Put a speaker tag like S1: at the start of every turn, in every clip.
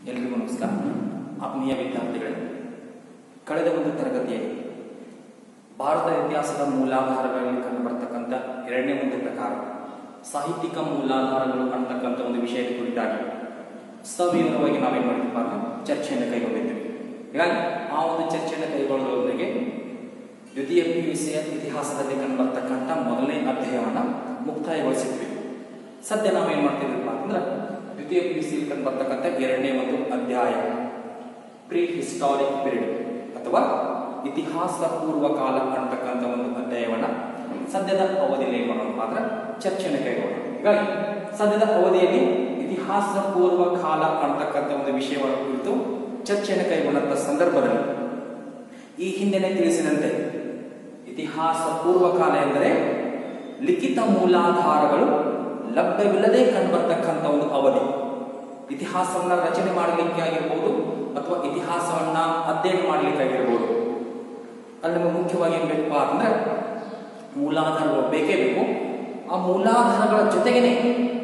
S1: ಎಲ್ರಿಗೂ ನಮಸ್ಕಾರ ಆತ್ಮೀಯ ವಿದ್ಯಾರ್ಥಿಗಳೇ ಕಳೆದ ಒಂದು ತರಗತಿಯಲ್ಲಿ ಭಾರತ ಇತಿಹಾಸದ ಮೂಲಾಧಾರಗಳಲ್ಲಿ ಕಂಡುಬರ್ತಕ್ಕಂಥ ಎರಡನೇ ಒಂದು ಪ್ರಕಾರ ಸಾಹಿತ್ಯಿಕ ಮೂಲಾಧಾರಗಳು ಅಂತಕ್ಕಂಥ ಒಂದು ವಿಷಯದ ಕುರಿತಾಗಿ ಸವಿವರವಾಗಿ ನಾವೇನು ಮಾಡಿದ್ವಿ ಅಂದ್ರೆ ಚರ್ಚೆಯನ್ನು ಕೈಗೊಂಡಿದ್ದೀವಿ ಹೀಗಾಗಿ ಆ ಒಂದು ಚರ್ಚೆಯನ್ನು ಕೈಗೊಳ್ಳೋದರೊಂದಿಗೆ ದ್ವಿತೀಯ ಪಿ ಯು ಸಿಯ ಇತಿಹಾಸದಲ್ಲಿ ಕಂಡುಬರ್ತಕ್ಕಂಥ ಮೊದಲನೇ ಅಧ್ಯಾಯವನ್ನು ಮುಕ್ತಾಯಗೊಳಿಸಿದ್ವಿ ಸದ್ಯ ನಾವೇನು ಮಾಡ್ತಿದ್ವಪ್ಪ ಅಂದ್ರೆ ದ್ವಿತೀಯ ಪಿ ಯು ಸಿ ಕಂಡುಬರ್ತಕ್ಕಂಥ ಎರಡನೇ ಒಂದು ಅಧ್ಯಾಯ ಪ್ರೀ ಹಿಸ್ಟಾರಿಕ್ ಪೀರಿಯಡ್ ಅಥವಾ ಇತಿಹಾಸ ಪೂರ್ವ ಕಾಲ ಅಂತಕ್ಕಂಥ ಒಂದು ಅಧ್ಯಾಯವನ್ನ ಸದ್ಯದ ಅವಧಿಯಲ್ಲಿ ಏನು ಮಾಡೋಣ ಅಂದ್ರೆ ಚರ್ಚೆಯನ್ನು ಕೈಗೊಳ್ಳೋಣ ಹೀಗಾಗಿ ಸದ್ಯದ ಅವಧಿಯಲ್ಲಿ ಇತಿಹಾಸ ಪೂರ್ವ ಕಾಲ ಅಂತಕ್ಕಂಥ ಒಂದು ವಿಷಯವನ್ನು ಕುರಿತು ಚರ್ಚೆಯನ್ನು ಕೈಗೊಂಡಂತ ಸಂದರ್ಭದಲ್ಲಿ ಈ ಹಿಂದೆನೆ ತಿಳಿಸಿದಂತೆ ಇತಿಹಾಸ ಪೂರ್ವ ಕಾಲ ಎಂದರೆ ಲಿಖಿತ ಮೂಲಾಧಾರಗಳು ಲಭ್ಯವಿಲ್ಲದೆ ಕಂಡುಬರ್ತಕ್ಕಂಥ ಒಂದು ಅವಧಿ ಇತಿಹಾಸವನ್ನ ರಚನೆ ಮಾಡಲಿಕ್ಕೆ ಆಗಿರ್ಬೋದು ಅಥವಾ ಇತಿಹಾಸವನ್ನ ಅಧ್ಯಯನ ಮಾಡಲಿಕ್ಕೆ ಆಗಿರ್ಬೋದು ಅಲ್ಲಿ ನಮಗೆ ಮುಖ್ಯವಾಗಿ ಏನ್ ಬೇಕಪ್ಪ ಅಂದ್ರೆ ಮೂಲಾಧಾರಗಳು ಬೇಕೇ ಬೇಕು ಆ ಮೂಲಾಧಾರಗಳ ಜೊತೆಗೇನೆ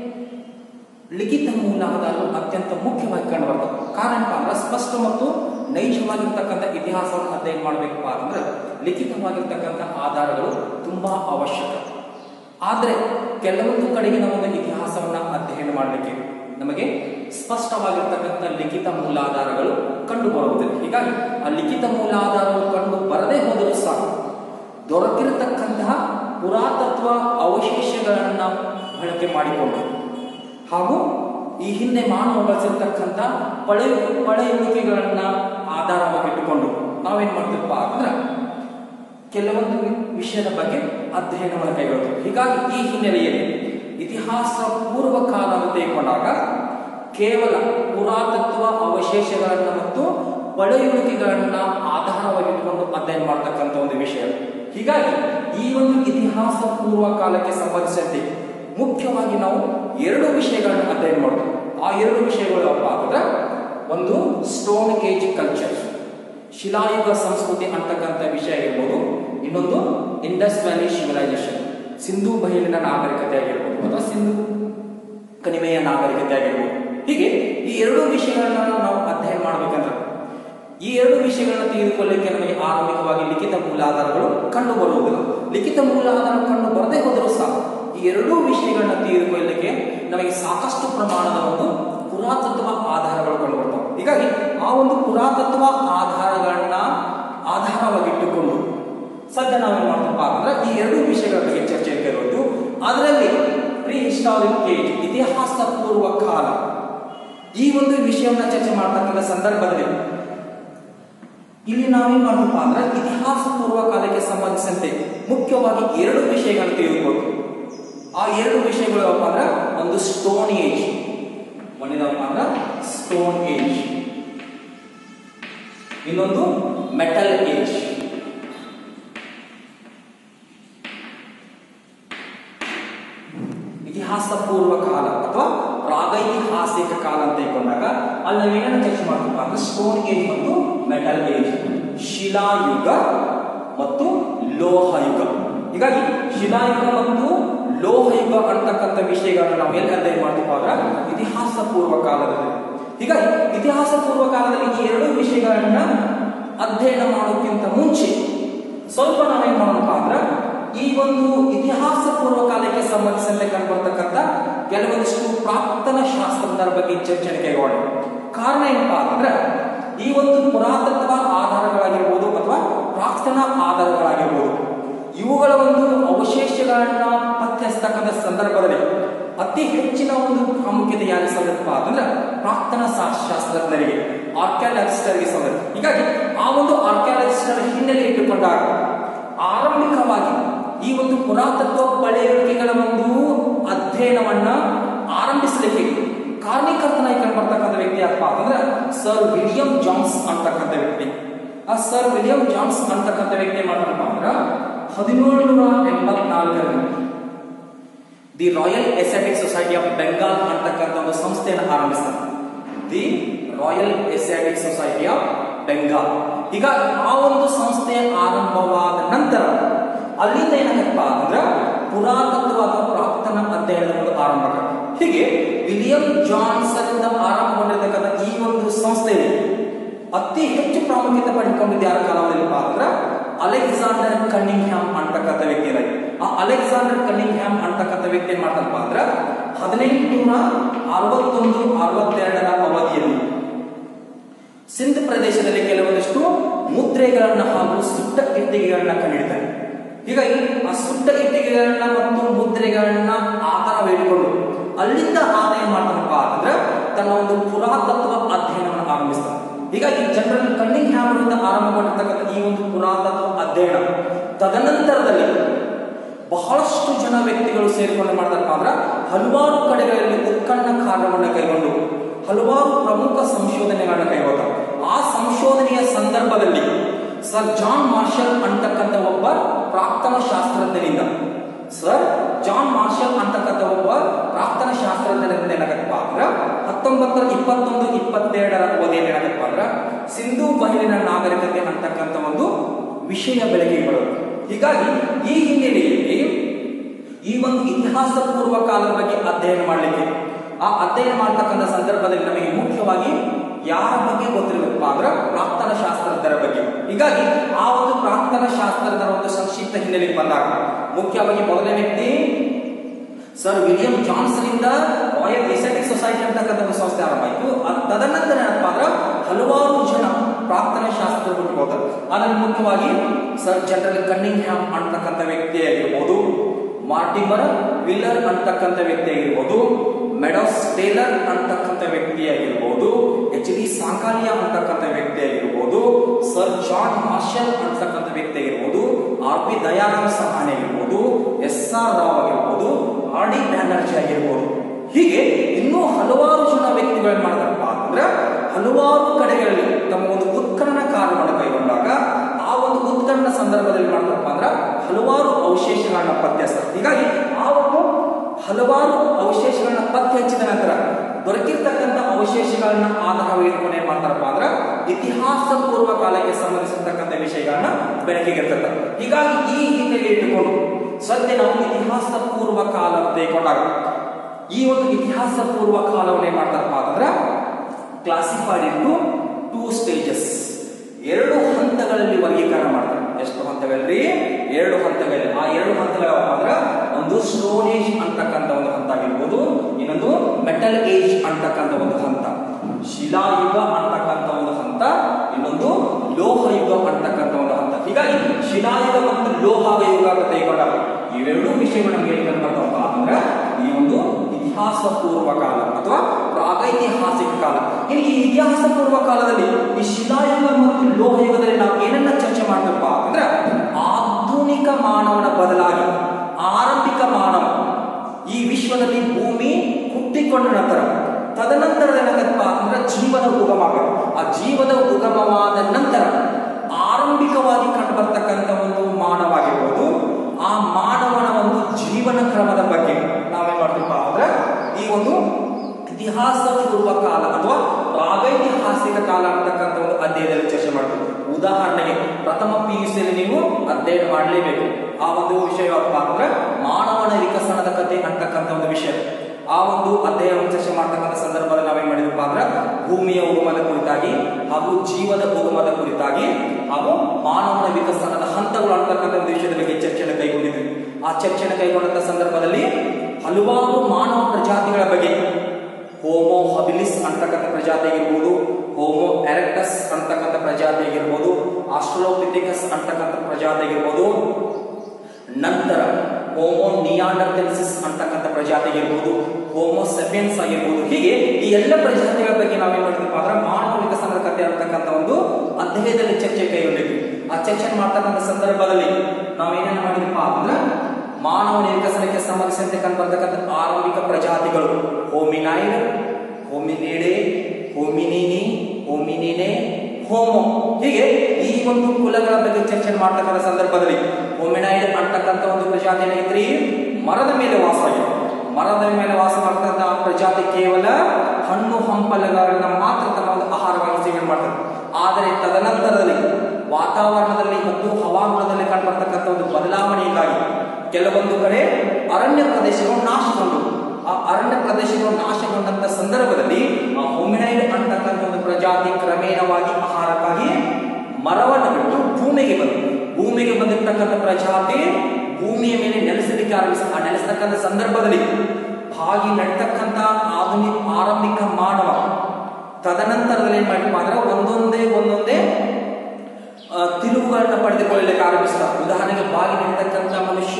S1: ಲಿಖಿತ ಮೂಲಾಧಾರಗಳು ಅತ್ಯಂತ ಮುಖ್ಯವಾಗಿ ಕಂಡು ಬರ್ತವೆ ಕಾರಣ ಏನಪ್ಪ ಅಂದ್ರೆ ಸ್ಪಷ್ಟ ಮತ್ತು ನೈಜವಾಗಿರ್ತಕ್ಕಂಥ ಇತಿಹಾಸವನ್ನು ಅಧ್ಯಯನ ಮಾಡಬೇಕಪ್ಪ ಅಂದ್ರೆ ಲಿಖಿತವಾಗಿರ್ತಕ್ಕಂಥ ಆಧಾರಗಳು ತುಂಬಾ ಅವಶ್ಯಕ ಆದರೆ ಕೆಲವೊಂದು ಕಡೆಗೆ ಒಂದು ಇತಿಹಾಸವನ್ನ ಅಧ್ಯಯನ ಮಾಡಲಿಕ್ಕೆ ನಮಗೆ ಸ್ಪಷ್ಟವಾಗಿರ್ತಕ್ಕಂಥ ಲಿಖಿತ ಮೂಲಾಧಾರಗಳು ಕಂಡು ಬರುವುದಿಲ್ಲ ಹೀಗಾಗಿ ಆ ಲಿಖಿತ ಮೂಲಾಧಾರಗಳು ಕಂಡು ಬರದೇ ಹೋದರೂ ಸಾಕು ದೊರಕಿರತಕ್ಕಂತಹ ಪುರಾತತ್ವ ಅವಶೇಷಗಳನ್ನ ಬಳಕೆ ಮಾಡಿಕೊಂಡು ಹಾಗೂ ಈ ಹಿಂದೆ ಮಾನವ ಬಳಸಿರ್ತಕ್ಕಂಥ ಪಳೆಯ ಪಳೆಯುಳಿಕೆಗಳನ್ನ ಆಧಾರವಾಗಿಟ್ಟುಕೊಂಡು ನಾವೇನ್ ಮಾಡ್ತೀವಪ್ಪ ಅಂದ್ರೆ ಕೆಲವೊಂದು ವಿಷಯದ ಬಗ್ಗೆ ಅಧ್ಯಯನವನ್ನು ಕೈಗೊಳ್ಳುತ್ತೇವೆ ಹೀಗಾಗಿ ಈ ಹಿನ್ನೆಲೆಯಲ್ಲಿ ಇತಿಹಾಸ ಪೂರ್ವ ಕಾಲ ಅಂತ ತೆಗೆದುಕೊಂಡಾಗ ಕೇವಲ ಪುರಾತತ್ವ ಅವಶೇಷಗಳನ್ನ ಮತ್ತು ಪಳೆಯುಳಿಕೆಗಳನ್ನ ಆಧಾರವಾಗಿಟ್ಟುಕೊಂಡು ಅಧ್ಯಯನ ಮಾಡತಕ್ಕಂಥ ಒಂದು ವಿಷಯ ಹೀಗಾಗಿ ಈ ಒಂದು ಇತಿಹಾಸ ಪೂರ್ವ ಕಾಲಕ್ಕೆ ಸಂಬಂಧಿಸಿದಂತೆ ಮುಖ್ಯವಾಗಿ ನಾವು ಎರಡು ವಿಷಯಗಳನ್ನು ಅಧ್ಯಯನ ಮಾಡ್ತೀವಿ ಆ ಎರಡು ವಿಷಯಗಳು ಯಾವಪ್ಪ ಅಂದ್ರೆ ಒಂದು ಸ್ಟೋನ್ ಏಜ್ ಕಲ್ಚರ್ ಶಿಲಾಯುಗ ಸಂಸ್ಕೃತಿ ಅಂತಕ್ಕಂಥ ವಿಷಯ ಆಗಿರ್ಬೋದು ಇನ್ನೊಂದು ಇಂಡಸ್ ವ್ಯಾಲಿ ಸಿವಿಲೈಸೇಷನ್ ಸಿಂಧು ಬಯಲಿನ ನಾಗರಿಕತೆ ಆಗಿರ್ಬೋದು ಅಥವಾ ಸಿಂಧು ಕಣಿವೆಯ ನಾಗರಿಕತೆ ಆಗಿರ್ಬೋದು ಹೀಗೆ ಈ ಎರಡು ವಿಷಯಗಳನ್ನ ನಾವು ಅಧ್ಯಯನ ಮಾಡಬೇಕಂದ್ರೆ ಈ ಎರಡು ವಿಷಯಗಳನ್ನ ತೆಗೆದುಕೊಳ್ಳಲಿಕ್ಕೆ ನಮಗೆ ಆರಂಭಿಕವಾಗಿ ಲಿಖಿತ ಮೂಲಾಧಾರಗಳು ಕಂಡು ಬರುವುದಿಲ್ಲ ಲಿಖಿತ ಮೂಲಾಧಾರ ಕಂಡು ಬರದೇ ಹೋದರೂ ಸಾಕು ಈ ಎರಡೂ ವಿಷಯಗಳನ್ನ ತೆಗೆದುಕೊಳ್ಳಲಿಕ್ಕೆ ನಮಗೆ ಸಾಕಷ್ಟು ಪ್ರಮಾಣದ ಒಂದು ಪುರಾತತ್ವ ಆಧಾರಗಳು ಕಂಡು ಬರ್ತವೆ ಹೀಗಾಗಿ ಆ ಒಂದು ಪುರಾತತ್ವ ಆಧಾರಗಳನ್ನ ಆಧಾರವಾಗಿಟ್ಟುಕೊಂಡು ಸದ್ಯ ನಾವೇನು ಮಾಡ್ತಪ್ಪ ಅಂದ್ರೆ ಈ ಎರಡೂ ವಿಷಯಗಳ ಬಗ್ಗೆ ಚರ್ಚೆ ಕೈಗೊಳ್ಳು ಅದರಲ್ಲಿ ಪ್ರೀ ಹಿಸ್ಟಾರಿಕ್ ಏಜ್ ಇತಿಹಾಸ ಪೂರ್ವ ಕಾಲ ಈ ಒಂದು ವಿಷಯವನ್ನ ಚರ್ಚೆ ಮಾಡ್ತಕ್ಕಂಥ ಸಂದರ್ಭದಲ್ಲಿ ಇಲ್ಲಿ ನಾವೇನ್ ಮಾಡಪ್ಪ ಅಂದ್ರೆ ಇತಿಹಾಸ ಪೂರ್ವ ಕಾಲಕ್ಕೆ ಸಂಬಂಧಿಸಿದಂತೆ ಮುಖ್ಯವಾಗಿ ಎರಡು ವಿಷಯಗಳನ್ನು ತೆಗೆದುಕೊಂಡು ಆ ಎರಡು ವಿಷಯಗಳು ಯಾವಪ್ಪ ಅಂದ್ರೆ ಒಂದು ಸ್ಟೋನ್ ಏಜ್ ಒಂದೇನಪ್ಪ ಅಂದ್ರೆ ಸ್ಟೋನ್ ಏಜ್ ಇನ್ನೊಂದು ಮೆಟಲ್ ಏಜ್ ಇತಿಹಾಸ ಪೂರ್ವ ಕಾಲ ಅಥವಾ ಪ್ರಾಗೈತಿಹಾಸಿಕ ಕಾಲ ಅಂತ ತೆಗೆದುಕೊಂಡಾಗ ಅಲ್ಲಿ ನಾವೇನೇನು ಚರ್ಚೆ ಮಾಡ್ತೀವಿ ಅಂದ್ರೆ ಸ್ಟೋನ್ ಏಜ್ ಮತ್ತು ಮೆಟಲ್ ಏಜ್ ಶಿಲಾಯುಗ ಮತ್ತು ಲೋಹಯುಗ ಹೀಗಾಗಿ ಶಿಲಾಯುಗ ಮತ್ತು ಲೋಹಯುಗ ಅಂತಕ್ಕಂಥ ವಿಷಯಗಳನ್ನ ನಾವು ಎಲ್ಲಿ ಅಧ್ಯಯನ ಮಾಡ್ತೀವಿ ಅಂದ್ರೆ ಇತಿಹಾಸ ಪೂರ್ವ ಕಾಲದಲ್ಲಿ ಹೀಗಾಗಿ ಇತಿಹಾಸ ಪೂರ್ವ ಕಾಲದಲ್ಲಿ ಈ ಎರಡು ವಿಷಯಗಳನ್ನ ಅಧ್ಯಯನ ಮಾಡೋಕ್ಕಿಂತ ಮುಂಚೆ ಸ್ವಲ್ಪ ನಾವೇನ್ ಮಾಡೋಣಪ್ಪ ಅಂದ್ರೆ ಈ ಒಂದು ಇತಿಹಾಸ ಪೂರ್ವ ಕಾಲಕ್ಕೆ ಸಂಬಂಧಿಸಿದಂತೆ ಕಂಡುಬರ್ತಕ್ಕಂಥ ಕೆಲವೊಂದಿಷ್ಟು ಪ್ರಾಕ್ತನ ಶಾಸ್ತ್ರದ ಬಗ್ಗೆ ಚರ್ಚೆ ಕೈಗೊಳ್ಳೋಣ ಕಾರಣ ಏನಪ್ಪಾ ಅಂದ್ರೆ ಈ ಒಂದು ಪುರಾತತ್ವ ಆಧಾರಗಳಾಗಿರ್ಬೋದು ಅಥವಾ ಪ್ರಾಕ್ತನ ಆಧಾರಗಳಾಗಿರ್ಬೋದು ಇವುಗಳ ಒಂದು ಅವಶೇಷಗಳನ್ನ ಪತ್ತೆ ಹಚ್ಚತಕ್ಕಂಥ ಸಂದರ್ಭದಲ್ಲಿ ಅತಿ ಹೆಚ್ಚಿನ ಒಂದು ಪ್ರಾಮುಖ್ಯತೆ ಯಾರಿಗೆ ಸಂದರ್ಭ ಅಂತಂದ್ರೆ ಪ್ರಾಕ್ತನ ಶಾಸ್ತ್ರಜ್ಞರಿಗೆ ಆರ್ಕ್ಯಾಲಜಿಸ್ಟರಿಗೆ ಸಂದರ್ಭ ಹೀಗಾಗಿ ಆ ಒಂದು ಆರ್ಕ್ಯಾಲಜಿಸ್ಟರ ಹಿನ್ನೆಲೆ ಇಟ್ಟುಕೊಂಡಾಗ ಆರಂಭಿಕವಾಗಿ ಈ ಒಂದು ಪುರಾತತ್ವ ಪಳೆಯುಳಿಕೆಗಳ ಒಂದು ಅಧ್ಯಯನವನ್ನ ಆರಂಭಿಸಲಿಕ್ಕೆ ಕಾರಣೀಕರ್ತನಾಗಿ ಕಂಡುಬರ್ತಕ್ಕಂಥ ವ್ಯಕ್ತಿ ಯಾರಪ್ಪ ಅಂತಂದ್ರೆ ಸರ್ ವಿಲಿಯಂ ಜಾನ್ಸ್ ಅಂತಕ್ಕಂಥ ವ್ಯಕ್ತಿ ಆ ಸರ್ ವಿಲಿಯಂ ಜಾನ್ಸ್ ಅಂತಕ್ಕಂಥ ವ್ಯಕ್ತಿ ಮಾಡ್ತಾರಪ್ಪ ಅಂದ್ರೆ ಹದಿನೇಳು ನೂರ ಎಂಬತ್ನಾಲ್ಕರಲ್ಲಿ the royal asiatic society of Bengal ಅಂತಕ್ಕಂಥ ಒಂದು ಸಂಸ್ಥೆಯನ್ನು ಆರಂಭಿಸ್ತಾರೆ the royal asiatic society of Bengal ಈಗ ಆ ಒಂದು ಸಂಸ್ಥೆ ಆರಂಭವಾದ ನಂತರ ಅಲ್ಲಿಂದ ಏನಾಗಪ್ಪ ಅಂದ್ರೆ ಪುರಾತತ್ವ ಅಥವಾ ಪ್ರಾಕ್ತನ ಅಧ್ಯಯನದ ಒಂದು ಆರಂಭ ಹೀಗೆ ವಿಲಿಯಂ ಜಾನ್ಸನ್ ಇಂದ ಆರಂಭಗೊಂಡಿರ್ತಕ್ಕಂಥ ಈ ಒಂದು ಸಂಸ್ಥೆಯಲ್ಲಿ ಅತಿ ಹೆಚ್ಚು ಪ್ರಾಮುಖ್ಯತೆ ಪಡೆದುಕೊಂಡಿದ್ದು ಯಾರ ಕಾಲದಲ್ಲಿ ಅಂದ್ರೆ ಅಲೆಕ್ಸಾಂಡರ್ ಕನ್ನಿಂಗ್ಹ್ಯಾಮ್ ಅಂತಕ್ಕಂಥ ವ್ಯಕ್ತಿ ಇದೆ ಆ ಅಲೆಕ್ಸಾಂಡರ್ ಕನ್ನಿಂಗ್ಹ್ಯಾಮ್ ಅಂತಕ್ಕಂಥ ವ್ಯಕ್ತಿ ಏನ್ ಮಾಡ್ತಾನಪ್ಪ ಅಂದ್ರೆ ಹದಿನೆಂಟುನೂರ ಅರವತ್ತೊಂದು ಅರವತ್ತೆರಡರ ಅವಧಿಯಲ್ಲಿ ಸಿಂಧ್ ಪ್ರದೇಶದಲ್ಲಿ ಕೆಲವೊಂದಿಷ್ಟು ಮುದ್ರೆಗಳನ್ನ ಹಾಗೂ ಸುಟ್ಟ ಇಟ್ಟಿಗೆಗಳನ್ನ ಕಂಡಿಡ್ತಾನೆ ಹೀಗಾಗಿ ಆ ಸುಟ್ಟ ಇಟ್ಟಿಗೆಗಳನ್ನ ಮತ್ತು ಮುದ್ರೆಗಳನ್ನ ಆಧಾರವಿಟ್ಟುಕೊಂಡು ಅಲ್ಲಿಂದ ಆತ ಏನ್ ಮಾಡ್ತಾನಪ್ಪ ಅಂದ್ರೆ ತನ್ನ ಒಂದು ಪುರಾತತ್ವ ಅಧ್ಯಯನವನ್ನು ಆರಂಭಿಸ್ತಾನೆ ಹೀಗಾಗಿ ಜನರಲ್ ಕನ್ನಿಂಗ್ ಹ್ಯಾಮರಿಂದ ಆರಂಭಗೊಂಡಿರ್ತಕ್ಕಂಥ ಈ ಒಂದು ಪುರಾತತ್ವ ಅಧ್ಯಯನ ತದನಂತರದಲ್ಲಿ ಬಹಳಷ್ಟು ಜನ ವ್ಯಕ್ತಿಗಳು ಸೇರಿಕೊಂಡು ಮಾಡ್ತಾರಪ್ಪ ಅಂದ್ರೆ ಹಲವಾರು ಕಡೆಗಳಲ್ಲಿ ಉತ್ಕನ್ನ ಕಾರ್ಯವನ್ನು ಕೈಗೊಂಡು ಹಲವಾರು ಪ್ರಮುಖ ಸಂಶೋಧನೆಗಳನ್ನ ಕೈಗೊಳ್ತಾರೆ ಆ ಸಂಶೋಧನೆಯ ಸಂದರ್ಭದಲ್ಲಿ ಸರ್ ಜಾನ್ ಮಾರ್ಷಲ್ ಅಂತಕ್ಕಂಥ ಒಬ್ಬ ಪ್ರಾಕ್ತನ ಶಾಸ್ತ್ರಜ್ಞನಿಂದ ಸರ್ ಜಾನ್ ಮಾರ್ಷಲ್ ಅಂತಕ್ಕಂಥ ಒಬ್ಬ ಪ್ರಾಕ್ತನ ಶಾಸ್ತ್ರಜ್ಞರಿಂದ ಏನಾಗತ್ತಪ್ಪ ಅಂದ್ರೆ ಹತ್ತೊಂಬತ್ತರ ಇಪ್ಪತ್ತೊಂದು ಇಪ್ಪತ್ತೆರಡರ ಅವಧಿಯಲ್ಲಿ ಏನಾಗತ್ತಪ್ಪ ಅಂದ್ರೆ ಸಿಂಧು ಬಯಲಿನ ನಾಗರಿಕತೆ ಅಂತಕ್ಕಂಥ ಒಂದು ವಿಷಯ ಬೆಳಕಿಗೆ ಬರೋದು ಹೀಗಾಗಿ ಈ ಹಿನ್ನೆಲೆಯಲ್ಲಿ ಈ ಒಂದು ಇತಿಹಾಸ ಪೂರ್ವ ಕಾಲದ ಬಗ್ಗೆ ಅಧ್ಯಯನ ಮಾಡಲಿಕ್ಕೆ ಆ ಅಧ್ಯಯನ ಮಾಡತಕ್ಕಂಥ ಸಂದರ್ಭದಲ್ಲಿ ನಮಗೆ ಮುಖ್ಯವಾಗಿ ಯಾರ ಬಗ್ಗೆ ಗೊತ್ತಿರಬೇಕಪ್ಪ ಅಂದ್ರೆ ಪ್ರಾಕ್ತನ ಶಾಸ್ತ್ರಜ್ಞರ ಬಗ್ಗೆ ಹೀಗಾಗಿ ಆ ಒಂದು ಪ್ರಾಕ್ತನ ಶಾಸ್ತ್ರಜ್ಞರ ಒಂದು ಸಂಕ್ಷಿಪ್ತ ಹಿನ್ನೆಲೆಗೆ ಬಂದಾಗ ಮುಖ್ಯವಾಗಿ ಮೊದಲನೇ ವ್ಯಕ್ತಿ ಸರ್ ವಿಲಿಯಂ ಜಾನ್ಸನ್ ಇಂದ ರಾಯಲ್ ಎಸೆಟಿಕ್ ಸೊಸೈಟಿ ಅಂತಕ್ಕಂಥ ಒಂದು ಸಂಸ್ಥೆ ಆರಂಭ ಆಯಿತು ತದನಂತರ ಏನಪ್ಪ ಅಂದ್ರೆ ಹಲವಾರು ಜನ ಪ್ರಾಕ್ತನ ಶಾಸ್ತ್ರ ಹೋಗ್ತಾರೆ ಅದರಲ್ಲಿ ಮುಖ್ಯವಾಗಿ ಸರ್ ಜನರಲ್ ಕನ್ನಿಂಗ್ ಹ್ಯಾಮ್ ಅಂತಕ್ಕಂಥ ವ್ಯಕ್ತಿ ಆಗಿರ್ಬೋದು ಮಾರ್ಟಿಮರ್ ವಿಲ್ಲರ್ ಅಂತಕ್ಕಂಥ ವ್ಯಕ್ತಿ ಆಗಿರ್ಬೋದು ಮೆಡೋಸ್ ಟೇಲರ್ ಅಂತಕ್ಕಂಥ ವ್ಯಕ್ತಿ ಆಗಿರ್ಬೋದು ಎಚ್ ಡಿ ಸಾಂಕಾಲಿಯಾ ಅಂತಕ್ಕಂಥ ವ್ಯಕ್ತಿ ಆಗಿರ್ಬೋದು ಸರ್ ಜಾನ್ ಮಾರ್ಷಲ್ ಅಂತಕ್ಕಂಥ ವ್ಯಕ್ತಿ ಆಗಿರ್ಬೋದು ಆರ್ ಪಿ ದಯಾನಂದ ಸಹಾನಿ ಆಗಿರ್ಬೋದು ಎಸ್ ಆರ್ ರಾವ್ ಆಗಿರ್ಬೋದು ಆರ್ ಡಿ ಬ್ಯಾನರ್ಜಿ ಆಗಿರ್ಬೋದು ಹೀಗೆ ಇನ್ನೂ ಹಲವಾರು ಜನ ವ್ಯಕ್ತಿಗಳು ಮಾಡಿದ್ರಪ್ಪ ಅಂದ್ರೆ ಹಲವಾರು ಕಡೆಗಳಲ್ಲಿ ತಮ್ಮ ಒಂದು ಉತ್ಖನನ ಕಾರ್ಯವನ್ನು ಕೈಗೊಂಡಾಗ ಆ ಒಂದು ಉತ್ಖನನ ಸಂದರ್ಭದಲ್ಲಿ ಮಾಡಿದ್ರಪ್ಪ ಅಂದ್ರೆ ಹಲವಾರು ಅವಶೇಷಗಳನ್ನ ಪತ್ತೆ ಹಚ್ತಾರೆ ಹೀಗಾಗಿ ಆ ಒಂದು ಹಲವಾರು ಅವಶೇಷಗಳನ್ನ ಪತ್ತೆ ಹಚ್ಚಿದ ನಂತರ ದೊರಕಿರ್ತಕ್ಕಂಥ ಅವಶೇಷಗಳನ್ನ ಆಧಾರವಾಗಿಟ್ಕೊಂಡು ಏನ್ ಮಾಡ್ತಾರಪ್ಪ ಅಂದ್ರೆ ಇತಿಹಾಸ ಪೂರ್ವ ಕಾಲಕ್ಕೆ ಸಂಬಂಧಿಸಿರ್ತಕ್ಕಂಥ ವಿಷಯಗಳನ್ನ ಬೆಳಕಿಗಿರ್ತಕ್ಕ ಹೀಗಾಗಿ ಈ ಹಿನ್ನೆಲೆ ಇಟ್ಟುಕೊಂಡು ಸದ್ಯ ನಾವು ಇತಿಹಾಸ ಪೂರ್ವ ಕಾಲ ಅಂತ ತೆಗೆದುಕೊಂಡಾಗ ಈ ಒಂದು ಇತಿಹಾಸ ಪೂರ್ವ ಕಾಲವನ್ನು ಏನ್ ಮಾಡ್ತಾರಪ್ಪ ಅಂತಂದ್ರೆ ಕ್ಲಾಸಿಫೈಡ್ ಇಂಟು ಟೂ ಸ್ಟೇಜಸ್ ಎರಡು ಹಂತಗಳಲ್ಲಿ ವರ್ಗೀಕರಣ ಮಾಡ್ತಾರೆ ಎಷ್ಟು ಹಂತಗಳಲ್ಲಿ ಎರಡು ಹಂತಗಳಲ್ಲಿ ಆ ಎರಡು ಹಂತಗಳು ಯಾವಪ್ಪ ಅಂದ್ರೆ ಒಂದು ಸ್ಟೋನ್ ಏಜ್ ಅಂತಕ್ಕಂಥ ಒಂದು ಹಂತ ಆಗಿರ್ಬೋದು ಇನ್ನೊಂದು ಮೆಟಲ್ ಏಜ್ ಅಂತಕ್ಕಂಥ ಒಂದು ಹಂತ ಶಿಲಾಯುಗ ಅಂತಕ್ಕಂಥ ಒಂದು ಹಂತ ಇನ್ನೊಂದು ಲೋಹ ಯುಗ ಅಂತಕ್ಕಂಥ ಒಂದು ಹಂತ ಹೀಗಾಗಿ ಶಿಲಾಯುಗ ಮತ್ತು ಲೋಹ ಯುಗ ಅಂತ ತೆಗೆದುಕೊಂಡಾಗ ಇವೆರಡೂ ವಿಷಯಗಳು ನಮಗೆ ಏನು ಬರ್ತಾವಪ್ಪ ಅಂದ್ರೆ ಈ ಒಂದು ಇತಿಹಾಸ ಪೂರ್ವ ಕಾಲ ಅಥವಾ ಪ್ರಾಗೈತಿಹಾಸಿಕ ಕಾಲ ಇನ್ನು ಈ ಇತಿಹಾಸ ಪೂರ್ವ ಕಾಲದಲ್ಲಿ ಈ ಶಿಲಾಯುಗ ಮತ್ತು ಲೋಹಯುಗದಲ್ಲಿ ನಾವು ಏನನ್ನ ಚರ್ಚೆ ಮಾಡ್ತಪ್ಪ ಅಂದ್ರೆ ಆಧುನಿಕ ಮಾನವನ ಬದಲಾಗಿ ಆರಂಭಿಕ ಮಾನವ ಈ ವಿಶ್ವದಲ್ಲಿ ಭೂಮಿ ಹುಟ್ಟಿಕೊಂಡ ನಂತರ ತದನಂತರ ಏನಾಗತ್ತಪ್ಪ ಅಂದ್ರೆ ಜೀವನ ಉಗಮ ಆಗುತ್ತೆ ಆ ಜೀವನ ಉಗಮವಾದ ನಂತರ ಆರಂಭಿಕವಾಗಿ ಕಂಡುಬರ್ತಕ್ಕಂಥ ಒಂದು ಮಾನವ ಆಗಿರ್ಬೋದು ಆ ಮಾನವನ ಒಂದು ಜೀವನ ಕ್ರಮದ ಬಗ್ಗೆ ನಾವೇನ್ ಮಾಡ್ತೀವಪ್ಪ ಅಂದ್ರೆ ಈ ಒಂದು ಇತಿಹಾಸ ಪೂರ್ವ ಕಾಲ ಅಥವಾ ಪ್ರಾಗೈತಿಹಾಸಿಕ ಕಾಲ ಅಂತಕ್ಕಂಥ ಒಂದು ಅಧ್ಯಯನದಲ್ಲಿ ಚರ್ಚೆ ಮಾಡ್ತೀವಿ ಉದಾಹರಣೆಗೆ ಪ್ರಥಮ ಪಿ ಯು ಸಿಯಲ್ಲಿ ನೀವು ಅಧ್ಯಯನ ಮಾಡಲೇಬೇಕು ಆ ಒಂದು ವಿಷಯ ಯಾವಪ್ಪ ಅಂದ್ರೆ ಮಾನವನ ವಿಕಸನದ ಕಥೆ ಅಂತಕ್ಕಂಥ ಒಂದು ವಿಷಯ ಆ ಒಂದು ಅಧ್ಯಯನ ಚರ್ಚೆ ಮಾಡ್ತಕ್ಕಂಥ ಸಂದರ್ಭದಲ್ಲಿ ನಾವೇನ್ ಮಾಡಿದ್ವಪ್ಪ ಅಂದ್ರೆ ಭೂಮಿಯ ಉಗಮದ ಕುರಿತಾಗಿ ಹಾಗೂ ಜೀವದ ಉಗಮದ ಕುರಿತಾಗಿ ಹಾಗೂ ಮಾನವನ ವಿಕಸನದ ಹಂತಗಳು ಅಂತಕ್ಕಂಥ ಒಂದು ವಿಷಯದ ಬಗ್ಗೆ ಚರ್ಚೆಯನ್ನು ಕೈಗೊಂಡಿದ್ವಿ ಆ ಚರ್ಚೆಯನ್ನು ಕೈಗೊಂಡಂತ ಸಂದರ್ಭದಲ್ಲಿ ಹಲವಾರು ಮಾನವ ಪ್ರಜಾತಿಗಳ ಬಗ್ಗೆ ಹೋಮೋ ಹಬಿಲಿಸ್ ಅಂತಕ್ಕಂಥ ಪ್ರಜಾತಿ ಆಗಿರ್ಬೋದು ಹೋಮೋ ಎರೆಕ್ಟಸ್ ಅಂತಕ್ಕಂಥ ಪ್ರಜಾತಿ ಆಗಿರ್ಬೋದು ಆಸ್ಟ್ರೋಪಿಥಿಕಸ್ ಅಂತಕ್ಕಂಥ ಪ್ರಜಾತಿ ಆಗಿರ್ಬೋದು ನಂತರ ಹೋಮೋ ನಿಯಾಂಡರ್ಟೆನ್ಸಿಸ್ ಅಂತಕ್ಕಂಥ ಪ್ರಜಾತಿ ಆಗಿರ್ಬೋದು ಹೋಮೋ ಸೆಪಿಯನ್ಸ್ ಆಗಿರ್ಬೋದು ಹೀಗೆ ಈ ಎಲ್ಲ ಪ್ರಜಾತಿಗಳ ಬಗ್ಗೆ ನಾವೇನ್ ಮಾಡಿದ್ವಿ ಅಂದ್ರೆ ಮಾನವ ವಿಕಸನದ ಕಥೆ ಅಂತಕ್ಕಂಥ ಒಂದು ಅಧ್ಯಯನದಲ್ಲಿ ಚರ್ಚೆ ಕೈಗೊಂಡಿದ್ವಿ ಆ ಚರ್ಚೆ ಮಾಡ್ತಕ್ಕಂಥ ಸಂದರ್ಭದಲ್ಲಿ ನಾವೇನೇನು ಮಾಡಿದ್ವಪ್ಪ ಅಂದ್ರೆ ಮಾನವನ ವಿಕಸನಕ್ಕೆ ಸಂಬಂಧಿಸಿದಂತೆ ಕಂಡುಬರ್ತಕ್ಕಂಥ ಆರಂಭಿಕ ಪ್ರಜಾತಿಗಳು ಹೋಮಿನೈಡ್ ಹೋಮಿನಿಡೆ ಹೋಮಿನಿನಿ ಹೋಮಿನಿನೆ ಹೋಮೋ ಹೀಗೆ ಈ ಒಂದು ಕುಲಗಳ ಬಗ್ಗೆ ಚರ್ಚೆ ಮಾಡ್ತಕ್ಕಂಥ ಸಂದರ್ಭದಲ್ಲಿ ಹೋಮಿನೈಡ್ ಅಂತಕ್ಕಂಥ ಒಂದು ಪ್ರಜಾತಿ ಏನೈತ್ರಿ ಮರದ ಮೇಲೆ ವಾಸ ಆಗಿದೆ ಮರದ ಮೇಲೆ ವಾಸ ಮಾಡ್ತಕ್ಕಂಥ ಆ ಪ್ರಜಾತಿ ಕೇವಲ ಹಣ್ಣು ಹಂಪಲುಗಳನ್ನ ಮಾತ್ರ ತನ್ನ ಒಂದು ಆಹಾರವಾಗಿ ಸೇವನೆ ಮಾಡ್ತದೆ ಆದರೆ ತದನಂತರದಲ್ಲಿ ವಾತಾವರಣದಲ್ಲಿ ಮತ್ತು ಹವಾಮಾನದಲ್ಲಿ ಕಂಡುಬರ್ತಕ್ಕಂಥ ಒಂದು ಬದಲಾವಣೆಯಿಂದಾಗಿ ಕೆಲವೊಂದು ಕಡೆ ಅರಣ್ಯ ಪ್ರದೇಶಗಳು ನಾಶಗೊಂಡು ಆ ಅರಣ್ಯ ಪ್ರದೇಶಗಳು ನಾಶಗೊಂಡಂತ ಸಂದರ್ಭದಲ್ಲಿ ಆ ಹೊಮಿನೈಡ್ ಅಂತಕ್ಕಂಥ ಒಂದು ಪ್ರಜಾತಿ ಕ್ರಮೇಣವಾಗಿ ಆಹಾರಕ್ಕಾಗಿ ಮರವನ್ನು ಬಿಟ್ಟು ಭೂಮಿಗೆ ಬಂತು ಭೂಮಿಗೆ ಬಂದಿರತಕ್ಕಂಥ ಪ್ರಜಾತಿ ಭೂಮಿಯ ಮೇಲೆ ನೆಲೆಸಲಿಕ್ಕೆ ಆರಂಭಿಸ ಆ ನೆಲೆಸತಕ್ಕಂಥ ಸಂದರ್ಭದಲ್ಲಿ ಭಾಗಿ ನಡ್ತಕ್ಕಂಥ ಆಧುನಿಕ ಆರಂಭಿಕ ಮಾನವ ತದನಂತರದಲ್ಲಿ ಏನ್ ಮಾಡಿಪ್ಪ ಅಂದ್ರೆ ಒಂದೊಂದೇ ಒಂದೊಂದೇ ಆ, ತಿರುವುಗಳನ್ನ ಪಡೆದುಕೊಳ್ಳಲಿಕ್ಕೆ ಆರಂಭಿಸಿದ ಉದಾಹರಣೆಗೆ ಬಾಗಿ ನಿಂತಕ್ಕಂಥ ಮನುಷ್ಯ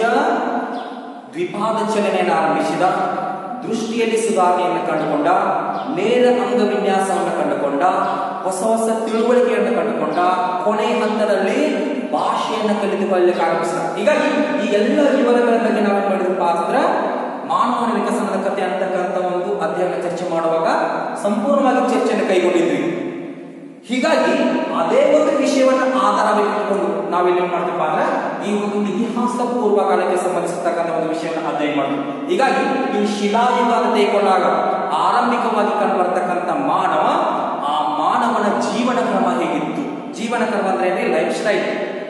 S1: ದ್ವಿಪಾದ ಚಲನೆಯನ್ನು ಆರಂಭಿಸಿದ ದೃಷ್ಟಿಯಲ್ಲಿ ಸುಧಾರಣೆಯನ್ನು ಕಂಡುಕೊಂಡ ನೇರ ಅಂಗ ವಿನ್ಯಾಸವನ್ನು ಕಂಡುಕೊಂಡ ಹೊಸ ಹೊಸ ತಿಳುವಳಿಕೆಯನ್ನು ಕಂಡುಕೊಂಡ ಕೊನೆ ಹಂತದಲ್ಲಿ ಭಾಷೆಯನ್ನು ಕಲಿತುಕೊಳ್ಳಲಿಕ್ಕೆ ಆರಂಭಿಸಿದ ಹೀಗಾಗಿ ಈ ಎಲ್ಲ ವಿವರಗಳ ಬಗ್ಗೆ ನಾವೇನ್ ಮಾಡಿದ್ರಪ್ಪ ಅಂದ್ರೆ ಮಾನವನ ವಿಕಸನದ ಕಥೆ ಅಂತಕ್ಕಂಥ ಒಂದು ಅಧ್ಯಯನ ಚರ್ಚೆ ಮಾಡುವಾಗ ಸಂಪೂರ್ಣವಾಗಿ ಚರ್ಚೆಯನ್ನು ಕೈಗೊಂಡಿದ್ವಿ ಹೀಗಾಗಿ ಅದೇ ಒಂದು ವಿಷಯವನ್ನ ಆಧಾರವಾಗಿಟ್ಟುಕೊಂಡು ನಾವಿಲ್ಲಿ ಏನ್ ಮಾಡ್ತೀವಿ ಅಂದ್ರೆ ಈ ಒಂದು ಇತಿಹಾಸ ಪೂರ್ವ ಕಾಲಕ್ಕೆ ಸಂಬಂಧಿಸಿರ್ತಕ್ಕಂಥ ಒಂದು ವಿಷಯವನ್ನು ಅಧ್ಯಯನ ಮಾಡ್ತೀವಿ ಹೀಗಾಗಿ ಈ ಶಿಲಾಯುಗ ಅಂತ ತೆಗೆದುಕೊಂಡಾಗ ಆರಂಭಿಕವಾಗಿ ಕಂಡುಬರ್ತಕ್ಕಂಥ ಮಾನವ ಆ ಮಾನವನ ಜೀವನ ಕ್ರಮ ಹೇಗಿತ್ತು ಜೀವನ ಕ್ರಮ ಅಂದ್ರೆ ಏನ್ರಿ ಲೈಫ್ ಸ್ಟೈಲ್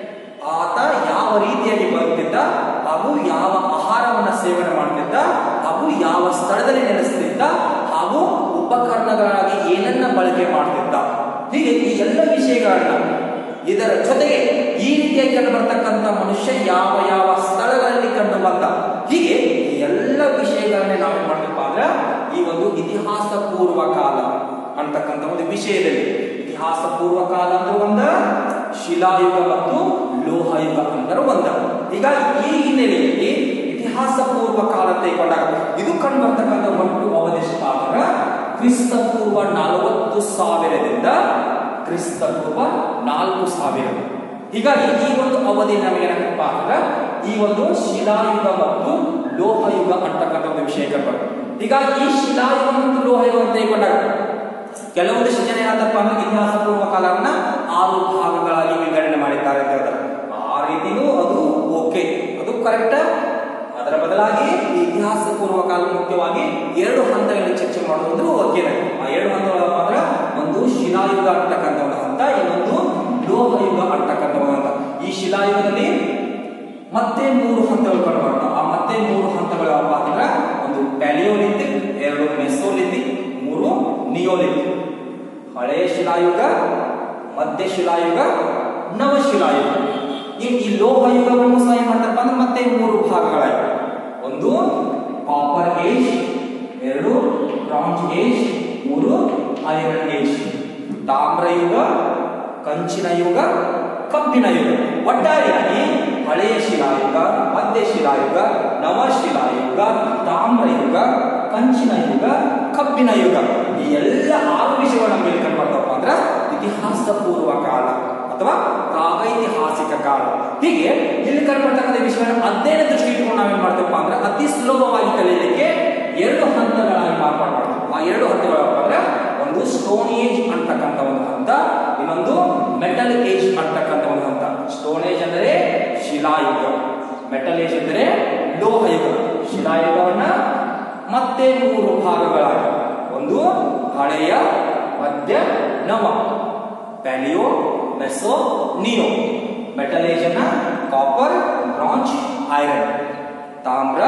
S1: ಆತ ಯಾವ ರೀತಿಯಾಗಿ ಬರುತ್ತಿದ್ದ ಹಾಗೂ ಯಾವ ಆಹಾರವನ್ನ ಸೇವನೆ ಮಾಡ್ತಿದ್ದ ಹಾಗೂ ಯಾವ ಸ್ಥಳದಲ್ಲಿ ನೆಲೆಸ್ತಿದ್ದ ಹಾಗೂ ಉಪಕರಣಗಳಾಗಿ ಏನನ್ನ ಬಳಕೆ ಮಾಡ್ತಿದ್ದ ಹೀಗೆ ಈ ಎಲ್ಲ ವಿಷಯಗಳನ್ನ ಇದರ ಜೊತೆಗೆ ಈ ರೀತಿಯಾಗಿ ಕಂಡು ಬರ್ತಕ್ಕಂಥ ಮನುಷ್ಯ ಯಾವ ಯಾವ ಸ್ಥಳಗಳಲ್ಲಿ ಕಂಡು ಬಂದ ಹೀಗೆ ಈ ಎಲ್ಲ ವಿಷಯಗಳನ್ನೇ ನಾವೇನ್ ಮಾಡ್ತೀವಪ್ಪ ಅಂದ್ರೆ ಈ ಒಂದು ಇತಿಹಾಸ ಪೂರ್ವ ಕಾಲ ಅಂತಕ್ಕಂಥ ಒಂದು ವಿಷಯದಲ್ಲಿ ಇತಿಹಾಸ ಪೂರ್ವ ಕಾಲ ಅಂದ್ರೆ ಒಂದ ಶಿಲಾಯುಗ ಮತ್ತು ಲೋಹಯುಗ ಅಂದ್ರೆ ಒಂದ ಹೀಗಾಗಿ ಈ ಹಿನ್ನೆಲೆಯಲ್ಲಿ ಇತಿಹಾಸ ಪೂರ್ವ ಕಾಲ ತೆಗೆದುಕೊಂಡಾಗ ಇದು ಕಂಡು ಬರ್ತಕ್ಕಂಥ ಒಟ್ಟು ಅವಧಿ ಅಂದ್ರೆ ಕ್ರಿಸ್ತ ಪೂರ್ವ ನಲವತ್ತು ಸಾವಿರದಿಂದ ಕ್ರಿಸ್ತ ಪೂರ್ವ ನಾಲ್ಕು ಸಾವಿರ ಹೀಗಾಗಿ ಈ ಒಂದು ಅವಧಿ ನಮಗೇನಪ್ಪ ಅಂದ್ರೆ ಈ ಒಂದು ಶಿಲಾಯುಗ ಮತ್ತು ಲೋಹಯುಗ ಅಂತಕ್ಕಂಥ ಒಂದು ವಿಷಯ ಕಂಡು ಹೀಗಾಗಿ ಈ ಶಿಲಾಯುಗ ಮತ್ತು ಲೋಹಯುಗ ಅಂತ ತೆಗೆದುಕೊಂಡಾಗ ಕೆಲವೊಂದಿಷ್ಟು ಜನ ಏನಂತಪ್ಪ ಅಂದ್ರೆ ಇತಿಹಾಸ ಪೂರ್ವ ಕಾಲವನ್ನ ಆರು ಭಾಗಗಳಾಗಿ ವಿಂಗಡಣೆ ಮಾಡಿದ್ದಾರೆ ಅಂತ ಹೇಳ್ತಾರೆ ಆ ರೀತಿಯೂ ಅದು ಓಕೆ ಅದು ಕರೆಕ್ಟ್ ಅದರ ಬದಲಾಗಿ ಈ ಇತಿಹಾಸ ಪೂರ್ವ ಕಾಲ ಮುಖ್ಯವಾಗಿ ಎರಡು ಹಂತಗಳಲ್ಲಿ ಚರ್ಚೆ ಮಾಡೋದು ಓಕೆ ಆ ಎರಡು ಹಂತಗಳಪ್ಪ ಅಂದ್ರೆ ಒಂದು ಶಿಲಾಯುಗ ಅಂತಕ್ಕಂಥ ಒಂದು ಹಂತ ಇನ್ನೊಂದು ಲೋಹಯುಗ ಅಂತಕ್ಕಂಥ ಒಂದು ಹಂತ ಈ ಶಿಲಾಯುಗದಲ್ಲಿ ಮತ್ತೆ ಮೂರು ಹಂತಗಳು ಕಂಡು ಬರ್ತವೆ ಆ ಮತ್ತೆ ಮೂರು ಹಂತಗಳು ಯಾವಪ್ಪ ಅಂದ್ರೆ ಒಂದು ಪ್ಯಾಲಿಯೋಲಿಥಿಕ್ ಎರಡು ಮೆಸೋಲಿಥಿಕ್ ಮೂರು ನಿಯೋಲಿಥಿಕ್ ಹಳೆಯ ಶಿಲಾಯುಗ ಮಧ್ಯ ಶಿಲಾಯುಗ ನವಶಿಲಾಯುಗ ಈ ಈ ಲೋಹಯುಗವನ್ನು ಸಹ ಏನ್ ಮಾಡ್ತಾರಪ್ಪ ಅಂದ್ರೆ ಮತ್ತೆ ಮೂರು ಭಾಗಗಳಾಗಿವೆ ಒಂದು ಕಾಪರ್ ಏಜ್ ಎರಡು ಬ್ರಾಂಜ್ ಏಜ್ ಮೂರು ಐರನ್ ಏಜ್ ತಾಮ್ರಯುಗ ಕಂಚಿನ ಯುಗ ಕಬ್ಬಿಣ ಯುಗ ಒಟ್ಟಾರೆಯಾಗಿ ಹಳೆಯ ಶಿಲಾಯುಗ ಮಧ್ಯ ಶಿಲಾಯುಗ ನವಶಿಲಾಯುಗ ತಾಮ್ರಯುಗ ಕಂಚಿನ ಯುಗ ಕಬ್ಬಿಣ ಯುಗ ಈ ಎಲ್ಲ ಆರು ವಿಷಯಗಳು ನಮಗೆ ಕಂಡು ಬರ್ತಪ್ಪ ಅಂದ್ರೆ ಇತಿಹಾಸ ಪೂರ್ವ ಕಾಲ ಅಥವಾ ಪ್ರಾಗೈತಿಹಾಸಿಕ ಕಾಲ ಹೀಗೆ ಇಲ್ಲಿ ಕಂಡುಬರ್ತಕ್ಕಂಥ ವಿಷಯಗಳನ್ನು ಅಧ್ಯಯನ ದೃಷ್ಟಿ ಇಟ್ಕೊಂಡು ನಾವೇನ್ ಮಾಡ್ತೇವಪ್ಪ ಅಂದ್ರೆ ಅತಿ ಸುಲಭವಾಗಿ ಕಲಿಯಲಿಕ್ಕೆ ಎರಡು ಹಂತಗಳಾಗಿ ಮಾರ್ಪಾಡು ಮಾಡ್ತೀವಿ ಆ ಎರಡು ಹಂತಗಳು ಅಂದ್ರೆ ಒಂದು ಸ್ಟೋನ್ ಏಜ್ ಅಂತಕ್ಕಂಥ ಒಂದು ಹಂತ ಇನ್ನೊಂದು ಮೆಟಲ್ ಏಜ್ ಅಂತಕ್ಕಂಥ ಒಂದು ಹಂತ ಸ್ಟೋನ್ ಏಜ್ ಅಂದರೆ ಶಿಲಾಯುಗ ಮೆಟಲ್ ಏಜ್ ಅಂದರೆ ಲೋಹಯುಗ ಶಿಲಾಯುಗವನ್ನ ಮತ್ತೆ ಮೂರು ಭಾಗಗಳಾಗಿ ಒಂದು ಹಳೆಯ ಮಧ್ಯ ನವ paleo meso neo metal age ಅನ್ನ ಕಾಪರ್ ಬ್ರಾಂಚ್ ಐರನ್ ತಾಮ್ರ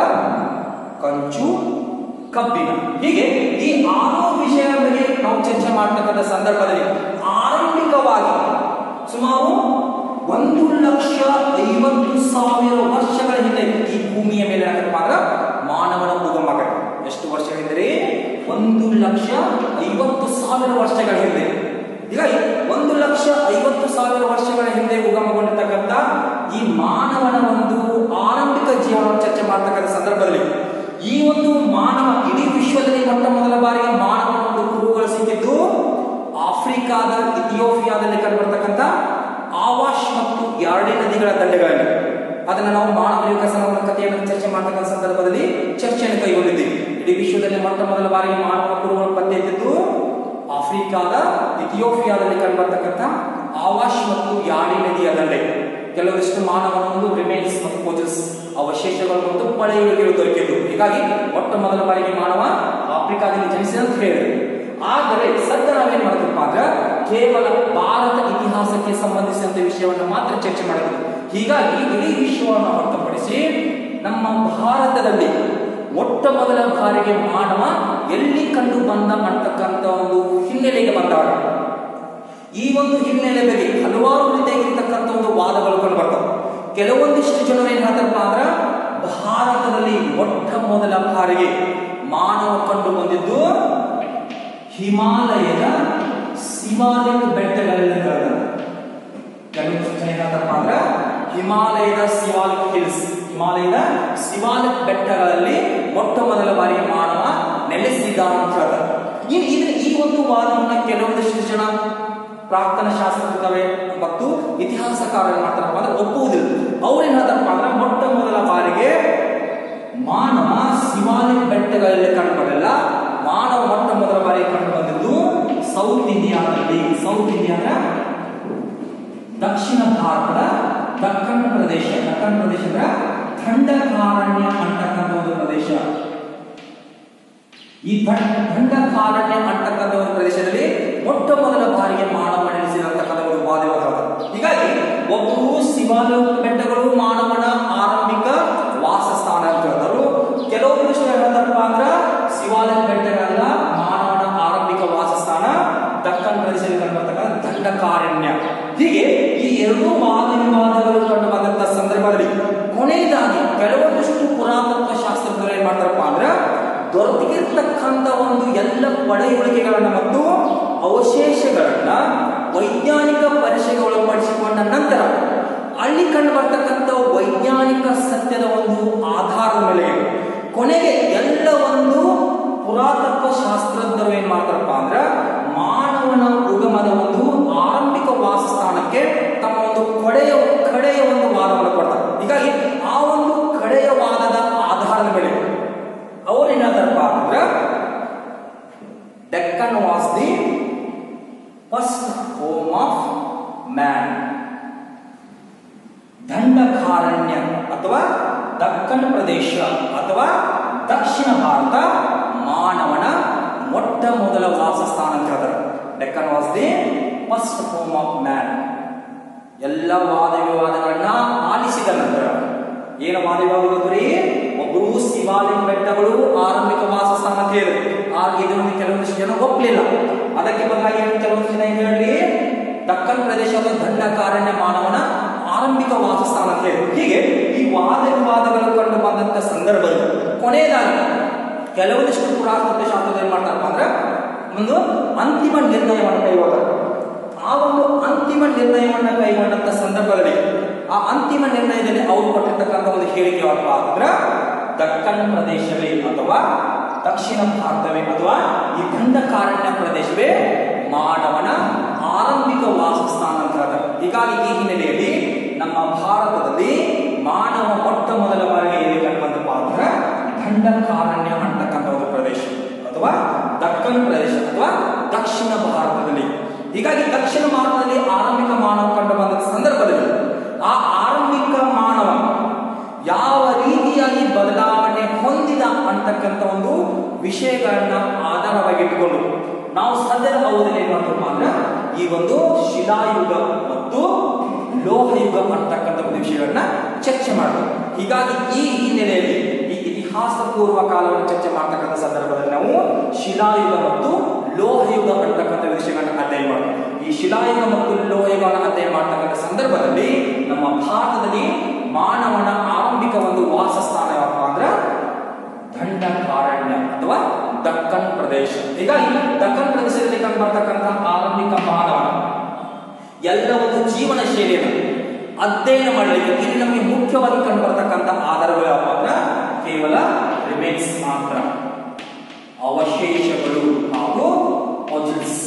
S1: ಕಂಚು ಕಬ್ಬಿಣ ಹೀಗೆ ಈ ಆರು ವಿಷಯಗಳ ಬಗ್ಗೆ ನಾವು ಚರ್ಚೆ ಮಾಡ್ತಕ್ಕಂಥ ಸಂದರ್ಭದಲ್ಲಿ ಆರಂಭಿಕವಾಗಿ ಸುಮಾರು ಒಂದು ಲಕ್ಷ ಐವತ್ತು ಸಾವಿರ ವರ್ಷಗಳ ಹಿಂದೆ ಈ ಭೂಮಿಯ ಮೇಲೆ ಏನಪ್ಪ ಅಂದ್ರೆ ಮಾನವನ ಉಗಮ ಆಗಿದೆ. ಎಷ್ಟು ವರ್ಷಗಳ ಹಿಂದೆ ಒಂದು ಲಕ್ಷ ಐವತ್ತು ಸಾವಿರ ವರ್ಷಗಳ ಹಿಂದೆ ಹೀಗಾಗಿ ಒಂದು ಲಕ್ಷ ಐವತ್ತು ಸಾವಿರ ವರ್ಷಗಳ ಹಿಂದೆ ಉಗಮಗೊಂಡಿರ್ತಕ್ಕಂಥ ಈ ಮಾನವನ ಒಂದು ಆರಂಭಿಕ ಜೀವನ ಚರ್ಚೆ ಮಾಡ್ತಕ್ಕಂಥ ಸಂದರ್ಭದಲ್ಲಿ ಈ ಒಂದು ಮಾನವ ಇಡೀ ವಿಶ್ವದಲ್ಲಿ ಮೊಟ್ಟ ಮೊದಲ ಬಾರಿಗೆ ಮಾನವನ ಒಂದು ಕುರುಹುಗಳು ಸಿಕ್ಕಿದ್ದು ಆಫ್ರಿಕಾದ ಇಥಿಯೋಪಿಯಾದಲ್ಲಿ ಕಂಡುಬರ್ತಕ್ಕಂಥ ಆವಾಶ್ ಮತ್ತು ಯಾರ್ಡೆ ನದಿಗಳ ದಂಡೆಗಳಲ್ಲಿ ಅದನ್ನು ನಾವು ಮಾನವ ವಿಕಸನದ ಕಥೆಯನ್ನು ಚರ್ಚೆ ಮಾಡ್ತಕ್ಕಂಥ ಸಂದರ್ಭದಲ್ಲಿ ಚರ್ಚೆಯನ್ನು ಕೈಗೊಂಡಿದ್ದೀವಿ ಇಡೀ ವಿಶ್ವದಲ್ಲಿ ಮೊಟ್ಟ ಮೊದಲ ಬಾರಿಗೆ ಮಾನವ ಕುರುಹುಗಳು ಪತ್ತೆ ಎತ್ತಿದ್ದು ಆಫ್ರಿಕಾದ ಇಥಿಯೋಪಿಯಾದಲ್ಲಿ ಕಂಡುಬರ್ತಕ್ಕಂಥ ಆವಾಶ್ ಮತ್ತು ಯಾಡಿ ನದಿಯ ದಂಡೆ ಕೆಲವಷ್ಟು ಮಾನವನ ಒಂದು ರಿಮೇನ್ಸ್ ಮತ್ತು ಪೋಜಸ್ ಅವಶೇಷಗಳು ಮತ್ತು ಪಳೆಯುಳಿಕೆಗಳು ದೊರಕಿದ್ದು ಹೀಗಾಗಿ ಮೊಟ್ಟ ಮೊದಲ ಬಾರಿಗೆ ಮಾನವ ಆಫ್ರಿಕಾದಲ್ಲಿ ಜನಿಸಿದ ಅಂತ ಹೇಳಿದ್ರು ಆದರೆ ಸದ್ಯ ನಾವೇನ್ ಮಾಡ್ತೀವಪ್ಪ ಅಂದ್ರೆ ಕೇವಲ ಭಾರತ ಇತಿಹಾಸಕ್ಕೆ ಸಂಬಂಧಿಸಿದಂತ ವಿಷಯವನ್ನು ಮಾತ್ರ ಚರ್ಚೆ ಮಾಡಿದ್ವಿ ಹೀಗಾಗಿ ಇಡೀ ವಿಶ್ವವನ್ನು ಹೊರತುಪಡಿಸಿ ನಮ್ಮ ಭಾರತದಲ್ಲಿ ಮೊಟ್ಟ ಮೊದಲ ಬಾರಿಗೆ ಮಾನವ ಎಲ್ಲಿ ಕಂಡು ಬಂದ ಅಂತಕ್ಕಂಥ ಒಂದು ಹಿನ್ನೆಲೆಗೆ ಬಂದಾಗ ಈ ಒಂದು ಹಿನ್ನೆಲೆ ಬಗ್ಗೆ ಹಲವಾರು ರೀತಿಯಾಗಿರ್ತಕ್ಕಂಥ ಒಂದು ವಾದಗಳು ಕಂಡು ಬರ್ತವೆ ಕೆಲವೊಂದಿಷ್ಟು ಜನರು ಏನ್ ಹೇಳ್ತಾರಪ್ಪ ಅಂದ್ರ ಭಾರತದಲ್ಲಿ ಮೊಟ್ಟ ಮೊದಲ ಬಾರಿಗೆ ಮಾನವ ಕಂಡು ಬಂದಿದ್ದು ಹಿಮಾಲಯದ ಸಿಮಾಲಿಕ್ ಬೆಟ್ಟಗಳಲ್ಲಿ ಹೇಳ್ತಾರೆ ಕೆಲವೊಂದಿಷ್ಟು ಜನ ಏನ್ ಹೇಳ್ತಾರಪ್ಪ ಅಂದ್ರ ಹಿಮಾಲಯದ ಸಿವಾಲಿಕ್ ಹಿಲ್ಸ್ ಹಿಮಾಲಯದ ಸಿವಾಲಿಕ್ ಬೆಟ್ಟಗಳಲ್ಲಿ ಮೊಟ್ಟ ಮೊದಲ ಬಾರಿಗೆ ಮಾನವ ನೆಲೆಸಿದ ಅಂತ ಹೇಳ್ತಾರೆ ಈ ಇದ್ರ- ಈ ಒಂದು ವಾದವನ್ನ ಕೆಲವೊಂದಿಷ್ಟು ಜನ ಪ್ರಾಕ್ತನ ಶಾಸ್ತ್ರಜ್ಞರೇ ಮತ್ತು ಇತಿಹಾಸಕಾರರು ಮಾಡ್ತಾರಪ್ಪ ಅಂದ್ರೆ ಒಪ್ಪುವುದಿಲ್ಲ ಅವ್ರೇನ್ ಹೇಳ್ತಾರಪ್ಪ ಅಂದ್ರೆ ಮೊಟ್ಟ ಮೊದಲ ಬಾರಿಗೆ ಮಾನವ ಶಿವಾಲಿಕ್ ಬೆಟ್ಟಗಳಲ್ಲಿ ಕಂಡು ಬರಲ್ಲ ಮಾನವ ಮೊಟ್ಟ ಮೊದಲ ಬಾರಿಗೆ ಕಂಡು ಬಂದಿದ್ದು ಸೌತ್ ಇಂಡಿಯಾದಲ್ಲಿ ಸೌತ್ ಇಂಡಿಯಾ ಅಂದ್ರೆ ದಕ್ಷಿಣ ಭಾರತದ ದಕ್ಕನ್ ಪ್ರದೇಶ ದಕ್ಕನ್ ಪ್ರದೇಶ ಅಂದ್ರೆ ದಂಡಕಾರಣ್ಯ ಅಂತಕ್ಕಂಥ ಒಂದು ಪ್ರದೇಶ ಈ ದಂಡ ದಂಡಕಾರಣ್ಯ ಅಂತಕ್ಕಂಥ ಒಂದು ಪ್ರದೇಶದಲ್ಲಿ ಮೊಟ್ಟ ಮೊದಲ ಬಾರಿಗೆ ಮಾನವ ನೆಲೆಸಿದಂತಕ್ಕಂಥ ಒಂದು ವಾದವಾದ ಹೀಗಾಗಿ ಒಬ್ಬರು ಶಿವಾಲ ಬೆಟ್ಟಗಳು ಮಾನವನ ಆರಂಭಿಕ ವಾಸಸ್ಥಾನ ಅಂತ ಹೇಳ್ತಾರೆ ಕೆಲವೊಂದಿಷ್ಟು ಹೇಳ್ತಾರಪ್ಪ ಅಂದ್ರ ಶಿವಾಲಯ ಬೆಟ್ಟಗಳೆಲ್ಲ ಮಾನವನ ಆರಂಭಿಕ ವಾಸಸ್ಥಾನ ದಕ್ಕನ್ ಪ್ರದೇಶದಲ್ಲಿ ಕಂಡುಬರ್ತಕ್ಕಂಥ ದಂಡಕಾರಣ್ಯ ಹೀಗೆ ಈ ಎರಡೂ ವಾದ ವಿವಾದಗಳು ಕಂಡು ಬಂದಂತ ಸಂದರ್ಭದಲ್ಲಿ ಕೊನೆಯದಾಗಿ ಕೆಲವೊಂದಿಷ್ಟು ಪುರಾತತ್ವ ಶಾಸ್ತ್ರಜ್ಞರು ಏನ್ ಮಾಡ್ತಾರಪ್ಪ ಅಂದ್ರ ದೊರೆತಿರ್ತಕ್ಕಂಥ ಒಂದು ಎಲ್ಲ ಪಳೆಯುಳಿಕೆಗಳನ್ನ ಮತ್ತು ಅವಶೇಷಗಳನ್ನ ವೈಜ್ಞಾನಿಕ ಪರೀಕ್ಷೆಗೆ ಒಳಪಡಿಸಿಕೊಂಡ ನಂತರ ಅಲ್ಲಿ ಕಂಡು ಬರ್ತಕ್ಕಂಥ ವೈಜ್ಞಾನಿಕ ಸತ್ಯದ ಒಂದು ಆಧಾರದ ಮೇಲೆ ಕೊನೆಗೆ ಎಲ್ಲ ಒಂದು ಪುರಾತತ್ವ ಶಾಸ್ತ್ರಜ್ಞರು ಏನ್ ಮಾಡ್ತಾರಪ್ಪ ಅಂದ್ರ ಮಾನವನ ಉಗಮದ ಒಂದು ಆರಂಭಿಕ ವಾಸಸ್ಥಾನಕ್ಕೆ ತಮ್ಮ ಒಂದು ಕಡೆಯ ಕಡೆಯ ಒಂದು ವಾದವನ್ನು ಕೊಡ್ತಾರೆ ಹೀಗಾಗಿ ಆ ಒಂದು ಕಡೆಯ ವಾದದ ಆಧಾರದ ಮೇಲೆ ಅವ್ರು ಏನ್ ಹೇಳ್ತಾರಪ್ಪ ಅಂದ್ರ Deccan was the first home of man Dandakaranya ಅಥವಾ ದಕ್ಕನ್ ಪ್ರದೇಶ ಅಥವಾ ದಕ್ಷಿಣ ಭಾರತ ಮಾನವನ ಮೊಟ್ಟ ಮೊದಲ ವಾಸಸ್ಥಾನ ಅಂತ ಹೇಳ್ತಾರೆ Deccan was the first home of man ಎಲ್ಲ ವಾದ ವಿವಾದಗಳನ್ನ ಆಲಿಸಿದ ನಂತರ ಏನು ವಾದ ವಿವಾದಗಳು ರೀ ಒಬ್ಬರು ಶಿವಾಲಿಂಗ ಬೆಟ್ಟಗಳು ಆರಂಭಿಕ ವಾಸಸ್ಥಾನ ಅಂತ ಹೇಳಿದ್ರು ಆಗ ಇದನ್ನು ಕೆಲವೊಂದಿಷ್ಟು ಜನ ಒಪ್ಪಲಿಲ್ಲ ಅದಕ್ಕೆ ಬದಲಾಗಿ ಏನು ಕೆಲವೊಂದು ಜನ ಏನು ಹೇಳಿ ದಕ್ಕನ್ ಪ್ರದೇಶದ ದಂಡಕಾರಣ್ಯ ಮಾನವನ ಆರಂಭಿಕ ವಾಸಸ್ಥಾನ ಅಂತ ಹೇಳಿದ್ರು ಹೀಗೆ ಈ ವಾದ ವಿವಾದಗಳು ಕಂಡು ಬಂದಂತ ಸಂದರ್ಭದಲ್ಲಿ ಕೊನೆಯದಾಗಿ ಕೆಲವೊಂದಿಷ್ಟು ಪುರಾತತ್ವ ಶಾಸ್ತ್ರದಲ್ಲಿ ಏನ್ ಮಾಡ್ತಾರಪ್ಪ ಅಂದ್ರೆ ಒಂದು ಅಂತಿಮ ನಿರ್ಣಯವನ್ನು ಕೈಗೊಳ್ತಾರೆ ಆ ಒಂದು ಅಂತಿಮ ನಿರ್ಣಯವನ್ನ ಕೈಗೊಂಡಂತ ಸಂದರ್ಭದಲ್ಲಿ ಆ ಅಂತಿಮ ನಿರ್ಣಯದಲ್ಲಿ ಅವರು ಕೊಟ್ಟಿರ್ತಕ್ಕಂಥ ಒಂದು ಹೇಳಿಕೆ ಯಾವಪ್ಪ ಅಂದ್ರೆ ದಕ್ಕನ್ ಪ್ರದೇಶವೇ ಅಥವಾ ದಕ್ಷಿಣ ಭಾರತವೇ ಅಥವಾ ಈ ದಂಡಕಾರಣ್ಯ ಪ್ರದೇಶವೇ ಮಾನವನ ಆರಂಭಿಕ ವಾಸಸ್ಥಾನ ಅಂತ ಹೇಳ್ತಾರೆ ಹೀಗಾಗಿ ಈ ಹಿನ್ನೆಲೆಯಲ್ಲಿ ನಮ್ಮ ಭಾರತದಲ್ಲಿ ಮಾನವ ಮೊಟ್ಟ ಮೊದಲ ಬಾರಿಗೆ ಎಲ್ಲಿ ಕಂಡು ಬಂದಪ್ಪ ಅಂದ್ರೆ ದಂಡಕಾರಣ್ಯ ಅಂತಕ್ಕಂಥ ಒಂದು ಪ್ರದೇಶ ಅಥವಾ ದಕ್ಕನ್ ಪ್ರದೇಶ ಅಥವಾ ದಕ್ಷಿಣ ಭಾರತದಲ್ಲಿ ಹೀಗಾಗಿ ದಕ್ಷಿಣ ಭಾರತದಲ್ಲಿ ಆರಂಭಿಕ ಮಾನವ ಕಂಡು ಬಂದ ಸಂದರ್ಭದಲ್ಲಿ ಆ ಆರಂಭಿಕ ಮಾನವ ಯಾವ ರೀತಿಯಾಗಿ ಬದಲಾವಣೆ ಹೊಂದಿದ ಅಂತಕ್ಕಂಥ ಒಂದು ವಿಷಯಗಳನ್ನ ಆಧಾರವಾಗಿಟ್ಟುಕೊಂಡು ನಾವು ಸದ್ಯದ ಅವಧಿಯಲ್ಲಿ ಏನ್ ಮಾಡ್ತಪ್ಪ ಅಂದ್ರೆ ಈ ಒಂದು ಶಿಲಾಯುಗ ಮತ್ತು ಲೋಹಯುಗ ಅಂತಕ್ಕಂಥ ಒಂದು ವಿಷಯಗಳನ್ನ ಚರ್ಚೆ ಮಾಡ್ತೀವಿ ಹೀಗಾಗಿ ಈ ಹಿನ್ನೆಲೆಯಲ್ಲಿ ಈ ಇತಿಹಾಸ ಪೂರ್ವ ಕಾಲವನ್ನು ಚರ್ಚೆ ಮಾಡ್ತಕ್ಕಂಥ ಸಂದರ್ಭದಲ್ಲಿ ನಾವು ಶಿಲಾಯುಗ ಮತ್ತು ಲೋಹಯುಗ ಅಂತಕ್ಕಂಥ ವಿಷಯಗಳನ್ನ ಅಧ್ಯಯನ ಮಾಡ್ತೀವಿ ಈ ಶಿಲಾಯುಗ ಮತ್ತು ಲೋಹಯುಗವನ್ನು ಅಧ್ಯಯನ ಮಾಡ್ತಕ್ಕಂಥ ಸಂದರ್ಭದಲ್ಲಿ ನಮ್ಮ ಭಾರತದಲ್ಲಿ ಮಾನವನ ಆರಂಭಿಕ ಒಂದು ವಾಸಸ್ಥಾನ ಯಾವಪ್ಪ ಅಂದ್ರೆ ದಂಡಕಾರಣ್ಯ ಅಥವಾ ದಕ್ಕನ್ ಪ್ರದೇಶ ಹೀಗಾಗಿ ದಕ್ಕನ್ ಪ್ರದೇಶದಲ್ಲಿ ಕಂಡು ಬರ್ತಕ್ಕಂಥ ಆರಂಭಿಕ ಮಾನವ ಎಲ್ಲ ಒಂದು ಜೀವನ ಶೈಲಿಯನ್ನು ಅಧ್ಯಯನ ಮಾಡಲಿಕ್ಕೆ ಇಲ್ಲಿ ನಮಗೆ ಮುಖ್ಯವಾಗಿ ಕಂಡು ಬರ್ತಕ್ಕಂಥ ಆಧಾರಗಳು ಯಾವಪ್ಪ ಅಂದ್ರೆ ಕೇವಲ ರಿಮೇನ್ಸ್ ಮಾತ್ರ ಅವಶೇಷಗಳು ಹಾಗೂ ಫಾಸಿಲ್ಸ್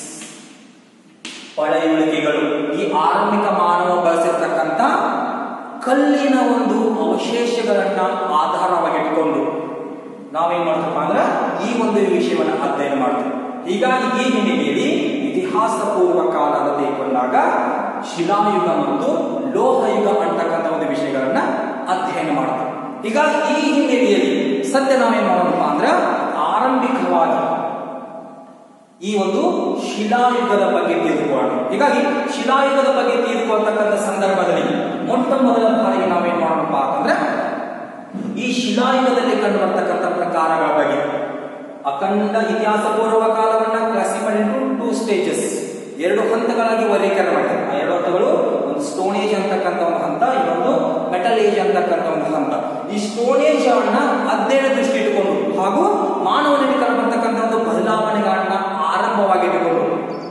S1: ಪಳೆಯುಳಿಕೆಗಳು ಈ ಆರಂಭಿಕ ಮಾನವ ಬಳಸಿರ್ತಕ್ಕಂಥ ಕಲ್ಲಿನ ಒಂದು ಅವಶೇಷಗಳನ್ನ ಆಧಾರವಾಗಿಟ್ಕೊಂಡು ನಾವೇನ್ ಮಾಡ್ತಪ್ಪ ಅಂದ್ರೆ ಈ ಒಂದು ವಿಷಯವನ್ನ ಅಧ್ಯಯನ ಮಾಡ್ತೀವಿ ಹೀಗಾಗಿ ಈ ಹಿನ್ನೆಲೆಯಲ್ಲಿ ಇತಿಹಾಸ ಪೂರ್ವ ಕಾಲದ ತೆಗೆದುಕೊಂಡಾಗ ಶಿಲಾಯುಗ ಮತ್ತು ಲೋಹಯುಗ ಅಂತಕ್ಕಂಥ ಒಂದು ವಿಷಯಗಳನ್ನ ಅಧ್ಯಯನ ಮಾಡ್ತೀವಿ ಹೀಗಾಗಿ ಈ ಹಿನ್ನೆಲೆಯಲ್ಲಿ ಸದ್ಯ ನಾವೇನ್ ಮಾಡೋಣಪ್ಪ ಅಂದ್ರೆ ಆರಂಭಿಕವಾಗಿ ಈ ಒಂದು ಶಿಲಾಯುಗದ ಬಗ್ಗೆ ತಿಳಿದುಕೊಳ್ಳೋಣ ಹೀಗಾಗಿ ಶಿಲಾಯುಗದ ಬಗ್ಗೆ ತಿಳಿದುಕೊಳ್ತಕ್ಕಂಥ ಸಂದರ್ಭದಲ್ಲಿ ಮೊಟ್ಟ ಮೊದಲ ಬಾರಿಗೆ ನಾವೇನ್ ಮಾಡೋಣಪ್ಪ ಅಂತಂದ್ರೆ ಈ ಈ ಶಿಲಾಯುಗದಲ್ಲಿ ಕಂಡುಬರ್ತಕ್ಕಂಥ ಪ್ರಕಾರಗಳ ಬಗ್ಗೆ ಅಖಂಡ ಇತಿಹಾಸ ಪೂರ್ವ ಕಾಲವನ್ನ ಕ್ಲಾಸಿಫೈಡ್ ಇಂಟು ಟೂ ಸ್ಟೇಜಸ್ ಎರಡು ಹಂತಗಳಾಗಿ ವರ್ಗೀಕರಣ ಮಾಡ್ತಾರೆ ಆ ಎರಡು ಹಂತಗಳು ಒಂದು ಸ್ಟೋನ್ ಏಜ್ ಅಂತಕ್ಕಂಥ ಒಂದು ಹಂತ ಇನ್ನೊಂದು ಮೆಟಲ್ ಏಜ್ ಅಂತಕ್ಕಂಥ ಒಂದು ಹಂತ ಈ ಸ್ಟೋನ್ ಏಜ್ ಅನ್ನ ಅಧ್ಯಯನ ದೃಷ್ಟಿ ಇಟ್ಟುಕೊಂಡು ಹಾಗೂ ಮಾನವನಲ್ಲಿ ಕಂಡುಬರ್ತಕ್ಕಂಥ ಒಂದು ಬದಲಾವಣೆಗಳನ್ನ ಆರಂಭವಾಗಿಟ್ಟುಕೊಂಡು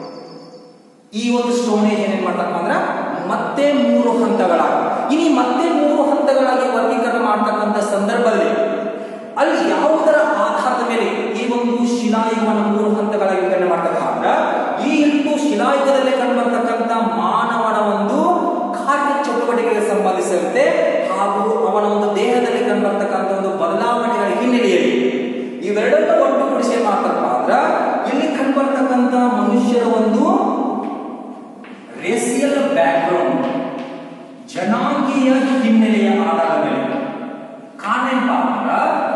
S1: ಈ ಒಂದು ಸ್ಟೋನ್ ಏಜ್ ಏನೇನ್ ಮಾಡ್ತಪ್ಪ ಅಂದ್ರ ಮತ್ತೆ ಮೂರು ಹಂತಗಳಾಗಿ ಇನಿ ಮತ್ತೆ ಮೂರು ಹಂತಗಳಾಗಿ ವರ್ಗೀಕರಣ ಮಾಡ್ತಕ್ಕಂಥ ಸಂದರ್ಭದಲ್ಲಿ ಅಲ್ಲಿ ಯಾವುದರ ಆಧಾರದ ಮೇಲೆ ಈ ಒಂದು ಶಿಲಾಯುಗವನ್ನು ಮೂರು ಹಂತಗಳಾಗಿ ವಿಂಗಡಣೆ ಮಾಡ್ತಕ್ಕ ಅಂದ್ರ ಈ ಎಂಟು ಶಿಲಾಯುಗದಲ್ಲಿ ಕಂಡುಬರ್ತಕ್ಕಂಥ ಮಾನವನ ಒಂದು ಕಾರ್ಯ ಚಟುವಟಿಕೆಗೆ ಸಂಬಂಧಿಸಿದಂತೆ ಹಾಗೂ ಅವನ ಒಂದು ದೇಹದಲ್ಲಿ ಕಂಡುಬರ್ತಕ್ಕಂಥ ಒಂದು ಬದಲಾವಣೆಗಳ ಹಿನ್ನೆಲೆಯಲ್ಲಿ ಇವೆರಡನ್ನು ಒಟ್ಟುಗೂಡಿಸಿ ಏನ್ ಮಾಡ್ತಾರಪ್ಪ ಅಂದ್ರ ಇಲ್ಲಿ ಕಂಡುಬರ್ತಕ್ಕಂಥ ಮನುಷ್ಯರ ಒಂದು ರೇಸಿಯಲ್ ಬ್ಯಾಕ್ಗ್ರೌಂಡ್ ಜನಾಂಗೀಯ ಹಿನ್ನೆಲೆಯ ಆಧಾರದ ಮೇಲೆ ಕಾರಣೇನಪ್ಪ ಅಂದ್ರ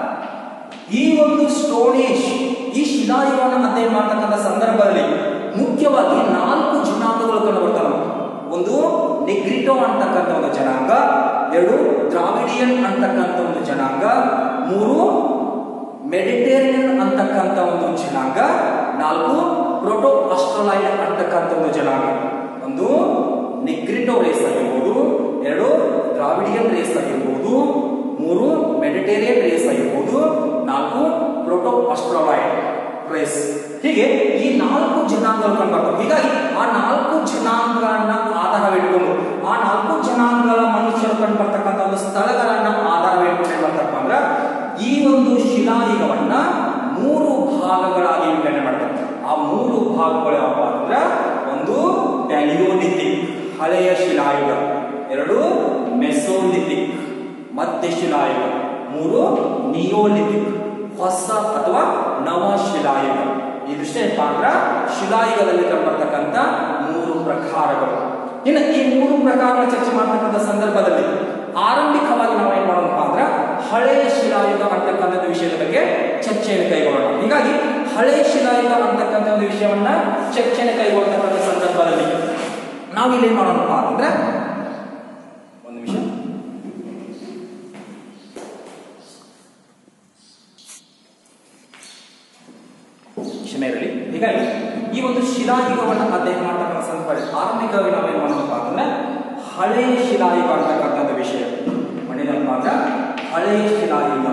S1: ಈ ಒಂದು ಸ್ಟೋನೇಜ್ ಈ ಶಿಲಾಯುಗವನ್ನು ಅಧ್ಯಯನ ಮಾಡ್ತಕ್ಕಂಥ ಸಂದರ್ಭದಲ್ಲಿ ಮುಖ್ಯವಾಗಿ ನಾಲ್ಕು ಜನಾಂಗಗಳು ಕಂಡು ಬರ್ತವೆ ಒಂದು ನೆಗ್ರಿಟೋ ಅಂತಕ್ಕಂಥ ಒಂದು ಜನಾಂಗ ಎರಡು ದ್ರಾವಿಡಿಯನ್ ಅಂತಕ್ಕಂಥ ಒಂದು ಜನಾಂಗ ಮೂರು ಮೆಡಿಟೇರಿಯನ್ ಅಂತಕ್ಕಂಥ ಒಂದು ಜನಾಂಗ ನಾಲ್ಕು ಪ್ರೋಟೋ ಆಸ್ಟ್ರಲೈಡ್ ಅಂತಕ್ಕಂಥ ಒಂದು ಜನಾಂಗ ಒಂದು ನಿಗ್ರಿಟೋ ರೇಸ್ ಆಗಿರ್ಬೋದು ಎರಡು ದ್ರಾವಿಡಿಯನ್ ರೇಸ್ ಆಗಿರ್ಬೋದು ಮೂರು ಮೆಡಿಟೇರಿಯನ್ ರೇಸ್ ಆಗಿರ್ಬೋದು ನಾಲ್ಕು ಪ್ರೋಟೋ ಆಸ್ಟ್ರಲೈಡ್ ರೇಸ್ ಹೀಗೆ ಈ ನಾಲ್ಕು ಜನಾಂಗಗಳು ಕಂಡುಬರ್ತವೆ ಹೀಗಾಗಿ ಆ ನಾಲ್ಕು ಜನಾಂಗಗಳನ್ನ ಆಧಾರವಿಟ್ಟುಕೊಂಡು ಆ ನಾಲ್ಕು ಜನಾಂಗಗಳ ಮನುಷ್ಯರು ಕಂಡುಬರ್ತಕ್ಕಂಥ ಒಂದು ಸ್ಥಳಗಳನ್ನ ಆಧಾರವಿಟ್ಟುಕೊಂಡು ಏನ್ ಮಾಡ್ತಪ್ಪ ಅಂದ್ರ ಈ ಒಂದು ಶಿಲಾಯುಗವನ್ನ ಮೂರು ಭಾಗಗಳಾಗಿ ವಿಂಗಡಣೆ ಮಾಡ್ತಾರೆ ಆ ಮೂರು ಭಾಗಗಳು ಯಾವಪ್ಪ ಅಂದ್ರ ಒಂದು ಪ್ಯಾಲಿಯೋಲಿಥಿಕ್ ಹಳೆಯ ಶಿಲಾಯುಗ ಎರಡು ಮೆಸೋಲಿಥಿಕ್ ಮಧ್ಯ ಶಿಲಾಯುಗ ಮೂರು ನಿಯೋಲಿಥಿಕ್ ಹೊಸ ಅಥವಾ ನವ ಶಿಲಾಯುಗ ಈ ದೃಷ್ಟಿ ಏನಪ್ಪ ಅಂದ್ರ ಶಿಲಾಯುಗದಲ್ಲಿ ಕಂಡುಬರ್ತಕ್ಕಂಥ ಮೂರು ಪ್ರಕಾರಗಳು ಇನ್ನು ಈ ಮೂರು ಪ್ರಕಾರಗಳ ಚರ್ಚೆ ಮಾಡ್ತಕ್ಕಂಥ ಸಂದರ್ಭದಲ್ಲಿ ಆರಂಭಿಕವಾಗಿ ನಾವು ಏನ್ ಮಾಡೋಣಪ್ಪ ಅಂದ್ರ ಹಳೆಯ ಶಿಲಾಯುಗ ಅಂತಕ್ಕಂಥ ವಿಷಯದ ಬಗ್ಗೆ ಚರ್ಚೆಯನ್ನು ಕೈಗೊಳ್ಳೋಣ ಹೀಗಾಗಿ ಹಳೆಯ ಶಿಲಾಯುಗ ಅಂತಕ್ಕಂಥ ಒಂದು ವಿಷಯವನ್ನ ಚರ್ಚೆಯನ್ನು ಕೈಗೊಳ್ಳತಕ್ಕಂಥ ಸಂದರ್ಭದಲ್ಲಿ ನಾವು ಇಲ್ಲಿ ಏನ್ ಮಾಡೋಣಪ್ಪ ಅಂದ್ರೆ ಒಂದು ನಿಮಿಷ ಕ್ಷಮೆ ಇರಲಿ ಹೀಗಾಗಿ ಈ ಒಂದು ಶಿಲಾಯುಗವನ್ನು ಅಧ್ಯಯನ ಮಾಡ್ತಕ್ಕಂಥ ಸಂದರ್ಭದಲ್ಲಿ ಆರಂಭಿಕವಾಗಿ ನಾವೇನ್ ಮಾಡೋಣಪ್ಪ ಅಂದ್ರೆ ಹಳೆಯ ಶಿಲಾಯುಗ ಅಂತಕ್ಕಂಥ ವಿಷಯ ಮಣ್ಣಿನಪ್ಪ ಅಂದ್ರೆ ಹಳೆಯ ಶಿಲಾಯುಗ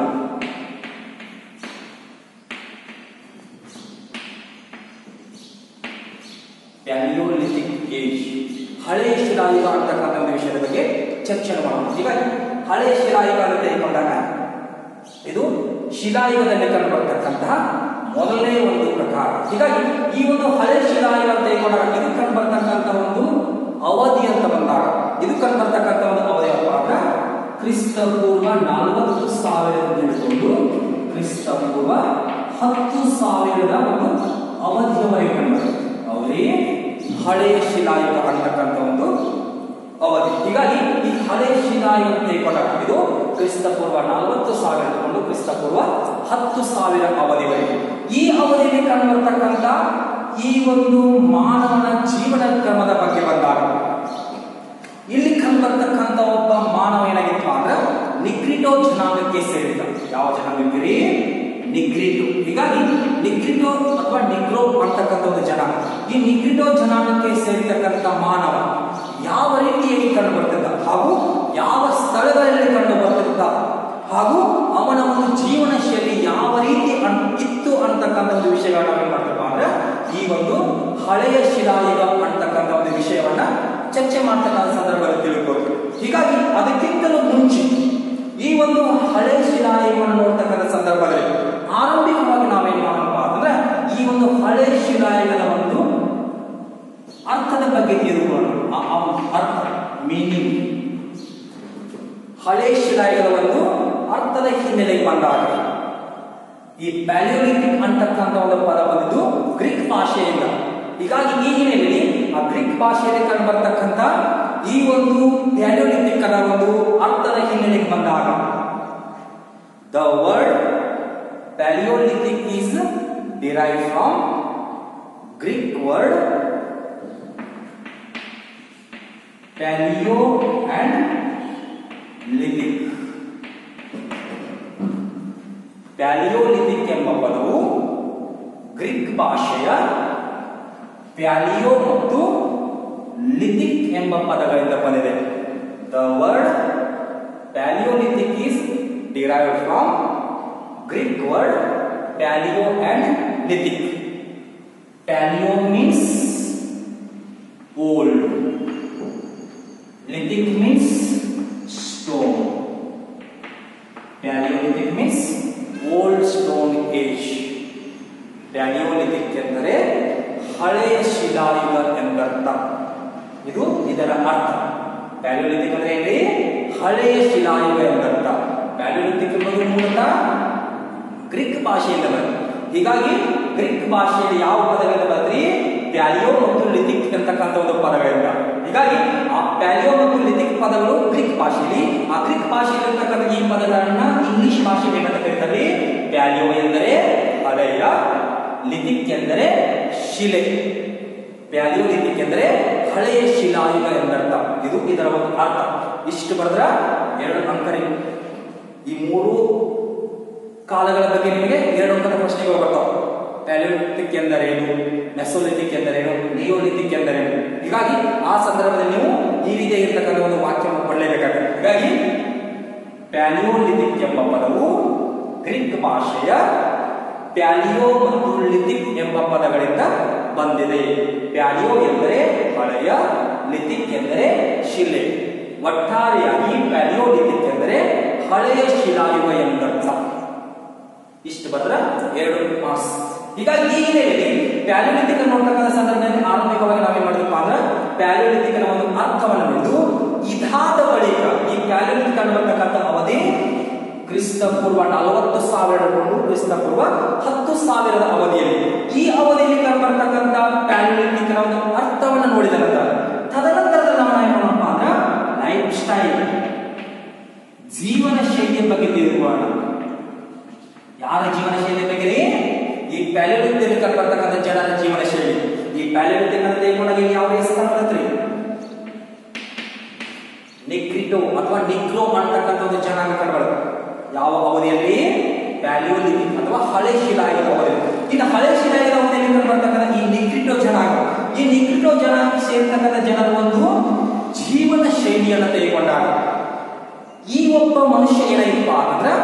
S1: ಪ್ಯಾಲಿಯೋಲಿಥಿಕ್ ಏಜ್ ಹಳೆಯ ಶಿಲಾಯುಗ ಅಂತಕ್ಕಂಥ ಒಂದು ವಿಷಯದ ಬಗ್ಗೆ ಚರ್ಚೆ ಮಾಡೋಣ ಹೀಗಾಗಿ ಹಳೆಯ ಶಿಲಾಯುಗ ಅಂತ ತೆಗೆದುಕೊಂಡಾಗ ಇದು ಶಿಲಾಯುಗದಲ್ಲಿ ಕಂಡುಬರ್ತಕ್ಕಂತಹ ಮೊದಲನೇ ಒಂದು ಪ್ರಕಾರ ಹೀಗಾಗಿ ಈ ಒಂದು ಹಳೆ ಶಿಲಾಯುಗ ಅಂತ ತೆಗೆದುಕೊಂಡಾಗ ಇದು ಕಂಡುಬರ್ತಕ್ಕಂಥ ಒಂದು ಅವಧಿ ಅಂತ ಬಂದಾಗ ಇದು ಕಂಡುಬರ್ತಕ್ಕಂಥ ಒಂದು ಅವಧಿ apa ಅಂದ್ರೆ ಕ್ರಿಸ್ತ ಪೂರ್ವ ನಲವತ್ತು ಸಾವಿರದಿಂದ ಹಿಡಿದುಕೊಂಡು ಕ್ರಿಸ್ತ ಪೂರ್ವ ಹತ್ತು ಸಾವಿರದ ಒಂದು ಅವಧಿಯವರೆಗೆ ಕಂಡುಬರುತ್ತೆ ಅವರೇ ಹಳೆಯ ಶಿಲಾಯುಗ ಅಂತಕ್ಕಂಥ ಒಂದು ಅವಧಿ ಹೀಗಾಗಿ ಈ ಹಳೆಯ ಶಿಲಾಯುಗ ತೆಗೆದುಕೊಂಡಾಗ ಇದು ಕ್ರಿಸ್ತ ಪೂರ್ವ ನಲವತ್ತು ಸಾವಿರ ಹಿಡಿದುಕೊಂಡು ಕ್ರಿಸ್ತ ಪೂರ್ವ ಹತ್ತು ಸಾವಿರ ಅವಧಿವರೆಗೆ ಈ ಅವಧಿಯಲ್ಲಿ ಕಂಡುಬರ್ತಕ್ಕಂಥ ಈ ಒಂದು ಮಾನವನ ಜೀವನ ಕ್ರಮದ ಬಗ್ಗೆ ಬಂದಾಗ ಇಲ್ಲಿ ಕಂಡುಬರ್ತಕ್ಕಂಥ ಒಬ್ಬ ಮಾನವ ಏನಾಗಿತ್ತು ಅಂದ್ರೆ ನಿಗ್ರಿಟೋ ಜನಾಂಗಕ್ಕೆ ಸೇರಿದ ಯಾವ ಜನಾಂಗಕ್ಕೆ ನಿಗ್ರಿಟೋ ಹೀಗಾಗಿ ನಿಗ್ರಿಟೋ ಅಥವಾ ನಿಗ್ರೋ ಅಂತಕ್ಕಂಥ ಒಂದು ಜನಾಂಗ ಈ ನಿಗ್ರಿಟೋ ಜನಾಂಗಕ್ಕೆ ಸೇರಿರ್ತಕ್ಕಂಥ ಮಾನವ ಯಾವ ರೀತಿಯಾಗಿ ಕಂಡು ಬರ್ತಿದ್ದ ಹಾಗೂ ಯಾವ ಸ್ಥಳಗಳಲ್ಲಿ ಕಂಡು ಬರ್ತಿದ್ದ ಹಾಗೂ ಅವನ ಒಂದು ಜೀವನ ಶೈಲಿ ಯಾವ ರೀತಿ ಅನ್- ಇತ್ತು ಅಂತಕ್ಕಂಥ ಒಂದು ವಿಷಯಗಳನ್ನ ನಾವೇನ್ ಮಾಡ್ತೇವೆ ಅಂದ್ರೆ ಈ ಒಂದು ಹಳೆಯ ಶಿಲಾಯುಗ ಅಂತಕ್ಕಂಥ ಒಂದು ವಿಷಯವನ್ನ ಚರ್ಚೆ ಮಾಡ್ತಕ್ಕಂಥ ಸಂದರ್ಭದಲ್ಲಿ ತಿಳ್ಕೊಳ್ತೀವಿ ಹೀಗಾಗಿ ಅದಕ್ಕಿಂತಲೂ ಮುಂಚೆ ಈ ಒಂದು ಹಳೆ ಶಿಲಾಯುಗವನ್ನು ನೋಡ್ತಕ್ಕಂಥ ಸಂದರ್ಭದಲ್ಲಿ ಆರಂಭಿಕವಾಗಿ ನಾವೇನ್ ಮಾಡೋಣಪ್ಪ ಅಂದ್ರೆ ಈ ಒಂದು ಹಳೆ ಶಿಲಾಯುಗದ ಒಂದು ಅರ್ಥದ ಬಗ್ಗೆ ತಿಳಿದುಕೊಳ್ಳೋಣ ಆ- ಆ ಅರ್ಥ ಮೀನಿಂಗ್ ಹಳೆ ಶಿಲಾಯುಗದ ಒಂದು ಅರ್ಥದ ಹಿನ್ನೆಲೆಗೆ ಬಂದಾಗ ಈ ಪ್ಯಾಲಿಯೋಲಿಥಿಕ್ ಅಂತಕ್ಕಂಥ ಒಂದು ಪದ ಬಂದಿದ್ದು ಗ್ರೀಕ್ ಭಾಷೆಯಿಂದ ಹೀಗಾಗಿ ಈ ಹಿನ್ನೆಲೆಯಲ್ಲಿ ಆ ಗ್ರೀಕ್ ಭಾಷೆಯಲ್ಲಿ ಕಂಡುಬರ್ತಕ್ಕಂಥ ಈ ಒಂದು ಪ್ಯಾಲಿಯೋಲಿಥಿಕ್ ಅನ್ನೋ ಒಂದು ಅರ್ಥದ ಹಿನ್ನೆಲೆಗೆ ಬಂದಾಗ the word paleolithic is derive from Greek word paleo and lithic paleolithic ಎಂಬ ಪದವು ಗ್ರೀಕ್ ಭಾಷೆಯ ಪ್ಯಾಲಿಯೋ ಮತ್ತು ಲಿಥಿಕ್ ಎಂಬ ಪದಗಳಿಂದ ಬಂದಿದೆ the word paleolithic is derived from Greek word paleo and lithic paleo means old lithic means stone paleolithic means old stone age paleolithic ಎಂದರೆ ಹಳೆಯ ಶಿಲಾಯುಗ ಎಂದರ್ಥ ಇದು ಇದರ ಅರ್ಥ ಪ್ಯಾಲಿಯೋಲಿಥಿಕ್ ಅಂದ್ರೆ ಏನ್ರಿ ಹಳೆಯ ಶಿಲಾಯುಗ ಎಂದರ್ಥ ಪ್ಯಾಲಿಯೋಲಿಥಿಕ್ ಎಂಬುದು ಮೂಲತಃ ಗ್ರೀಕ್ ಭಾಷೆಯಿಂದ ಬಂದಿದೆ ಹೀಗಾಗಿ ಗ್ರೀಕ್ ಭಾಷೆಯಲ್ಲಿ ಯಾವ ಪದಗಳಿಂದ ಬಂದ್ರಿ ಪ್ಯಾಲಿಯೋ ಮತ್ತು ಲಿಥಿಕ್ ಅಂತಕ್ಕಂಥ ಒಂದು ಪದಗಳಿಂದ ಹೀಗಾಗಿ ಆ ಪ್ಯಾಲಿಯೋ ಮತ್ತು ಲಿಥಿಕ್ ಪದಗಳು ಗ್ರೀಕ್ ಭಾಷೆಯಲ್ಲಿ ಆ ಗ್ರೀಕ್ ಭಾಷೆಯಲ್ಲಿ ಇರ್ತಕ್ಕಂಥ ಈ ಪದಗಳನ್ನ ಇಂಗ್ಲಿಷ್ ಭಾಷೆಗೆ ಏನಂತ ಕರೀತಾರೆ ಪ್ಯಾಲಿಯೋ ಎಂದರೆ ಹಳೆಯ ಲಿಥಿಕ್ ಎಂದರೆ ಶಿಲೆ ಪ್ಯಾಲಿಯೋಲಿಥಿಕ್ ಎಂದರೆ ಹಳೆಯ ಶಿಲಾಯುಗ ಎಂದರ್ಥ ಇದು ಇದರ ಒಂದು ಅರ್ಥ ಇಷ್ಟು ಬರೆದ್ರ ಎರಡು ಅಂಕರಿ ಈ ಮೂರು ಕಾಲಗಳ ಬಗ್ಗೆ ನಿಮಗೆ ಎರಡು ಅಂಕದ ಪ್ರಶ್ನೆಗಳು ಬರ್ತಾವೆ ಪ್ಯಾಲಿಯೋಲಿಥಿಕ್ ಎಂದರೇನು ಮೆಸೋಲಿಥಿಕ್ ಎಂದರೇನು ನಿಯೋಲಿಥಿಕ್ ಎಂದರೇನು ಹೀಗಾಗಿ ಆ ಸಂದರ್ಭದಲ್ಲಿ ನೀವು ಈ ರೀತಿಯಾಗಿರ್ತಕ್ಕಂಥ ಒಂದು ವಾಕ್ಯವನ್ನು ಕೊಡಲೇಬೇಕಾಗುತ್ತೆ ಹೀಗಾಗಿ ಪ್ಯಾಲಿಯೋಲಿಥಿಕ್ ಎಂಬ ಪದವು ಗ್ರೀಕ್ ಭಾಷೆಯ ಪ್ಯಾಲಿಯೋ ಮತ್ತು ಲಿಥಿಕ್ ಎಂಬ ಪದಗಳಿಂದ ಬಂದಿದೆ ಪ್ಯಾಲಿಯೋ ಎಂದರೆ ಹಳೆಯ ಲಿಥಿಕ್ ಎಂದರೆ ಶಿಲೆ ಒಟ್ಟಾರೆಯಾಗಿ ಪ್ಯಾಲಿಯೋಲಿಥಿಕ್ ಎಂದರೆ ಹಳೆಯ ಶಿಲಾಯುಗ ಎಂದರ್ಥ ಇಷ್ಟು ಬಂದ್ರ ಎರಡು ಮಾರ್ಕ್ಸ್ ಹೀಗಾಗಿ ಈ ಹಿನ್ನೆಲೆಯಲ್ಲಿ ಪ್ಯಾಲಿಯೋಲಿಥಿಕ್ ಅನ್ನು ನೋಡ್ತಕ್ಕಂಥ ಸಂದರ್ಭದಲ್ಲಿ ಆರಂಭಿಕವಾಗಿ ನಾವೇನ್ ಮಾಡಿದ್ವಿ ಅಂದ್ರೆ ಪ್ಯಾಲಿಯೋಲಿಥಿಕ್ ನ ಒಂದು ಅರ್ಥವನ್ನು ಹಿಡಿದು ಇದಾದ ಬಳಿಕ ಈ ಪ್ಯಾಲಿಯೋಲಿಥಿಕ್ ಅನ್ನತಕ್ಕಂಥ ಅವಧಿ ಕ್ರಿಸ್ತ ಪೂರ್ವ ನಲವತ್ತು ಸಾವಿರ ಹಿಡ್ಕೊಂಡು ಕ್ರಿಸ್ತ ಪೂರ್ವ ಹತ್ತು ಸಾವಿರದ ಅವಧಿಯಲ್ಲಿ ಈ ಅವಧಿಯಲ್ಲಿ ಕಂಡುಬರ್ತಕ್ಕಂಥ ಪ್ಯಾಲಿಯೋಲಿಥಿಕ್ ನ ಒಂದು ಅರ್ಥವನ್ನು ನೋಡಿದ ನಂತರ ತದನಂತರದ ನಾವು ಏನ್ ಮಾಡೋಣಪ್ಪ ಅಂದ್ರೆ ಲೈಫ್ ಸ್ಟೈಲ್ ಜೀವನ ಶೈಲಿಯ ಬಗ್ಗೆ ತಿಳ್ಕೊಳ್ಳೋಣ ಯಾರ ಜೀವನ ಶೈಲಿ ಬಗ್ಗೆ ರೀ ಈ ಪ್ಯಾಲಿಯೋಲಿಥಿಕ್ ಕಂಡುಬರ್ತಕ್ಕಂಥ ಜನರ ಜೀವನ ಶೈಲಿ ಈ ಪ್ಯಾಲಿಯೋಲಿಥಿಕ್ ಅಂತ ತೆಗೆದುಕೊಂಡಾಗ ಇಲ್ಲಿ ಯಾವ ಹೆಸರು ಬರುತ್ತೆ ನಿಗ್ರಿಟೋ ಅಥವಾ ನಿಗ್ರೋ ಅಂತಕ್ಕಂಥ ಒಂದು ಜನಾಂಗ ಕಂಡುಬರುತ್ತೆ ಯಾವ ಅವಧಿಯಲ್ಲಿ ಪ್ಯಾಲಿಯೋಲಿಥಿಕ್ ಅಥವಾ ಹಳೆ ಶಿಲಾಯುಗದ ಅವಧಿ ಇನ್ನು ಹಳೆ ಶಿಲಾಯುಗದ ಅವಧಿಯಲ್ಲಿ ಕಂಡುಬರ್ತಕ್ಕಂಥ ಈ ನಿಗ್ರಿಟೋ ಜನಾಂಗ ಈ ನಿಗ್ರಿಟೋ ಜನಾಂಗ ಸೇರ್ತಕ್ಕಂಥ ಜನರ ಒಂದು ಜೀವನ ಶೈಲಿಯನ್ನು ತೆಗೆದುಕೊಂಡಾಗ ಈ ಒಬ್ಬ ಮನುಷ್ಯ ಏನಾಗಿಪ್ಪ ಅಂದ್ರೆ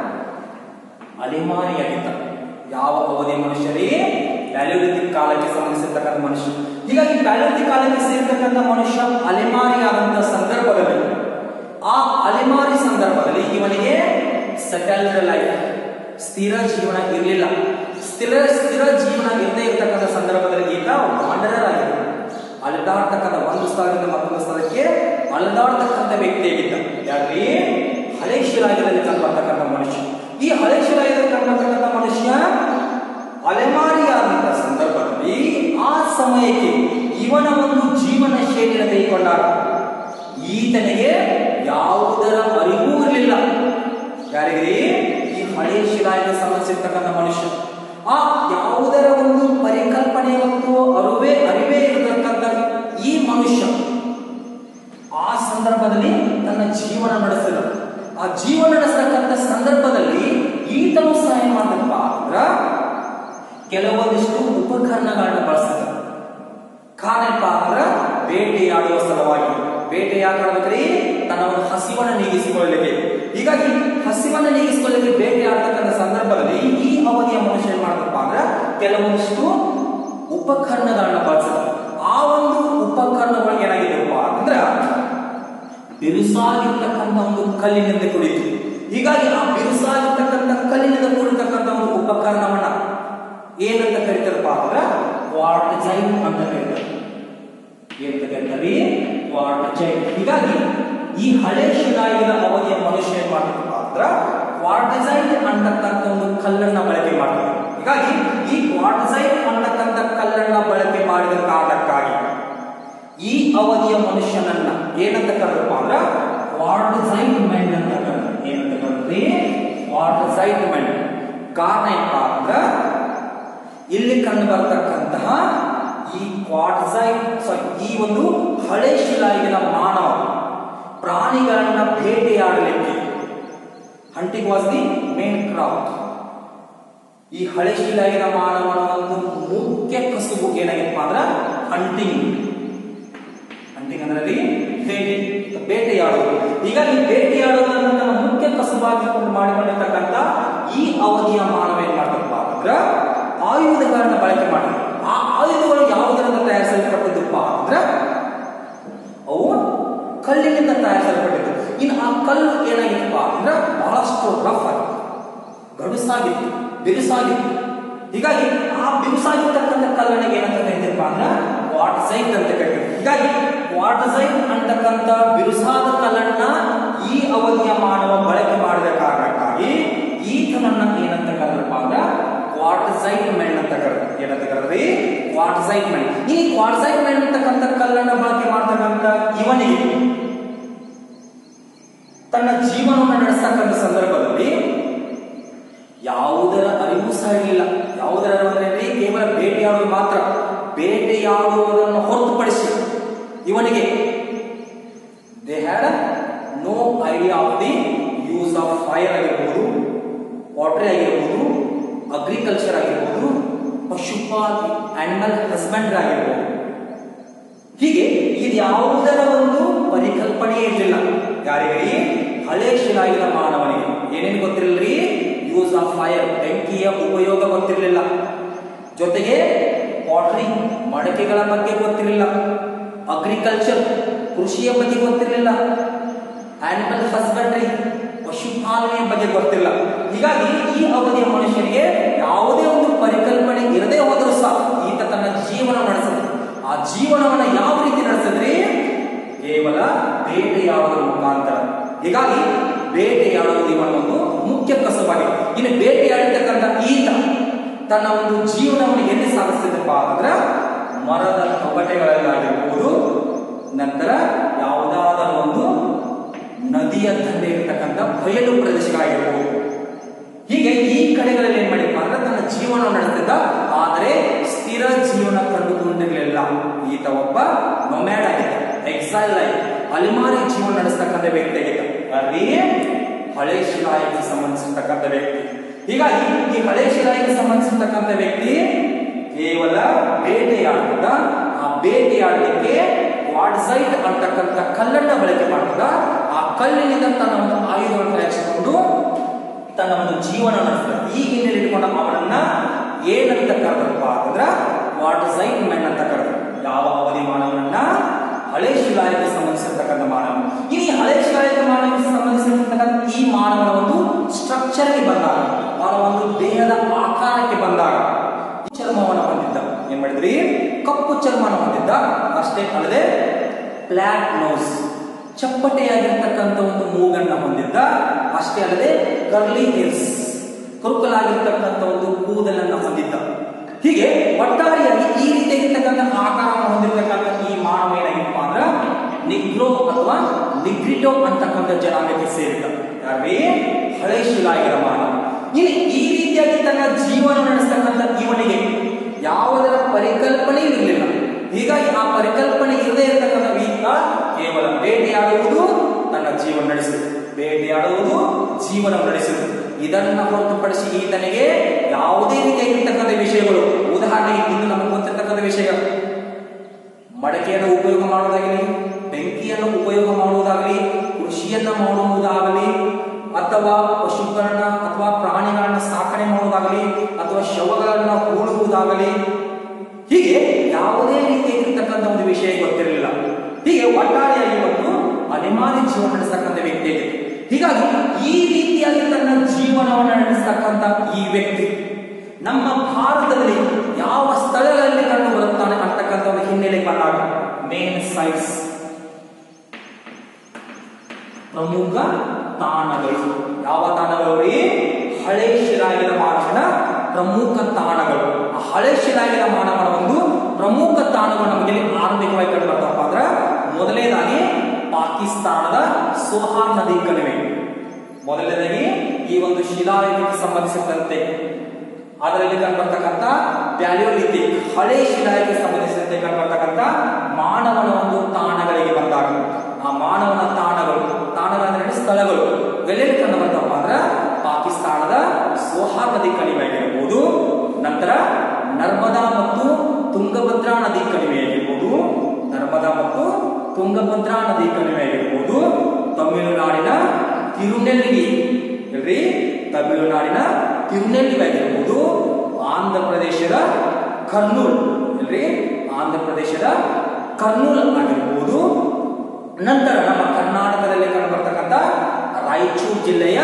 S1: ಅಲೆಮಾರಿಯಾಗಿದ್ದ ಯಾವ ಅವಧಿಯ ಮನುಷ್ಯರೇ ಪ್ಯಾಲಿಯೋಲಿಥಿಕ್ ಕಾಲಕ್ಕೆ ಸಂಬಂಧಿಸಿರ್ತಕ್ಕಂಥ ಮನುಷ್ಯ ಹೀಗಾಗಿ ಪ್ಯಾಲಿಯೋಲಿಥಿಕ್ ಕಾಲಕ್ಕೆ ಸೇರ್ತಕ್ಕಂಥ ಮನುಷ್ಯ ಅಲೆಮಾರಿಯಾದಂತಹ ಸಂದರ್ಭದಲ್ಲಿ ಆ ಅಲೆಮಾರಿ ಸಂದರ್ಭದಲ್ಲಿ ಇವನಿಗೆ ಸೆಟಲ್ಡ್ ಲೈಫ್ ಸ್ಥಿರ ಜೀವನ ಇರಲಿಲ್ಲ ಸ್ಥಿರ ಸ್ಥಿರ ಜೀವನ ಇರದೇ ಇರತಕ್ಕಂಥ ಸಂದರ್ಭದಲ್ಲಿ ಈತ ವಾಂಡರರ್ ಆಗಿದ್ದ ಅಲೆದಾಡ್ತಕ್ಕಂಥ ಒಂದು ಸ್ಥಳದಿಂದ ಮತ್ತೊಂದು ಸ್ಥಳಕ್ಕೆ ಅಲೆದಾಡ್ತಕ್ಕಂಥ ವ್ಯಕ್ತಿಯಾಗಿದ್ದ ಯಾಕ್ರಿ ಹಳೆ ಶಿಲಾಯುಗದಲ್ಲಿ ಕಂಡುಬರ್ತಕ್ಕಂಥ ಮನುಷ್ಯ ಈ ಹಳೆ ಶಿಲಾಯುಗದಲ್ಲಿ ಕಂಡುಬರ್ತಕ್ಕಂಥ ಮನುಷ್ಯ ಅಲೆಮಾರಿಯಾದಂಥ ಸಂದರ್ಭದಲ್ಲಿ ಆ ಸಮಯಕ್ಕೆ ಇವನ ಒಂದು ಜೀವನ ಶೈಲಿಯನ್ನು ತೆಗೆದುಕೊಂಡಾಗ ಈತನಿಗೆ ಯಾವುದರ ಅರಿವೂ ಇರಲಿಲ್ಲ ಯಾರಿಗೆ ಈ ಹಳೆ ಶಿಲಾಯುಗ ಸಂಬಂಧಿಸಿರ್ತಕ್ಕಂಥ ಮನುಷ್ಯ ಆ ಯಾವುದರ ಒಂದು ಪರಿಕಲ್ಪನೆ ಮತ್ತು ಅರಿವೇ ಅರಿವೇ ಇರತಕ್ಕಂಥ ಈ ಮನುಷ್ಯ ಆ ಸಂದರ್ಭದಲ್ಲಿ ತನ್ನ ಜೀವನ ನಡೆಸಿದ ಆ ಜೀವನ ನಡೆಸತಕ್ಕಂಥ ಸಂದರ್ಭದಲ್ಲಿ ಈತನು ಸಹ ಏನ್ ಮಾಡ್ತಪ್ಪ ಅಂದ್ರ ಕೆಲವೊಂದಿಷ್ಟು ಉಪಕರಣಗಳನ್ನ ಬಳಸಿದ ಕಾರಣಪ್ಪ ಅಂದ್ರ ಬೇಟೆಯಾಡುವ ಸಲುವಾಗಿ ಬೇಟೆ ಯಾಕೆ ಆಡ್ಬೇಕ್ರಿ ತನ್ನ ಒಂದು ಹಸಿವನ್ನ ನೀಗಿಸಿಕೊಳ್ಳಲಿಕ್ಕೆ ಹೀಗಾಗಿ ಹಸಿವನ್ನ ನೀಗಿಸಿಕೊಳ್ಳಲಿಕ್ಕೆ ಬೇಟೆ ಆಡ್ತಕ್ಕಂಥ ಸಂದರ್ಭದಲ್ಲಿ ಈ ಅವಧಿಯ ಮನುಷ್ಯ ಏನ್ ಮಾಡ್ತಪ್ಪ ಅಂದ್ರ ಕೆಲವೊಂದಿಷ್ಟು ಉಪಕರಣಗಳನ್ನ ಬಳಸಿದ ಆ ಒಂದು ಉಪಕರಣಗಳು ಏನಾಗಿದೆಯಪ್ಪ ಅಂದ್ರ ಬಿರುಸಾಗಿರ್ತಕ್ಕಂಥ ಒಂದು ಕಲ್ಲಿನಿಂದ ಕುಡಿತು ಹೀಗಾಗಿ ಆ ಬಿರುಸಾಗಿರ್ತಕ್ಕಂಥ ಕಲ್ಲಿನಿಂದ ಕೂಡಿರ್ತಕ್ಕಂಥ ಒಂದು ಉಪಕರಣವನ್ನ ಏನಂತ ಕರೀತಾರಪ್ಪ ಅಂದ್ರ ಕ್ವಾರ್ಟಜೈನ್ ಅಂತ ಕರೀತಾರೆ ಏನಂತ ಕರೀತಾರೆ ಕ್ವಾರ್ಟಜೈನ್ ಹೀಗಾಗಿ ಈ ಹಳೆ ಶಿಲಾಯುಗದ ಅವಧಿಯ ಮನುಷ್ಯ ಏನ್ ಮಾಡ್ತಪ್ಪ ಅಂದ್ರ ಕ್ವಾರ್ಟಜೈನ್ ಅಂತಕ್ಕಂಥ ಒಂದು ಕಲ್ಲನ್ನ ಬಳಕೆ ಮಾಡ್ತಾರೆ ಹೀಗಾಗಿ ಈ ಕ್ವಾರ್ಟಜೈನ್ ಅಂತಕ್ಕಂಥ ಕಲ್ಲನ್ನ ಬಳಕೆ ಮಾಡಿದ ಕಾರಣಕ್ಕಾಗಿ ಈ ಅವಧಿಯ ಮನುಷ್ಯನನ್ನ ಏನಂತ ಕರೆದಪ್ಪ ಅಂದ್ರ ಕ್ವಾರ್ಟಜೈನ್ ಮೆನ್ ಅಂತ ಕರೆದ್ರು ಏನಂತ ಕರೆದ್ರಿ ಕ್ವಾರ್ಟಜೈನ್ ಮೆನ್ ಕಾರಣ ಏನಪ್ಪ ಅಂದ್ರ ಇಲ್ಲಿ ಕಂಡು ಬರ್ತಕ್ಕಂತಹ ಈ ಕ್ವಾರ್ಟಜೈನ್ ಸಾರಿ ಈ ಒಂದು ಹಳೆ ಶಿಲಾಯುಗಿನ ಮಾನವ ಪ್ರಾಣಿಗಳನ್ನ ಬೇಟೆಯಾಡಲಿಕ್ಕೆ hunting was the main craft ಈ ಹಳೆ ಶಿಲಾಯುಗ ಮಾನವನ ಒಂದು ಮುಖ್ಯ ಕಸುಬು ಏನಾಗಿತ್ತಪ್ಪ ಅಂದ್ರ ಹಂಟಿಂಗ್ ಹಂಟಿಂಗ್ ಅಂದ್ರೆ ಅಲ್ಲಿ ಬೇಟೆ ಬೇಟೆಯಾಡುವುದು ಹೀಗಾಗಿ ಬೇಟೆಯಾಡುವುದನ್ನು ತನ್ನ ಮುಖ್ಯ ಕಸುಬಾಗಿಕೊಂಡು ಮಾಡಿಕೊಂಡಿರ್ತಕ್ಕಂಥ ಈ ಅವಧಿಯ ಮಾನವ ಏನ್ ಮಾಡ್ತಪ್ಪ ಅಂದ್ರ ಆಯುಧಗಳನ್ನ ಬಳಕೆ ಮಾಡಿದ್ರು ಆ ಆಯುಧಗಳು ಯಾವುದರಿಂದ ತಯಾರಿಸಲ್ಪಟ್ಟಿದ್ದಪ್ಪ ಅಂದ್ರ ಅವು ಕಲ್ಲಿನಿಂದ ತಯಾರಿಸಲ್ಪಟ್ಟಿದ್ದು ಇನ್ನು ಆ ಕಲ್ಲು ಏನಾಗಿತ್ತಪ್ಪ ಅಂದ್ರೆ ಬಹಳಷ್ಟು ರಫ್ ಆಗಿತ್ತು ಗಡುಸಾಗಿತ್ತು ಬಿರುಸಾಗಿತ್ತು ಹೀಗಾಗಿ ಆ ಬಿರುಸಾಗಿರ್ತಕ್ಕಂಥ ಕಲ್ಲಣಿಗೆ ಏನಂತ ಕರಿತೀರಪ್ಪ ಅಂದ್ರೆ ವಾಟಸೈಟ್ ಅಂತ ಕರಿತೀವಿ ಹೀಗಾಗಿ ವಾಟಸೈಟ್ ಅಂತಕ್ಕಂಥ ಬಿರುಸಾದ ಕಲ್ಲನ್ನ ಈ ಅವಧಿಯ ಮಾನವ ಬಳಕೆ ಮಾಡಿದ ಕಾರಣಕ್ಕಾಗಿ ಈತನನ್ನ ಏನಂತ ಕರೆದ್ರಪ್ಪ ಅಂದ್ರೆ ಕ್ವಾರ್ಟಸೈಟ್ ಮೆಣ್ ಅಂತ ಕರೆದ್ರು ಏನಂತ ಕರೆದ್ರಿ ಕ್ವಾರ್ಟಸೈಟ್ ಮೆಣ್ ಈ ಕ್ವಾರ್ಟಸೈಟ್ ಮೆಣ್ ಅಂತಕ್ಕಂಥ ಕಲ್ಲನ್ನ ಬಳಕೆ ಮಾಡ್ತಕ್ಕಂಥ ಇವನಿಗೆ ತನ್ನ ಜೀವನವನ್ನು ನಡೆಸ್ತಕ್ಕಂಥ ಸಂದರ್ಭದಲ್ಲಿ ಯಾವುದರ ಅರಿವು ಸಹ ಇರಲಿಲ್ಲ ಯಾವುದರ ಅರಿವು ಕೇವಲ ಬೇಟೆಯಾಡುವುದು ಮಾತ್ರ ಬೇಟೆಯಾಡುವುದನ್ನು ಹೊರತುಪಡಿಸಿ ಇವನಿಗೆ they had no idea of the use of fire ಆಗಿರ್ಬೋದು ವಾಟರ್ ಆಗಿರ್ಬೋದು ಅಗ್ರಿಕಲ್ಚರ್ ಆಗಿರ್ಬೋದು ಪಶುಪಾಲಿ ಆನಿಮಲ್ ಹಸ್ಬೆಂಡ್ರಿ ಆಗಿರ್ಬೋದು ಹೀಗೆ ಇದು ಯಾವುದರ ಒಂದು ಪರಿಕಲ್ಪನೆ ಇರಲಿಲ್ಲ ಯಾರಿಗೆ ಹಳೆ ಶಿಲಾಯುಗ ಮಾನವನಿಗೆ ಏನೇನು ಗೊತ್ತಿರಲಿಲ್ಲ ಯೂಸ್ ಆಫ್ ಫೈರ್ ಬೆಂಕಿಯ ಉಪಯೋಗ ಗೊತ್ತಿರಲಿಲ್ಲ ಜೊತೆಗೆ ವಾಟರಿಂಗ್ ಮಡಕೆಗಳ ಬಗ್ಗೆ ಗೊತ್ತಿರಲಿಲ್ಲ ಅಗ್ರಿಕಲ್ಚರ್ ಕೃಷಿಯ ಬಗ್ಗೆ ಗೊತ್ತಿರಲಿಲ್ಲ ಆನಿಮಲ್ ಹಸ್ಬೆಂಡ್ರಿ ಪಶುಪಾಲನೆಯ ಬಗ್ಗೆ ಗೊತ್ತಿಲ್ಲ ಹೀಗಾಗಿ ಈ ಅವಧಿಯ ಮನುಷ್ಯನಿಗೆ ಯಾವುದೇ ಒಂದು ಪರಿಕಲ್ಪನೆ ಇರದೇ ಹೋದರೂ ಸಹ ಈತ ತನ್ನ ಜೀವನ ನಡೆಸಲು ಆ ಜೀವನವನ್ನು ಯಾವ ರೀತಿ ನಡೆಸಿದ್ರಿ ಕೇವಲ ಬೇಟೆಯಾಡುವುದರ ಮುಖಾಂತರ ಹೀಗಾಗಿ ಬೇಟೆಯಾಡುವುದು ಇವನ ಒಂದು ಮುಖ್ಯ ಕಸವಾಗಿದೆ ಇನ್ನು ಬೇಟೆಯಾಡಿರ್ತಕ್ಕಂಥ ಈತ ತನ್ನ ಒಂದು ಜೀವನವನ್ನು ಎಲ್ಲಿ ಸಾಗಿಸ್ತಿದ್ದಪ್ಪ ಅಂದ್ರೆ ಮರದ ತೊಗಟೆಗಳಲ್ಲಾಗಿರ್ಬೋದು ನಂತರ ಯಾವುದಾದರೂ ಒಂದು ನದಿಯ ದಂಡೆ ಇರತಕ್ಕಂಥ ಬಯಲು ಪ್ರದೇಶಗಳಾಗಿರ್ಬೋದು ಹೀಗೆ ಈ ಕಡೆಗಳಲ್ಲಿ ಏನ್ ಮಾಡಿಪ್ಪ ಅಂದ್ರೆ ತನ್ನ ಜೀವನ ನಡೆಸ್ತಿದ್ದ ಆದರೆ ಸ್ಥಿರ ಜೀವನ ಕಂಡುಕೊಂಡಿರಲಿಲ್ಲ ಈತ ಒಬ್ಬ ನೊಮ್ಯಾಡ್ ಆಗಿದ್ದ ಎಕ್ಸೈಲ್ ಆಗಿ ಅಲಿಮಾರಿ ಜೀವನ ನಡೆಸ್ತಕ್ಕಂಥ ವ್ಯಕ್ತಿ ಆಗಿದ್ದ ಅಲ್ಲಿ ಹಳೆ ಶಿಲಾಯಿಗೆ ಸಂಬಂಧಿಸಿರ್ತಕ್ಕಂಥ ವ್ಯಕ್ತಿ ಹೀಗಾಗಿ ಈ ಹಳೆ ಶಿಲಾಯಿಗೆ ಸಂಬಂಧಿಸಿರ್ತಕ್ಕಂಥ ವ್ಯಕ್ತಿ ಕೇವಲ ಬೇಟೆಯಾಡಿದ ಆ ಬೇಟೆಯಾಡಲಿಕ್ಕೆ ವಾಡ್ಸೈಟ್ ಅಂತಕ್ಕಂಥ ಕಲ್ಲನ್ನ ಬಳಕೆ ಮಾಡಿದ ಆ ಕಲ್ಲಿನಿಂದ ತನ್ನ ಒಂದು ಆಯುಧವನ್ನು ತಯಾರಿಸಿಕೊಂಡು ತನ್ನ ಒಂದು ಜೀವನ ನಡೆಸ್ತಾರೆ ಈ ಹಿನ್ನೆಲೆ ಇಟ್ಕೊಂಡು ಅವನನ್ನ ಏನಂತ ಕರೆದ್ರಪ್ಪ ಅಂತಂದ್ರ ವಾಟಸೈಟ್ ಮೆನ್ ಅಂತ ಕರೆದ್ರು ಯಾವ ಅವಧಿ ಮಾನವನನ್ನ ಹಳೆ ಶಿಲಾಯುಗೆ ಸಂಬಂಧಿಸಿರ್ತಕ್ಕಂಥ ಮಾನವ ಇನ್ನು ಈ ಹಳೆ ಶಿಲಾಯುಗ ಮಾನವಕ್ಕೆ ಸಂಬಂಧಿಸಿರ್ತಕ್ಕಂಥ ಈ ಮಾನವನ ಒಂದು ಸ್ಟ್ರಕ್ಚರ್ಗೆ ಬಂದಾಗ ಅವನ ಒಂದು ದೇಹದ ಆಕಾರಕ್ಕೆ ಬಂದಾಗ ಚರ್ಮವನ್ನು ಹೊಂದಿದ್ದ ಏನ್ ಮಾಡಿದ್ರಿ ಕಪ್ಪು ಚರ್ಮವನ್ನು ಹೊಂದಿದ್ದ ಅಷ್ಟೇ ಅಲ್ಲದೆ ಫ್ಲಾಟ್ ನೋಸ್ ಚಪ್ಪಟೆಯಾಗಿರ್ತಕ್ಕಂಥ ಒಂದು ಮೂಗನ್ನ ಹೊಂದಿದ್ದ ಅಷ್ಟೇ ಅಲ್ಲದೆ ಕರ್ಲಿ ಹೇರ್ಸ್ ಕುರುಕಲಾಗಿರ್ತಕ್ಕಂಥ ಒಂದು ಕೂದಲನ್ನು ಹೊಂದಿದ್ದ ಹೀಗೆ ಒಟ್ಟಾರೆಯಾಗಿ ಈ ರೀತಿಯಾಗಿರ್ತಕ್ಕಂಥ ಆಕಾರವನ್ನು ಹೊಂದಿರತಕ್ಕಂಥ ಈ ಮಾನವ ಏನಾಗಿತ್ತಪ್ಪ ಅಂದ್ರ ನಿಗ್ರೋ ಅಥವಾ ನಿಗ್ರಿಟೋ ಅಂತಕ್ಕಂಥ ಜನಾಂಗಕ್ಕೆ ಸೇರಿದ ಯಾರೇ ಹಳೆ ಶಿಲಾಯುಗದ ಮಾನವ ಇನ್ನು ಈ ರೀತಿಯಾಗಿ ತನ್ನ ಜೀವನ ನಡೆಸ್ತಕ್ಕಂಥ ಇವನಿಗೆ ಯಾವುದರ ಪರಿಕಲ್ಪನೆ ಇರಲಿಲ್ಲ ಹೀಗಾಗಿ ಆ ಪರಿಕಲ್ಪನೆ ಇರದೇ ಇರತಕ್ಕಂಥ ಈತ ಕೇವಲ ಬೇಟೆಯಾಡುವುದು ತನ್ನ ಜೀವನ ನಡೆಸಿದ ಬೇಟೆಯಾಡುವುದು ಜೀವನ ನಡೆಸಿದ ಇದನ್ನ ಹೊರತುಪಡಿಸಿ ಈತನಿಗೆ ಯಾವುದೇ ರೀತಿಯಾಗಿರ್ತಕ್ಕಂಥ ವಿಷಯಗಳು ಉದಾಹರಣೆಗೆ ಇನ್ನು ನಮಗೆ ಗೊತ್ತಿರ್ತಕ್ಕಂಥ ವಿಷಯಗಳು ಮಡಕೆಯನ್ನು ಉಪಯೋಗ ಮಾಡುವುದಾಗಲಿ ಬೆಂಕಿಯನ್ನು ಉಪಯೋಗ ಮಾಡುವುದಾಗಲಿ ಕೃಷಿಯನ್ನ ಮಾಡುವುದಾಗಲಿ ಅಥವಾ ಪಶುಗಳನ್ನ ಅಥವಾ ಪ್ರಾಣಿಗಳನ್ನ ಸಾಕಣೆ ಮಾಡುವುದಾಗಲಿ ಅಥವಾ ಶವಗಳನ್ನ ಹೂಳುವುದಾಗಲಿ ಹೀಗೆ ಯಾವುದೇ ರೀತಿಯಾಗಿರ್ತಕ್ಕಂಥ ಒಂದು ವಿಷಯ ಗೊತ್ತಿರಲಿಲ್ಲ ಹೀಗೆ ಒಟ್ಟಾರೆಯಾಗಿ ಒಂದು ಅನಿಮಾನಿ ಜೀವನ ನಡೆಸ್ತಕ್ಕಂಥ ವ್ಯಕ್ತಿ ಇದೆ ಹೀಗಾಗಿ ಈ ರೀತಿಯಾಗಿ ತನ್ನ ಜೀವನವನ್ನು ನಡೆಸ್ತಕ್ಕಂಥ ಈ ವ್ಯಕ್ತಿ ನಮ್ಮ ಭಾರತದಲ್ಲಿ ಯಾವ ಸ್ಥಳಗಳಲ್ಲಿ ಕಂಡು ಬರುತ್ತಾನೆ ಅಂತಕ್ಕಂಥ ಒಂದು ಹಿನ್ನೆಲೆ ಬಂದಾಗ ಮೇನ್ ಸೈಟ್ಸ್ ಪ್ರಮುಖ ತಾಣಗಳು ಯಾವ ತಾಣಗಳು ರೀ ಹಳೆ ಶಿಲಾಯುಗದ ಮಾನವನ ಪ್ರಮುಖ ತಾಣಗಳು ಆ ಹಳೆ ಶಿಲಾಯುಗದ ಮಾನವನ ಒಂದು ಪ್ರಮುಖ ತಾಣಗಳು ನಮಗೆ ಆರಂಭಿಕವಾಗಿ ಕಂಡು ಬರ್ತಪ್ಪ ಅಂದ್ರೆ ಮೊದಲನೇದಾಗಿ ಪಾಕಿಸ್ತಾನದ ಸೋಹಾರ್ ನದಿ ಕಣಿವೆ ಮೊದಲನೇದಾಗಿ ಈ ಒಂದು ಶಿಲಾಯುಗಕ್ಕೆ ಸಂಬಂಧಿಸಿದಂತೆ ಅದರಲ್ಲಿ ಕಂಡುಬರ್ತಕ್ಕಂಥ ಪ್ಯಾಲಿಯೋಲಿಥಿಕ್ ಹಳೆ ಶಿಲಾಯುಗಕ್ಕೆ ಸಂಬಂಧಿಸಿದಂತೆ ಕಂಡುಬರ್ತಕ್ಕಂಥ ಮಾನವನ ಒಂದು ತಾಣಗಳಿಗೆ ಬಂದಾಗ ಆ ಮಾನವನ ತಾಣಗಳು ತಾಣಗಳಂದ್ರೆ ಸ್ಥಳಗಳು ಎಲ್ಲೆಲ್ಲಿ ಕಂಡು ಬರ್ತವಪ್ಪ ಅಂದ್ರೆ ಪಾಕಿಸ್ತಾನದ ಸೋಹಾ ನದಿ ಕಣಿವೆಯಾಗಿರ್ಬೋದು ನಂತರ ನರ್ಮದಾ ಮತ್ತು ತುಂಗಭದ್ರಾ ನದಿ ಕಣಿವೆಯಾಗಿರ್ಬೋದು ನರ್ಮದಾ ಮತ್ತು ತುಂಗಭದ್ರಾ ನದಿ ಕಣಿವೆಯಾಗಿರ್ಬೋದು ತಮಿಳುನಾಡಿನ ತಿರುನೆಲ್ವೇಲಿ ಎಲ್ರಿ ತಮಿಳುನಾಡಿನ ತಿರುನೆಲ್ವೇಲಿ ಆಗಿರ್ಬೋದು ಆಂಧ್ರ ಪ್ರದೇಶದ ಕರ್ನೂಲ್ ಎಲ್ರಿ ಆಂಧ್ರ ಪ್ರದೇಶದ ಕರ್ನೂಲ್ ಆಗಿರ್ಬೋದು ನಂತರ ನಮ್ಮ ಕರ್ನಾಟಕದಲ್ಲಿ ಕಂಡುಬರ್ತಕ್ಕಂಥ ರಾಯಚೂರು ಜಿಲ್ಲೆಯ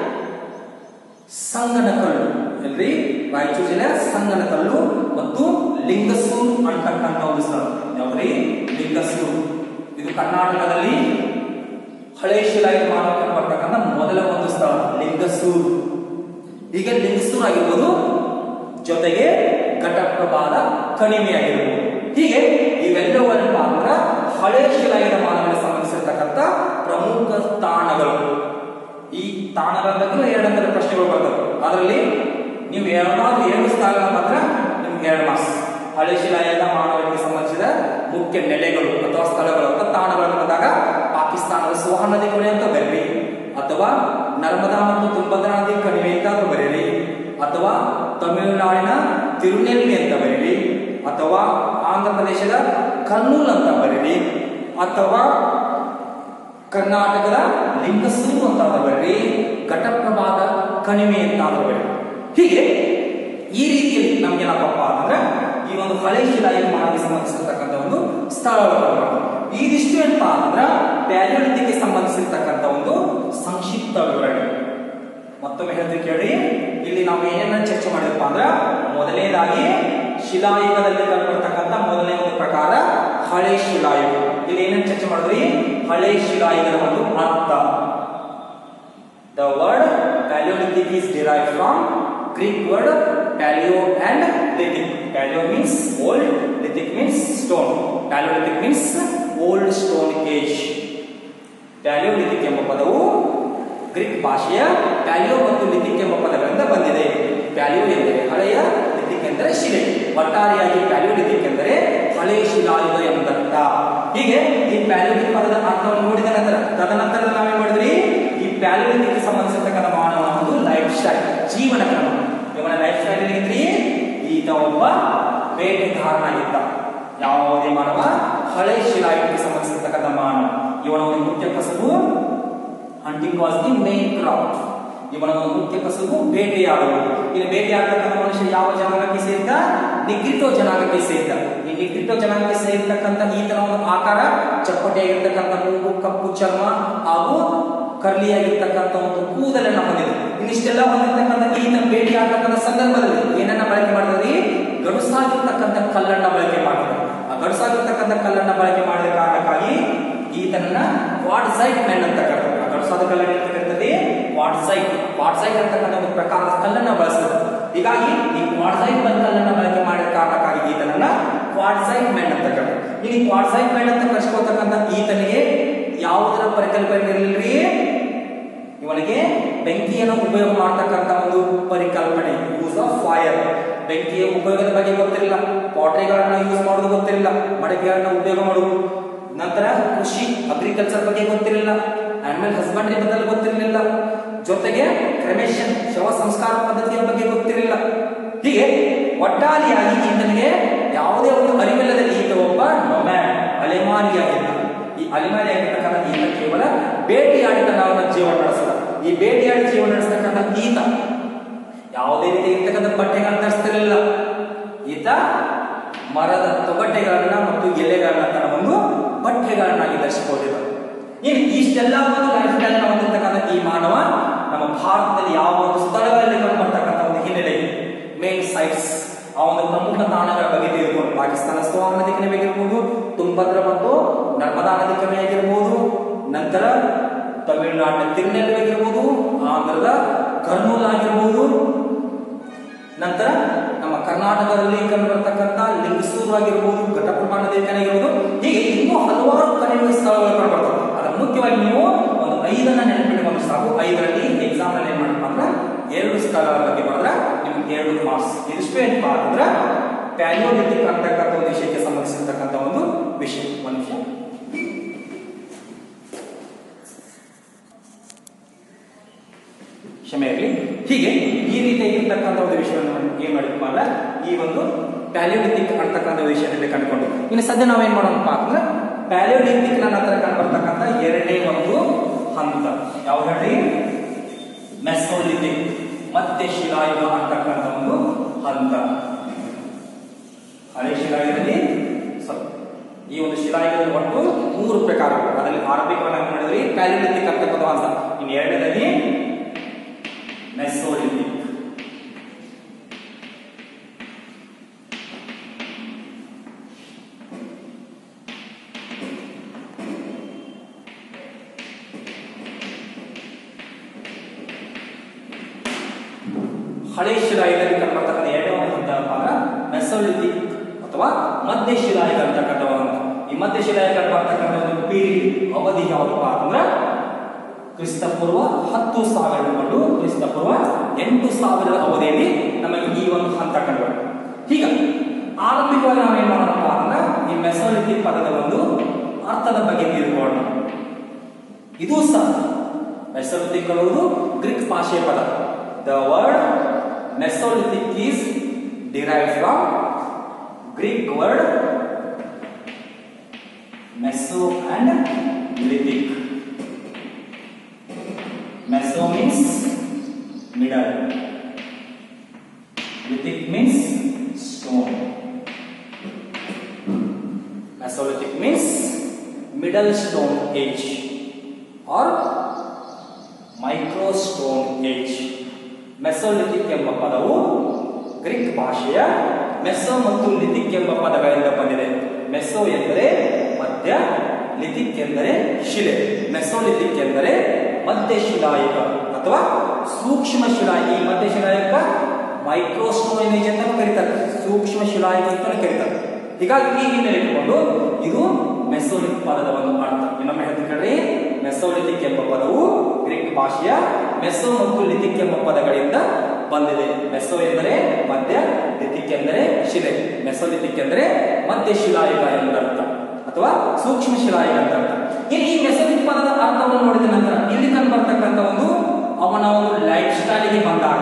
S1: ಸಂಗನಕಲ್ಲು ಎಲ್ರಿ ರಾಯಚೂರು ಜಿಲ್ಲೆಯ ಸಂಗನಕಲ್ಲು ಮತ್ತು ಲಿಂಗಸೂರು ಅಂತಕ್ಕಂಥ ಒಂದು ಸ್ಥಳ ಯಾವ್ದ್ರಿ ಲಿಂಗಸೂರು ಇದು ಕರ್ನಾಟಕದಲ್ಲಿ ಹಳೆ ಶಿಲಾಯುಗ ಮಾನವ ಬರ್ತಕ್ಕಂಥ ಮೊದಲ ಒಂದು ಸ್ಥಳ ಲಿಂಗಸೂರು ಹೀಗೆ ಲಿಂಗಸೂರು ಆಗಿರ್ಬೋದು ಜೊತೆಗೆ ಘಟಪ್ರಭಾದ ಕಣಿವೆಯಾಗಿರ್ಬೋದು ಹೀಗೆ ಇವೆಲ್ಲವನ್ನ ಮಾತ್ರ ಹಳೆ ಶಿಲಾಯುಗ ಮಾನವನಿಗೆ ಸಂಬಂಧಿಸಿರ್ತಕ್ಕಂಥ ಪ್ರಮುಖ ತಾಣಗಳು ಈ ತಾಣಗಳ ಬಗ್ಗೆ ಎರಡಂತರ ಪ್ರಶ್ನೆಗಳು ಬರ್ತವೆ ಅದರಲ್ಲಿ ನೀವು ಎರಡಾದ್ರು ಎರಡು ಸ್ಥಳಗಳ ಮಾತ್ರ ನಿಮ್ಗೆ ಎರಡು ಮಾರ್ಕ್ಸ್ ಹಳೆ ಶಿಲಾಯುಗ ಮಾನವನಿಗೆ ಸಂಬಂಧಿಸಿದ ಮುಖ್ಯ ನೆಲೆಗಳು ಅಥವಾ ಸ್ಥಳಗಳು ಅಥವಾ ತಾಣಗಳನ್ನು ಬಂದಾಗ ಪಾಕಿಸ್ತಾನದ ಸುವರ್ಣ ನದಿ ಕಣಿವೆ ಅಂತ ಬರೀರಿ ಅಥವಾ ನರ್ಮದಾ ಮತ್ತು ತುಂಗಭದ್ರಾ ನದಿ ಕಣಿವೆ ಅಂತ ಬರೀರಿ ಅಥವಾ ತಮಿಳುನಾಡಿನ ತಿರುನೆಲ್ವೇಲಿ ಅಂತ ಬರೀರಿ ಅಥವಾ ಆಂಧ್ರ ಪ್ರದೇಶದ ಕರ್ನೂಲ್ ಅಂತ ಬರೀರಿ ಅಥವಾ ಕರ್ನಾಟಕದ ಲಿಂಗಸೂರು ಅಂತ ಬರೀರಿ ಘಟಪ್ರಭಾದ ಕಣಿವೆ ಅಂತ ಬರೀರಿ ಹೀಗೆ ಈ ರೀತಿಯಲ್ಲಿ ನಮ್ಗೇನಪ್ಪ ಅಂತಂದ್ರೆ ಈ ಒಂದು ಹಳೆ ಶಿಲಾಯುಗ ಮಾನವಿಗೆ ಸಂಬಂಧಿಸಿರ್ತಕ್ಕಂಥ ಒಂದು ಸ್ಥಳಗಳು ಇದಿಷ್ಟು ಏನಪ್ಪಾ ಅಂತಂದ್ರೆ ಪ್ಯಾಲಿಯೋಲಿಥಿಕ್ಗೆ ಸಂಬಂಧಿಸಿರ್ತಕ್ಕಂಥ ಒಂದು ಸಂಕ್ಷಿಪ್ತ ವಿವರಣೆ ಮತ್ತೊಮ್ಮೆ ಹೇಳ್ತೀವಿ ಕೇಳಿ ಇಲ್ಲಿ ನಾವು ಏನನ್ನ ಚರ್ಚೆ ಮಾಡಿದಪ್ಪ ಅಂದ್ರೆ ಮೊದಲನೇದಾಗಿ ಶಿಲಾಯುಗದಲ್ಲಿ ಕಂಡುಬರ್ತಕ್ಕಂಥ ಮೊದಲನೇ ಒಂದು ಪ್ರಕಾರ ಹಳೆ ಶಿಲಾಯುಗ ಇಲ್ಲಿ ಏನನ್ನ ಚರ್ಚೆ ಮಾಡಿದ್ರಿ ಹಳೆ ಶಿಲಾಯುಗದ ಒಂದು ಅರ್ಥ The word Paleolithic is derived from Greek word paleo and lithic. Paleo means old, lithic means stone. Paleolithic means old stone age. Paleolithic ಎಂಬ ಪದವು ಗ್ರೀಕ್ ಭಾಷೆಯ ಪ್ಯಾಲಿಯೋ ಮತ್ತು ಲಿಥಿಕ್ ಎಂಬ ಪದಗಳಿಂದ ಬಂದಿದೆ ಪ್ಯಾಲಿಯೋ ಎಂದರೆ ಹಳೆಯ ಲಿಥಿಕ್ ಎಂದರೆ ಶಿಲೆ ಒಟ್ಟಾರೆಯಾಗಿ ಪ್ಯಾಲಿಯೋಲಿಥಿಕ್ ಎಂದರೆ ಹಳೆ ಶಿಲಾಯುಗ ಎಂದರ್ಥ ಹೀಗೆ ಈ ಪ್ಯಾಲಿಯೋಲಿಥಿಕ್ ಪದದ ಅರ್ಥವನ್ನು ನೋಡಿದ ನಂತರ ತದನಂತರ ನಾವೇನ್ ಮಾಡಿದ್ರಿ ಈ ಪ್ಯಾಲಿಯೋಲಿಥಿಕ್ ಸಂಬಂಧಿಸಿರ್ತಕ್ಕಂಥ ಮಾನವನ ಒಂದು ಲೈಫ್ ಸ್ಟೈಲ್ ಜೀವನ ಕ್ರಮ ಇವನ ಲೈಫ್ ಸ್ಟೈಲ್ ಏನಿದ್ರಿ ಈತ ಒಬ್ಬ ಬೇಟೆಗಾರನಾಗಿದ್ದ ಯಾವುದೇ ಮಾನವ ಹಳೆ ಶಿಲಾಯುಗಕ್ಕೆ ಸಂಬಂಧಿಸಿರ್ತಕ್ಕಂಥ ಮಾನವ ಇವನ ಒಂದು ಮುಖ್ಯ ಕಸಬು hunting was the main craft ಇವನ ಒಂದು ಮುಖ್ಯ ಕಸಬು ಬೇಟೆಯಾಡುವುದು ಇಲ್ಲಿ ಬೇಟೆಯಾಡ್ತಕ್ಕಂಥ ಮನುಷ್ಯ ಯಾವ ಜನಾಂಗಕ್ಕೆ ಸೇರಿದ ನಿಗ್ರಿಟೋ ಜನಾಂಗಕ್ಕೆ ಸೇರಿದ ಈ ನಿಗ್ರಿಟೋ ಜನಾಂಗಕ್ಕೆ ಸೇರಿರ್ತಕ್ಕಂಥ ಈತನ ಒಂದು ಆಕಾರ ಚಪ್ಪಟೆಯಾಗಿರ್ತಕ್ಕಂಥ ಮೂಗು ಕಪ್ಪು ಚರ್ಮ ಹಾಗೂ ಕರ್ಲಿಯಾಗಿರ್ತಕ್ಕಂಥ ಒಂದು ಕೂದಲನ್ನು ಹೊಂದಿದೆ ಇನ್ನಿಷ್ಟೆಲ್ಲ ಹೊಂದಿರ್ತಕ್ಕಂಥ ಈತ ಬೇಟೆಯಾಡ್ತಕ್ಕಂಥ ಸಂದರ್ಭದಲ್ಲಿ ಏನನ್ನ ಬಳಕೆ ಮಾಡಿದ್ರಿ ಗಡುಸಾಗಿರ್ತಕ್ಕಂಥ ಕಲ್ಲನ್ನ ಬಳಕೆ ಮಾಡಿದ್ರು ಆ ಗಡುಸಾಗಿರ್ತಕ್ಕಂಥ ಕಲ್ಲನ್ನ ಬಳಕೆ ಮಾಡಿದ ಕಾರಣಕ್ಕಾಗಿ ಈತನನ್ನ ವಾಟ್ಸೈಟ್ ಮ್ಯಾನ್ ಅಂತ ಕರೀತಾರೆ ಆ ಗಡುಸಾದ ಕಲ್ಲನ್ನು ಅಂತ ಕರೀತದೆ ವಾಟ್ಸೈಟ್ ವಾಟ್ಸೈಟ್ ಅಂತಕ್ಕಂಥ ಒಂದು ಪ್ರಕಾರದ ಕಲ್ಲನ್ನ ಬಳಸಿದ್ರು ಹೀಗಾಗಿ ಈ ಕ್ವಾಡ್ಸೈಟ್ ಕಲ್ಲನ್ನ ಬಳಕೆ ಮಾಡಿದ ಕಾರಣಕ್ಕಾಗಿ ಈತನನ್ನ ಕ್ವಾಡ್ಸೈಟ್ ಮ್ಯಾನ್ ಅಂತ ಕರೀತಾರೆ ಇಲ್ಲಿ ಕ್ವಾಡ್ಸೈಟ್ ಮ್ಯಾನ್ ಅಂತ ಕರೆಸ್ಕೊಳ್ತಕ್ಕಂಥ ಈತನಿಗೆ ಯಾವುದರ ಪರಿಕಲ್ಪನೆ ಇರಲಿಲ್ರಿ ಇವನಿಗೆ ಬೆಂಕಿಯನ್ನು ಉಪಯೋಗ ಮಾಡತಕ್ಕಂಥ ಒಂದು ಪರಿಕಲ್ಪನೆ ಯೂಸ್ ಆಫ್ ಫೈರ್ ಬೆಂಕಿಯ ಉಪಯೋಗದ ಬಗ್ಗೆ ಗೊತ್ತಿರಲಿಲ್ಲ ಪಾಟ್ರಿಗಳನ್ನ ಯೂಸ್ ಮಾಡೋದು ಗೊತ್ತಿರಲಿಲ್ಲ ಮಡಕೆಗಳನ್ನ ಉಪಯೋಗ ಮಾಡುವುದು ನಂತರ ಕೃಷಿ ಅಗ್ರಿಕಲ್ಚರ್ ಬಗ್ಗೆ ಗೊತ್ತಿರಲಿಲ್ಲ ಆನಿಮಲ್ ಹಸ್ಬೆಂಡ್ರಿ ಬಗ್ಗೆ ಗೊತ್ತಿರಲಿಲ್ಲ ಜೊತೆಗೆ ಕ್ರಮೇಷನ್ ಶವ ಸಂಸ್ಕಾರ ಪದ್ಧತಿಯ ಬಗ್ಗೆ ಗೊತ್ತಿರಲಿಲ್ಲ ಹೀಗೆ ಒಟ್ಟಾರೆಯಾಗಿ ಈತನಿಗೆ ಯಾವುದೇ ಒಂದು ಅರಿವಿಲ್ಲದಲ್ಲಿ ಈತ ಒಬ್ಬ ನೊಮ್ಯಾಡ್ ಅಲೆಮಾರಿಯಾಗಿದ್ದ ಈ ಅಲೆಮಾರಿಯಾಗಿರ್ತಕ್ಕಂಥ ಈತ ಕೇವಲ ಬೇಟೆಯಾಡಿ ತನ್ನ ಜೀವನ ನಡೆಸಿದ ಈ ಬೇಟೆಯಾಡಿ ಜೀವನ ನಡೆಸ್ತಕ್ಕಂಥ ಈತ ಯಾವುದೇ ರೀತಿ ಇರ್ತಕ್ಕಂಥ ಬಟ್ಟೆಗಳನ್ನ ಧರಿಸ್ತಿರಲಿಲ್ಲ ಈತ ಮರದ ತೊಗಟೆಗಳನ್ನ ಮತ್ತು ಎಲೆಗಳನ್ನ ತನ್ನ ಒಂದು ಬಟ್ಟೆಗಳನ್ನಾಗಿ ಧರಿಸಿಕೊಂಡಿದ್ದ ಇನ್ನು ಇಷ್ಟೆಲ್ಲ ಒಂದು ಲೈಫ್ ಸ್ಟೈಲ್ ಹೊಂದಿರ್ತಕ್ಕಂಥ ಈ ಮಾನವ ನಮ್ಮ ಭಾರತದಲ್ಲಿ ಯಾವ ಒಂದು ಸ್ಥಳಗಳಲ್ಲಿ ಕಂಡುಬರ್ತಕ್ಕಂಥ ಒಂದು ಹಿನ್ನೆಲೆ ಮೇನ್ ಸೈಟ್ಸ್ ಆ ಒಂದು ಪ್ರಮುಖ ತಾಣಗಳ ಬಗ್ಗೆ ತಿಳಿದುಕೊಂಡು ಪಾಕಿಸ್ತಾನ ಸುವರ್ಣ ನದಿ ಕಣಿವೆ ಆಗಿರ್ಬೋದು ತುಂಗಭದ್ರಾ ಮತ್ತು ನರ್ಮದಾ ನದಿ ಕಣಿವೆ ಆಗಿರ್ಬೋದು ನಂತರ ತಮಿಳುನಾಡಿನ ತಿರುನೆಲ್ವೇಲಿ ಆಗಿರ್ಬೋದು ಆಂಧ್ರದ ಕರ್ನೂಲ್ ಆಗಿರ್ಬೋದು ನಂತರ ನಮ್ಮ ಕರ್ನಾಟಕದಲ್ಲಿ ಕಂಡುಬರ್ತಕ್ಕಂಥ ಲಿಂಗಸೂರು ಆಗಿರ್ಬೋದು ಘಟಪ್ರಭಾ ನದಿ ಕಣೆ ಆಗಿರ್ಬೋದು ಹೀಗೆ ಇನ್ನೂ ಹಲವಾರು ಕಣಿವೆ ಸ್ಥಳಗಳು ಕಂಡುಬರ್ತವೆ ಅದರ ಮುಖ್ಯವಾಗಿ ನೀವು ಒಂದು ಐದನ್ನ ನೆನಪಿಟ್ಟುಕೊಂಡು ಸಾಕು ಐದರಲ್ಲಿ ಎಕ್ಸಾಮ್ ಅಲ್ಲಿ ಏನ್ ಮಾಡಪ್ಪ ಅಂದ್ರೆ ಎರಡು ಸ್ಥಳಗಳ ಬಗ್ಗೆ ಬಂದ್ರೆ ನಿಮ್ಗೆ ಎರಡು ಮಾರ್ಕ್ಸ್ ಇದಿಷ್ಟು ಏನಪ್ಪಾ ಅಂತಂದ್ರೆ ಪ್ಯಾಲಿಯೋಲಿಥಿಕ್ ಅಂತಕ್ಕಂಥ ಒಂದು ವಿಷಯಕ್ಕೆ ಸಂಬಂಧಿಸಿರ್ತಕ್ಕಂಥ ಒಂದು ವಿಷಯ ಒಂದು ವಿಷಯ ಕ್ಷಮೆ ಇರಲಿ ಹೀಗೆ ಈ ರೀತಿ ಅಂತಕ್ಕಂಥ ಒಂದು ವಿಷಯವನ್ನು ನಾವು ಏನ್ ಮಾಡಿದ್ವಿ ಅಂದ್ರೆ ಈ ಒಂದು ಪ್ಯಾಲಿಯೋಲಿಥಿಕ್ ಅಂತಕ್ಕಂಥ ವಿಷಯದಲ್ಲಿ ಕಂಡುಕೊಂಡು ಇನ್ನು ಸದ್ಯ ನಾವೇನ್ ಮಾಡೋಣಪ್ಪ ಅಂದ್ರೆ ಪ್ಯಾಲಿಯೋಲಿಥಿಕ್ ನಂತರ ಕಂಡು ಬರ್ತಕ್ಕಂಥ ಎರಡನೇ ಒಂದು ಹಂತ ಯಾವ ಹೇಳಿ ಮೆಸೋಲಿಥಿಕ್ ಮತ್ತೆ ಶಿಲಾಯುಗ ಅಂತಕ್ಕಂಥ ಒಂದು ಹಂತ ಹಳೆ ಶಿಲಾಯುಗದಲ್ಲಿ ಸ್ವಲ್ಪ ಈ ಒಂದು ಶಿಲಾಯುಗದಲ್ಲಿ ಒಟ್ಟು ಮೂರು ಪ್ರಕಾರಗಳು ಅದರಲ್ಲಿ ಆರಂಭಿಕವಾಗಿ ಮಾಡಿದ್ರಿ ಪ್ಯಾಲಿಲಿಥಿಕ್ ಅಂತಕ್ಕಂಥ ಹಂತ ಇನ್ನು ಎರಡನೇದಲ್ಲಿ ಮೆಸೋಲಿಥಿಕ್ ಹಳೆ ಶಿಲಾಯುಗದಲ್ಲಿ ಕಂಡುಬರ್ತಕ್ಕಂಥ ಎರಡನೇ ಹಂತ ಭಾಗ ಮೆಸೋಲಿಥಿಕ್ ಅಥವಾ ಮಧ್ಯ ಶಿಲಾಯುಗ ಅಂತಕ್ಕಂಥ ಒಂದು ಈ ಮಧ್ಯ ಶಿಲಾಯುಗ ಬರ್ತಕ್ಕಂಥ ಒಂದು ಪೀರಿಯಡ್ ಅವಧಿ ಯಾವ್ದಪ್ಪ ಅಂದ್ರೆ ಕ್ರಿಸ್ತಪೂರ್ವ ಹತ್ತು ಸಾವಿರ ಹಿಡ್ಕೊಂಡು ಕ್ರಿಸ್ತಪೂರ್ವ ಎಂಟು ಸಾವಿರದ ಅವಧಿಯಲ್ಲಿ ನಮಗೆ ಈ ಒಂದು ಹಂತ ಕಂಡು ಈಗ ಆರಂಭಿಕವಾಗಿ ನಾವು ಏನ್ ಮಾಡೋಣಪ್ಪ ಅಂದ್ರೆ ಈ ಮೆಸೋಲಿಥಿಕ್ ಪದದ ಒಂದು ಅರ್ಥದ ಬಗ್ಗೆ ತಿಳ್ಕೊಳ್ಳೋಣ ಇದು ಸಹ ಮೆಸೋಲಿಥಿಕ್ ಅನ್ನುವುದು ಗ್ರೀಕ್ ಭಾಷೆಯ ಪದ the word mesolithic is derive from Greek word meso and lithic meso means middle lithic means stone Mesolithic means middle stone age or microstone age. Mesolithic ಎಂಬ ಪದವು ಗ್ರೀಕ್ ಭಾಷೆಯ ಮೆಸೋ ಮತ್ತು ಲಿಥಿಕ್ ಎಂಬ ಪದಗಳಿಂದ ಬಂದಿದೆ ಮೆಸೋ ಎಂದರೆ ಮಧ್ಯ ಲಿಥಿಕ್ ಎಂದರೆ ಶಿಲೆ ಮೆಸೋಲಿಥಿಕ್ ಎಂದರೆ ಮಧ್ಯ ಶಿಲಾಯುಗ ಅಥವಾ ಸೂಕ್ಷ್ಮ ಶಿಲಾಯುಗ ಈ ಮಧ್ಯ ಶಿಲಾಯುಗ ಮೈಕ್ರೋಸ್ಟೋನ್ ಏಜ್ ಅಂತ ಕರೀತಾರೆ ಸೂಕ್ಷ್ಮ ಶಿಲಾಯುಗ ಅಂತ ಕರೀತಾರೆ ಹೀಗಾಗಿ ಈ ಹಿನ್ನೆಲೆ ಇಟ್ಟುಕೊಂಡು ಇದು ಮೆಸೋಲಿಥಿಕ್ ಪದದ ಒಂದು ಅರ್ಥ ಇನ್ನೊಮ್ಮೆ ಹೇಳ್ತೀನಿ ಮೆಸೋಲಿಥಿಕ್ ಎಂಬ ಪದವು ಗ್ರೀಕ್ ಭಾಷೆಯ ಮೆಸೋ ಮತ್ತು ಲಿಥಿಕ್ ಎಂಬ ಪದಗಳಿಂದ ಬಂದಿದೆ ಮೆಸೋ ಎಂದರೆ ಮಧ್ಯ ಲಿಥಿಕ್ ಎಂದರೆ ಶಿಲೆ ಮೆಸೋಲಿಥಿಕ್ ಎಂದರೆ ಮಧ್ಯ ಶಿಲಾಯುಗ ಎಂದರ್ಥ ಅಥವಾ ಸೂಕ್ಷ್ಮ ಶಿಲಾಯುಗ ಅಂತ ಅರ್ಥ ಇನ್ನು ಈ ಮೆಸೋಲಿಥಿಕ್ ಪದದ ಅರ್ಥವನ್ನು ನೋಡಿದ ನಂತರ ಇಲ್ಲಿ ಕಂಡು ಬರ್ತಕ್ಕಂಥ ಒಂದು ಅವನ ಒಂದು ಲೈಫ್ ಸ್ಟೈಲಿಗೆ ಬಂದಾಗ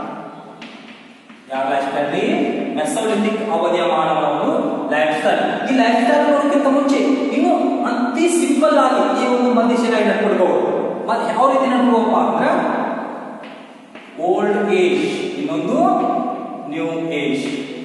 S1: ಯಾವ ಲೈಫ್ ಸ್ಟೈಲ್ ಮೆಸೋಲಿಥಿಕ್ ಅವಧಿಯ ಮಾನವನು ಲೈಫ್ ಸ್ಟೈಲ್ ಈ ಲೈಫ್ ಸ್ಟೈಲ್ ನೋಡೋಕ್ಕಿಂತ ಮುಂಚೆ ಇನ್ನು ಅತಿ ಸಿಂಪಲ್ ಆಗಿ ಈ ಒಂದು ಮಧ್ಯಶಿಲಾಗಿ ನಡ್ಕೊಳ್ಬಹುದು ಮತ್ತೆ ಯಾವ ರೀತಿ ನಡ್ಕೋಪ್ಪ ಅಂದ್ರೆ ಓಲ್ಡ್ ಏಜ್ ಇನ್ನೊಂದು ನ್ಯೂ ಏಜ್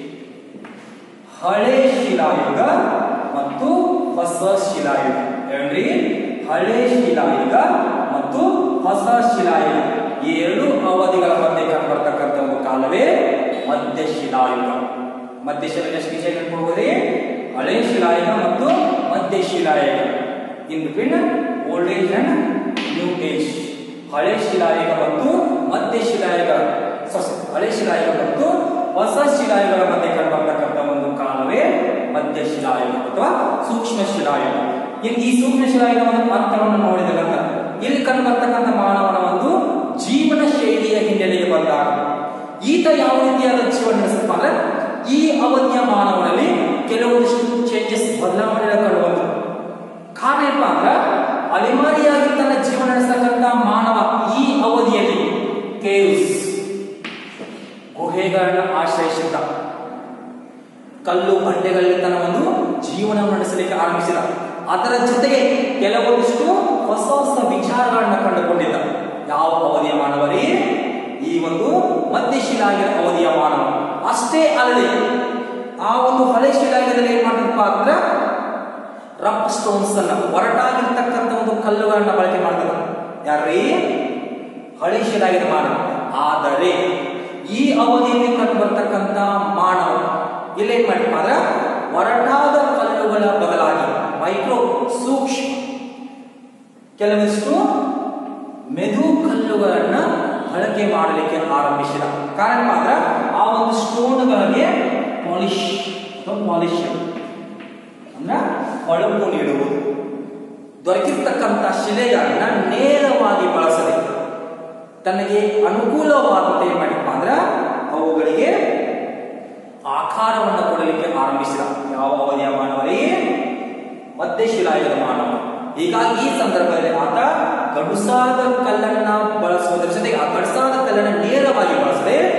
S1: ಹಳೆ ಶಿಲಾಯುಗ ಮತ್ತು ಹೊಸ ಶಿಲಾಯುಗ ಹೇಳ್ರಿ ಹಳೆ ಶಿಲಾಯುಗ ಮತ್ತು ಹೊಸ ಶಿಲಾಯುಗ ಈ ಎರಡು ಅವಧಿಗಳ ಮಧ್ಯೆ ಕಂಡುಬರ್ತಕ್ಕಂಥ ಒಂದು ಕಾಲವೇ ಮಧ್ಯ ಶಿಲಾಯುಗ ಮಧ್ಯ ಶಿಲಾಯುಗ ಎಷ್ಟು ವಿಷಯ ಕಟ್ಕೊಳ್ಬೋದ್ರಿ ಹಳೆ ಶಿಲಾಯುಗ ಮತ್ತು ಮಧ್ಯ ಶಿಲಾಯುಗ in between old age and new age ಹಳೆ ಶಿಲಾಯುಗ ಮತ್ತು ಮಧ್ಯ ಶಿಲಾಯುಗ ಸಾರಿ, ಹಳೆ ಶಿಲಾಯುಗ ಮತ್ತು ಹೊಸ ಶಿಲಾಯುಗಗಳ ಮಧ್ಯೆ ಕಂಡುಬರ್ತಕ್ಕಂಥ ಒಂದು ಕಾಲವೇ ಮಧ್ಯ ಶಿಲಾಯುಗ ಅಥವಾ ಸೂಕ್ಷ್ಮ ಶಿಲಾಯುಗ ಇನ್ನು ಈ ಸೂಕ್ಷ್ಮ ಶಿಲಾಯುಗದ ಒಂದು ಅರ್ಥವನ್ನು ನೋಡಿದ ನಂತರ ಇಲ್ಲಿ ಕಂಡುಬರ್ತಕ್ಕಂಥ ಮಾನವನ ಒಂದು ಜೀವನ ಶೈಲಿಯ ಹಿನ್ನೆಲೆಗೆ ಬಂದಾಗ ಈತ ಯಾವ ರೀತಿಯಾದ ಜೀವನ ನಡೆಸುತ್ತಾ ಅಂದ್ರೆ ಈ ಅವಧಿಯ ಮಾನವನಲ್ಲಿ ಕೆಲವೊಂದಿಷ್ಟು ಚೇಂಜಸ್ ಬದಲಾವಣೆಗಳು ಕಂಡು ಬಂದವು ಕಾರಣ ಏನಪ್ಪ ಅಂದ್ರೆ ಅಲೆಮಾರಿಯಾಗಿ ತನ್ನ ಜೀವನ ನಡೆಸತಕ್ಕಂಥ ಮಾನವ ಈ ಅವಧಿಯಲ್ಲಿ ಕೇವ್ಸ್ ಗುಹೆಗಳನ್ನ ಆಶ್ರಯಿಸಿದ್ದ ಕಲ್ಲು ಬಂಡೆಗಳಲ್ಲಿ ತನ್ನ ಒಂದು ಜೀವನ ನಡೆಸಲಿಕ್ಕೆ ಆರಂಭಿಸಿದ ಅದರ ಜೊತೆಗೆ ಕೆಲವೊಂದಿಷ್ಟು ಹೊಸ ಹೊಸ ವಿಚಾರಗಳನ್ನ ಕಂಡುಕೊಂಡಿದ್ದ ಯಾವ ಅವಧಿಯ ಮಾನವರೇ ಈ ಒಂದು ಮಧ್ಯಶಿಲಾಯುಗ ಅವಧಿಯ ಮಾನವ ಅಷ್ಟೇ ಅಲ್ಲದೆ ಆ ಒಂದು ಹಳೆ ಶಿಲಾಯುಗದಲ್ಲಿ ಏನ್ ಮಾಡಿದಪ್ಪ ಅಂದ್ರೆ ರಫ್ ಸ್ಟೋನ್ಸ್ ಅನ್ನ ಒರಟಾಗಿರ್ತಕ್ಕಂಥ ಒಂದು ಕಲ್ಲುಗಳನ್ನ ಬಳಕೆ ಮಾಡ್ತಾರೆ ಯಾರ್ರೀ ಹಳೆ ಶಿಲಾಯುಗದ ಮಾನವ ಆದರೆ ಈ ಅವಧಿಯಲ್ಲಿ ಕಂಡು ಬರ್ತಕ್ಕಂಥ ಮಾನವ ಇಲ್ಲೇನ್ ಮಾಡಿಪ್ಪ ಅಂದ್ರೆ ಒರಟಾದ ಕಲ್ಲುಗಳ ಬದಲಾಗಿ ಮೈಕ್ರೋ ಸೂಕ್ಷ್ಮ ಕೆಲವಿಷ್ಟು ಮೆದು ಕಲ್ಲುಗಳನ್ನ ಬಳಕೆ ಮಾಡಲಿಕ್ಕೆ ಆರಂಭಿಸಿದ ಕಾರಣ ಮಾತ್ರ ಆ ಒಂದು ಸ್ಟೋನ್ಗಳಿಗೆ ಪಾಲಿಶ್ ಅಥವಾ ಪಾಲಿಶ್ ಅಂದ್ರೆ ಹೊಳಪು ನೀಡುವುದು ದೊರಕಿರ್ತಕ್ಕಂಥ ಶಿಲೆಗಳನ್ನ ನೇರವಾಗಿ ಬಳಸದೆ ತನಗೆ ಅನುಕೂಲವಾದಂತೆ ಏನ್ ಮಾಡಿಪ್ಪ ಅಂದ್ರೆ ಅವುಗಳಿಗೆ ಆಕಾರವನ್ನು ಕೊಡಲಿಕ್ಕೆ ಆರಂಭಿಸಿದ ಯಾವ ಅವಧಿಯ ಮಾನವರೇ ಮಧ್ಯಶಿಲಾಯುಗದ ಮಾನವ ಹೀಗಾಗಿ ಈ ಸಂದರ್ಭದಲ್ಲಿ ಆತ ಗಡುಸಾದ ಕಲ್ಲನ್ನ ಬಳಸುವುದರ ಜೊತೆಗೆ ಆ ಗಡುಸಾದ ಕಲ್ಲನ್ನ ನೇರವಾಗಿ ಬಳಸದೆ ಅವು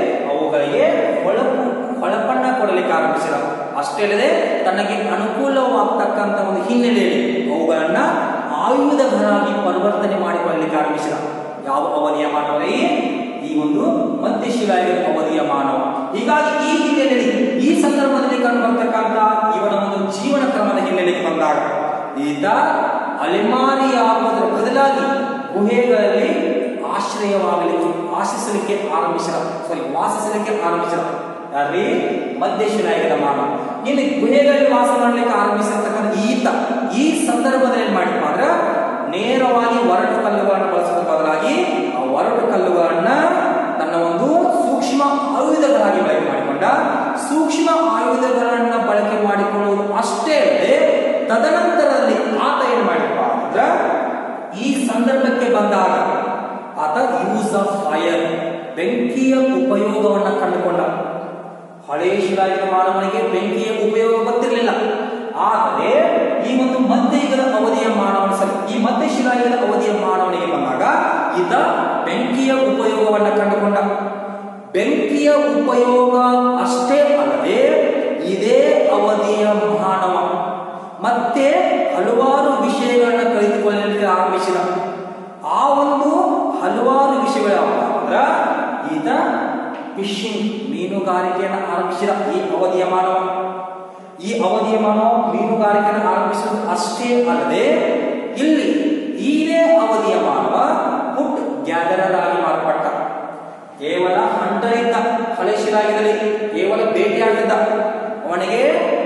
S1: ಅವುಗಳಿಗೆ ಹೊಳಪು ಹೊಳಪನ್ನ ಕೊಡಲಿಕ್ಕೆ ಆರಂಭಿಸಿದ ಅಷ್ಟೇ ಅಲ್ಲದೆ ತನಗೆ ಅನುಕೂಲವಾಗ್ತಕ್ಕಂಥ ಒಂದು ಹಿನ್ನೆಲೆಯಲ್ಲಿ ಅವುಗಳನ್ನ ಆಯುಧಗಳಾಗಿ ಪರಿವರ್ತನೆ ಮಾಡಿಕೊಳ್ಳಲಿಕ್ಕೆ ಆರಂಭಿಸಿದ ಯಾವ ಅವಧಿಯ ಮಾನವರೇ ಈ ಒಂದು ಮಧ್ಯಶಿಲಾಯುಗದ ಅವಧಿಯ ಮಾನವ ಹೀಗಾಗಿ ಈ ಹಿನ್ನೆಲೆಯಲ್ಲಿ ಈ ಸಂದರ್ಭದಲ್ಲಿ ಕಂಡು ಬರ್ತಕ್ಕಂಥ ಇವನ ಒಂದು ಜೀವನ ಕ್ರಮದ ಹಿನ್ನೆಲೆಗೆ ಬಂದಾಗ ಈತ ಅಲೆಮಾರಿಯಾಗುವುದರ ಬದಲಾಗಿ ಗುಹೆಗಳಲ್ಲಿ ಆಶ್ರಯವಾಗಲಿಕ್ಕೆ ಆಶಿಸಲಿಕ್ಕೆ ಆರಂಭಿಸಿದ ಸಾರಿ ವಾಸಿಸಲಿಕ್ಕೆ ಆರಂಭಿಸಿದ ಯಾರೀ ಮಧ್ಯಶಿಲಾಯುಗದ ಮಾನವ ಇನ್ನು ಗುಹೆಗಳಲ್ಲಿ ವಾಸ ಮಾಡಲಿಕ್ಕೆ ಆರಂಭಿಸಿರ್ತಕ್ಕಂಥ ಈತ ಈ ಸಂದರ್ಭದಲ್ಲಿ ಏನ್ ಮಾಡಿದ್ಪ ಅಂದ್ರೆ ನೇರವಾಗಿ ಒರಟು ಕಲ್ಲುಗಳನ್ನು ಬಳಸೋದ್ರ ಬದಲಾಗಿ ಆ ಒರಟು ಕಲ್ಲುಗಳನ್ನ ತನ್ನ ಒಂದು ಸೂಕ್ಷ್ಮ ಆಯುಧಗಳಾಗಿ ಬಳಕೆ ಮಾಡಿಕೊಂಡ ಸೂಕ್ಷ್ಮ ಆಯುಧಗಳನ್ನ ಬಳಕೆ ಮಾಡಿಕೊಳ್ಳುವುದು ಅಷ್ಟೇ ಅಲ್ಲದೆ ತದನಂತರದಲ್ಲಿ ಆತ ಏನ್ ಮಾಡಿದ್ಪ ಅಂದ್ರ ಈ ಸಂದರ್ಭಕ್ಕೆ ಬಂದಾಗ ಆತ ಯೂಸ್ ಆಫ್ ಫೈರ್ ಬೆಂಕಿಯ ಉಪಯೋಗವನ್ನ ಕಂಡುಕೊಂಡ ಹಳೆಯ ಶಿಲಾಯುಗದ ಮಾನವನಿಗೆ ಬೆಂಕಿಯ ಉಪಯೋಗ ಗೊತ್ತಿರಲಿಲ್ಲ ಆದರೆ ಈ ಒಂದು ಮಧ್ಯಯುಗದ ಅವಧಿಯ ಮಾನವನ ಸರಿ ಈ ಮಧ್ಯ ಶಿಲಾಯುಗದ ಅವಧಿಯ ಮಾನವನಿಗೆ ಬಂದಾಗ ಈತ ಬೆಂಕಿಯ ಉಪಯೋಗವನ್ನ ಕಂಡುಕೊಂಡ ಬೆಂಕಿಯ ಉಪಯೋಗ ಅಷ್ಟೇ ಅಲ್ಲದೆ ಇದೇ ಅವಧಿಯ ಮಾನವ ಮತ್ತೆ ಹಲವಾರು ವಿಷಯಗಳನ್ನ ಕಲಿತುಕೊಳ್ಳಲಿಕ್ಕೆ ಆರಂಭಿಸಿದ ಆ ಒಂದು ಹಲವಾರು ವಿಷಯಗಳು ಯಾವಾಗ ಅಂದ್ರ ಈತ ಫಿಶಿಂಗ್ ಮೀನುಗಾರಿಕೆಯನ್ನು ಆರಂಭಿಸಿದ ಈ ಅವಧಿಯ ಮಾನವ ಈ ಅವಧಿಯ ಮಾನವ ಮೀನುಗಾರಿಕೆಯನ್ನು ಆರಂಭಿಸುವುದು ಅಷ್ಟೇ ಅಲ್ಲದೆ ಇಲ್ಲಿ ಈನೇ ಅವಧಿಯ ಮಾನವ ಫುಡ್ ಗ್ಯಾದರರ್ ಆಗಿ ಮಾರ್ಪಟ್ಟ ಕೇವಲ ಹಂಟರಿದ್ದ ಹಳೆ ಶಿಲಾಯುಗದಲ್ಲಿ ಕೇವಲ ಬೇಟೆಯಾಡಿದ್ದ ಅವನಿಗೆ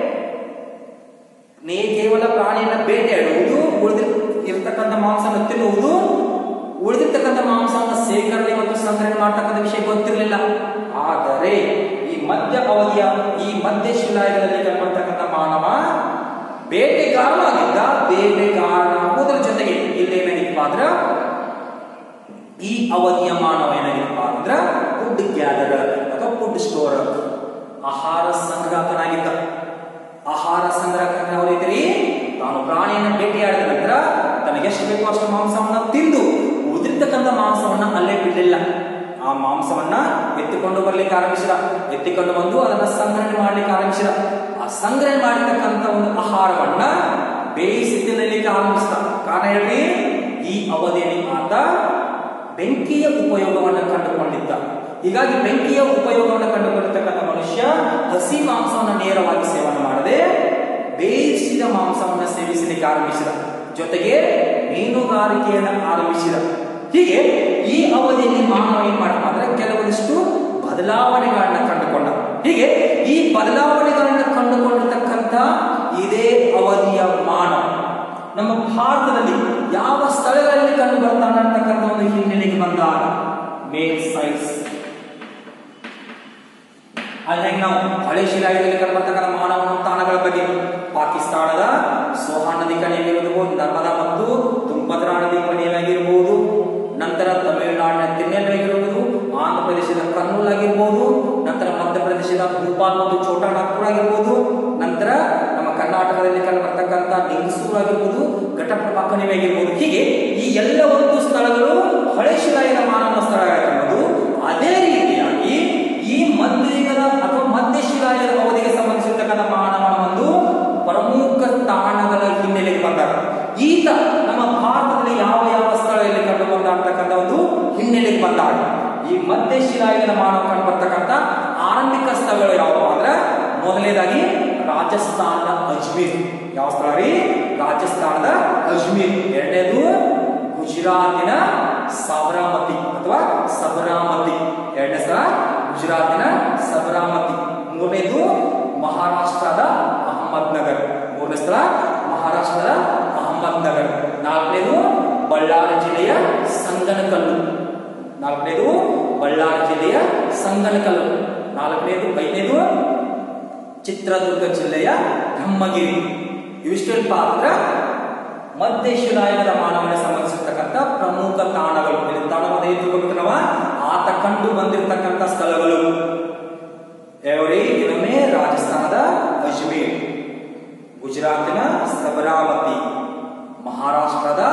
S1: ನೀ ಕೇವಲ ಪ್ರಾಣಿಯನ್ನ ಬೇಟೆಯಾಡುವುದು ಉಳಿದ ಇರತಕ್ಕಂಥ ಮಾಂಸವನ್ನು ತಿನ್ನುವುದು ಉಳಿದಿರ್ತಕ್ಕಂಥ ಮಾಂಸವನ್ನು ಸೇಕರಣೆ ಮತ್ತು ಸಂಗ್ರಹಣೆ ಮಾಡ್ತಕ್ಕಂಥ ವಿಷಯ ಗೊತ್ತಿರಲಿಲ್ಲ ಆದರೆ ಈ ಮಧ್ಯ ಅವಧಿಯ ಈ ಮಧ್ಯ ಶಿಲಾಯುಗದಲ್ಲಿ ಕಂಡುಬರ್ತಕ್ಕಂಥ ಮಾನವ ಬೇಟೆಗಾರನಾಗಿದ್ದ ಬೇಟೆಗಾರನಾಗುವುದರ ಜೊತೆಗೆ ಇಲ್ಲೇನಾಗಿಪ್ಪ ಅಂದ್ರ ಈ ಅವಧಿಯ ಮಾನವ ಏನಾಗಿಪ್ಪ ಅಂದ್ರ ಫುಡ್ ಗ್ಯಾದರರ್ ಅಥವಾ ಫುಡ್ ಸ್ಟೋರ್ ಆಹಾರ ಸಂಗ್ರಾಹಕನಾಗಿದ್ದ ಆಹಾರ ಸಂಗ್ರಹಕ ಯಾವ ರೀತಿ ರೀ? ತಾನು ಪ್ರಾಣಿಯನ್ನು ಭೇಟಿಯಾಡಿದ ನಂತರ ತನಗೆ ಎಷ್ಟು ಬೇಕೋ ಅಷ್ಟು ಮಾಂಸವನ್ನ ತಿಂದು ಉಳಿದಿರ್ತಕ್ಕಂಥ ಮಾಂಸವನ್ನ ಅಲ್ಲೇ ಬಿಡಲಿಲ್ಲ ಆ ಮಾಂಸವನ್ನ ಎತ್ತಿಕೊಂಡು ಬರ್ಲಿಕ್ಕೆ ಆರಂಭಿಸಿದ ಎತ್ತಿಕೊಂಡು ಬಂದು ಅದನ್ನ ಸಂಗ್ರಹಣೆ ಮಾಡ್ಲಿಕ್ಕೆ ಆರಂಭಿಸಿದ ಆ ಸಂಗ್ರಹಣೆ ಮಾಡಿರ್ತಕ್ಕಂಥ ಒಂದು ಆಹಾರವನ್ನ ಬೇಯಿಸಿ ತಿನ್ನಲಿಕ್ಕೆ ಆರಂಭಿಸಿದ ಕಾರಣ ಹೇಳಿ ಈ ಅವಧಿಯಲ್ಲಿ ಆತ ಬೆಂಕಿಯ ಉಪಯೋಗವನ್ನು ಕಂಡುಕೊಂಡಿದ್ದ ಹೀಗಾಗಿ ಬೆಂಕಿಯ ಉಪಯೋಗವನ್ನು ಕಂಡುಕೊಂಡಿರ್ತಕ್ಕಂಥ ಮನುಷ್ಯ ಹಸಿ ಮಾಂಸವನ್ನು ನೇರವಾಗಿ ಸೇವನೆ ಮಾಡದೆ ಬೇಯಿಸಿದ ಮಾಂಸವನ್ನು ಸೇವಿಸಲಿಕ್ಕೆ ಆರಂಭಿಸಿದ ಜೊತೆಗೆ ಮೀನುಗಾರಿಕೆಯನ್ನು ಆರಂಭಿಸಿದ ಹೀಗೆ ಈ ಅವಧಿಯಲ್ಲಿ ಮಾನವ ಏನ್ ಮಾಡ್ತಾ ಅಂದ್ರೆ ಕೆಲವೊಂದಿಷ್ಟು ಬದಲಾವಣೆಗಳನ್ನ ಕಂಡುಕೊಂಡ ಹೀಗೆ ಈ ಬದಲಾವಣೆಗಳನ್ನ ಕಂಡುಕೊಂಡಿರ್ತಕ್ಕಂಥ ಇದೇ ಅವಧಿಯ ಮಾನವ ನಮ್ಮ ಭಾರತದಲ್ಲಿ ಯಾವ ಸ್ಥಳಗಳಲ್ಲಿ ಕಂಡು ಬರ್ತಾನೆ ಅಂತಕ್ಕಂಥ ಒಂದು ಹಿನ್ನೆಲೆಗೆ ಬಂದಾಗ ಮೇಲ್ ಸೈನ್ಸ್ ಹಾಗಾಗಿ ನಾವು ಹಳೆ ಶಿಲಾಯುಗದಲ್ಲಿ ಕಂಡುಬರ್ತಕ್ಕಂಥ ಮಾನವ ತಾಣಗಳ ಬಗ್ಗೆ ಪಾಕಿಸ್ತಾನದ ಸೋಹಾನ್ ನದಿ ಕಣಿವೆಯಾಗಿರಬಹುದು ನರ್ಮದಾ ಮತ್ತು ತುಂಗಭದ್ರಾ ನದಿ ಕಣಿವೆಯಾಗಿರಬಹುದು ನಂತರ ತಮಿಳುನಾಡಿನ ತಿರುನೆಲ್ವೇಲಿಯಾಗಿರಬಹುದು ಆಂಧ್ರ ಪ್ರದೇಶದ ಕರ್ನೂಲ್ ಆಗಿರ್ಬೋದು ನಂತರ ಮಧ್ಯಪ್ರದೇಶದ ಭೂಪಾಲ್ ಮತ್ತು ಛೋಟಾ ನಾಗ್ಪುರ ಆಗಿರ್ಬೋದು ನಂತರ ನಮ್ಮ ಕರ್ನಾಟಕದಲ್ಲಿ ಕಂಡುಬರ್ತಕ್ಕಂಥ ಲಿಂಗಸೂರು ಆಗಿರ್ಬೋದು ಘಟಪ್ರಭಾ ಕಣಿವೆ ಆಗಿರ್ಬೋದು ಹೀಗೆ ಈ ಎಲ್ಲ ಒಂದು ಸ್ಥಳಗಳು ಹಳೆ ಶಿಲಾಯುಗದ ಮಾನವ ಸ್ಥಳಗಳಾಗಿರ್ಬೋದು ಅದೇ ರೀತಿಯಾಗಿ ಈ ಮಧ್ಯಯುಗದ ಅಥವಾ ಮಧ್ಯಶಿಲಾಯುಗದ ಅವಧಿಗೆ ಸಂಬಂಧಿಸಿರ್ತಕ್ಕಂಥ ಮಾನವನ ಒಂದು ಪ್ರಮುಖ ತಾಣಗಳ ಹಿನ್ನೆಲೆಗೆ ಬಂದಾಗ ಈತ ನಮ್ಮ ಭಾರತದಲ್ಲಿ ಯಾವ ಯಾವ ಸ್ಥಳದಲ್ಲಿ ಕಂಡು ಬಂದ ಅಂತಕ್ಕಂಥ ಒಂದು ಹಿನ್ನೆಲೆಗೆ ಬಂದಾಗ ಈ ಮಧ್ಯಶಿಲಾಯುಗದ ಮಾನವ ಕಂಡು ಬರ್ತಕ್ಕಂಥ ಆರಂಭಿಕ ಸ್ಥಳಗಳು ಯಾವುವು ಅಂದ್ರೆ ಮೊದಲನೇದಾಗಿ ರಾಜಸ್ಥಾನದ ಅಜ್ಮೀರ್ ಯಾವ ಸ್ಥಳ ರೀ ರಾಜಸ್ಥಾನದ ಅಜ್ಮೀರ್ ಎರಡನೇದು ಗುಜರಾತಿನ ಸಬರಾಮತಿ ಅಥವಾ ಸಬರಾಮತಿ ಎರಡನೇ ಸ್ಥಳ ಗುಜರಾತಿನ ಸಬರಾಮತಿ ಮೂರನೇದು ಮಹಾರಾಷ್ಟ್ರದ ಅಹಮದ್ನಗರ್ ಮೂರನೇ ಸ್ಥಳ ಮಹಾರಾಷ್ಟ್ರದ ಅಹಮದ್ನಗರ್ ನಾಲ್ಕನೇದು ಬಳ್ಳಾರಿ ಜಿಲ್ಲೆಯ ಸಂಗನಕಲ್ಲು ನಾಲ್ಕನೇದು ಬಳ್ಳಾರಿ ಜಿಲ್ಲೆಯ ಸಂಗನಕಲ್ಲು ನಾಲ್ಕನೇದು ಐದನೇದು ಚಿತ್ರದುರ್ಗ ಜಿಲ್ಲೆಯ ಬ್ರಹ್ಮಗಿರಿ ಇವಿಷ್ಟೇನಪ್ಪ ಅಂದ್ರೆ ಮಧ್ಯಶಿಲಾಯುಗದ ಮಾನವನಿಗೆ ಸಂಬಂಧಿಸಿರ್ತಕ್ಕಂಥ ಪ್ರಮುಖ ತಾಣಗಳು ಇಲ್ಲಿ ತಾಣವಾದ ಎದುರುಗೊಂಡು ನಾವು ಆತ ಕಂಡು ಬಂದಿರತಕ್ಕಂಥ ಸ್ಥಳಗಳು ಯಾವ್ರಿ ಇನ್ನೊಮ್ಮೆ ರಾಜಸ್ಥಾನದ ಅಜ್ಮೀರ್ ಗುಜರಾತಿನ ಸಬರಾಮತಿ ಮಹಾರಾಷ್ಟ್ರದ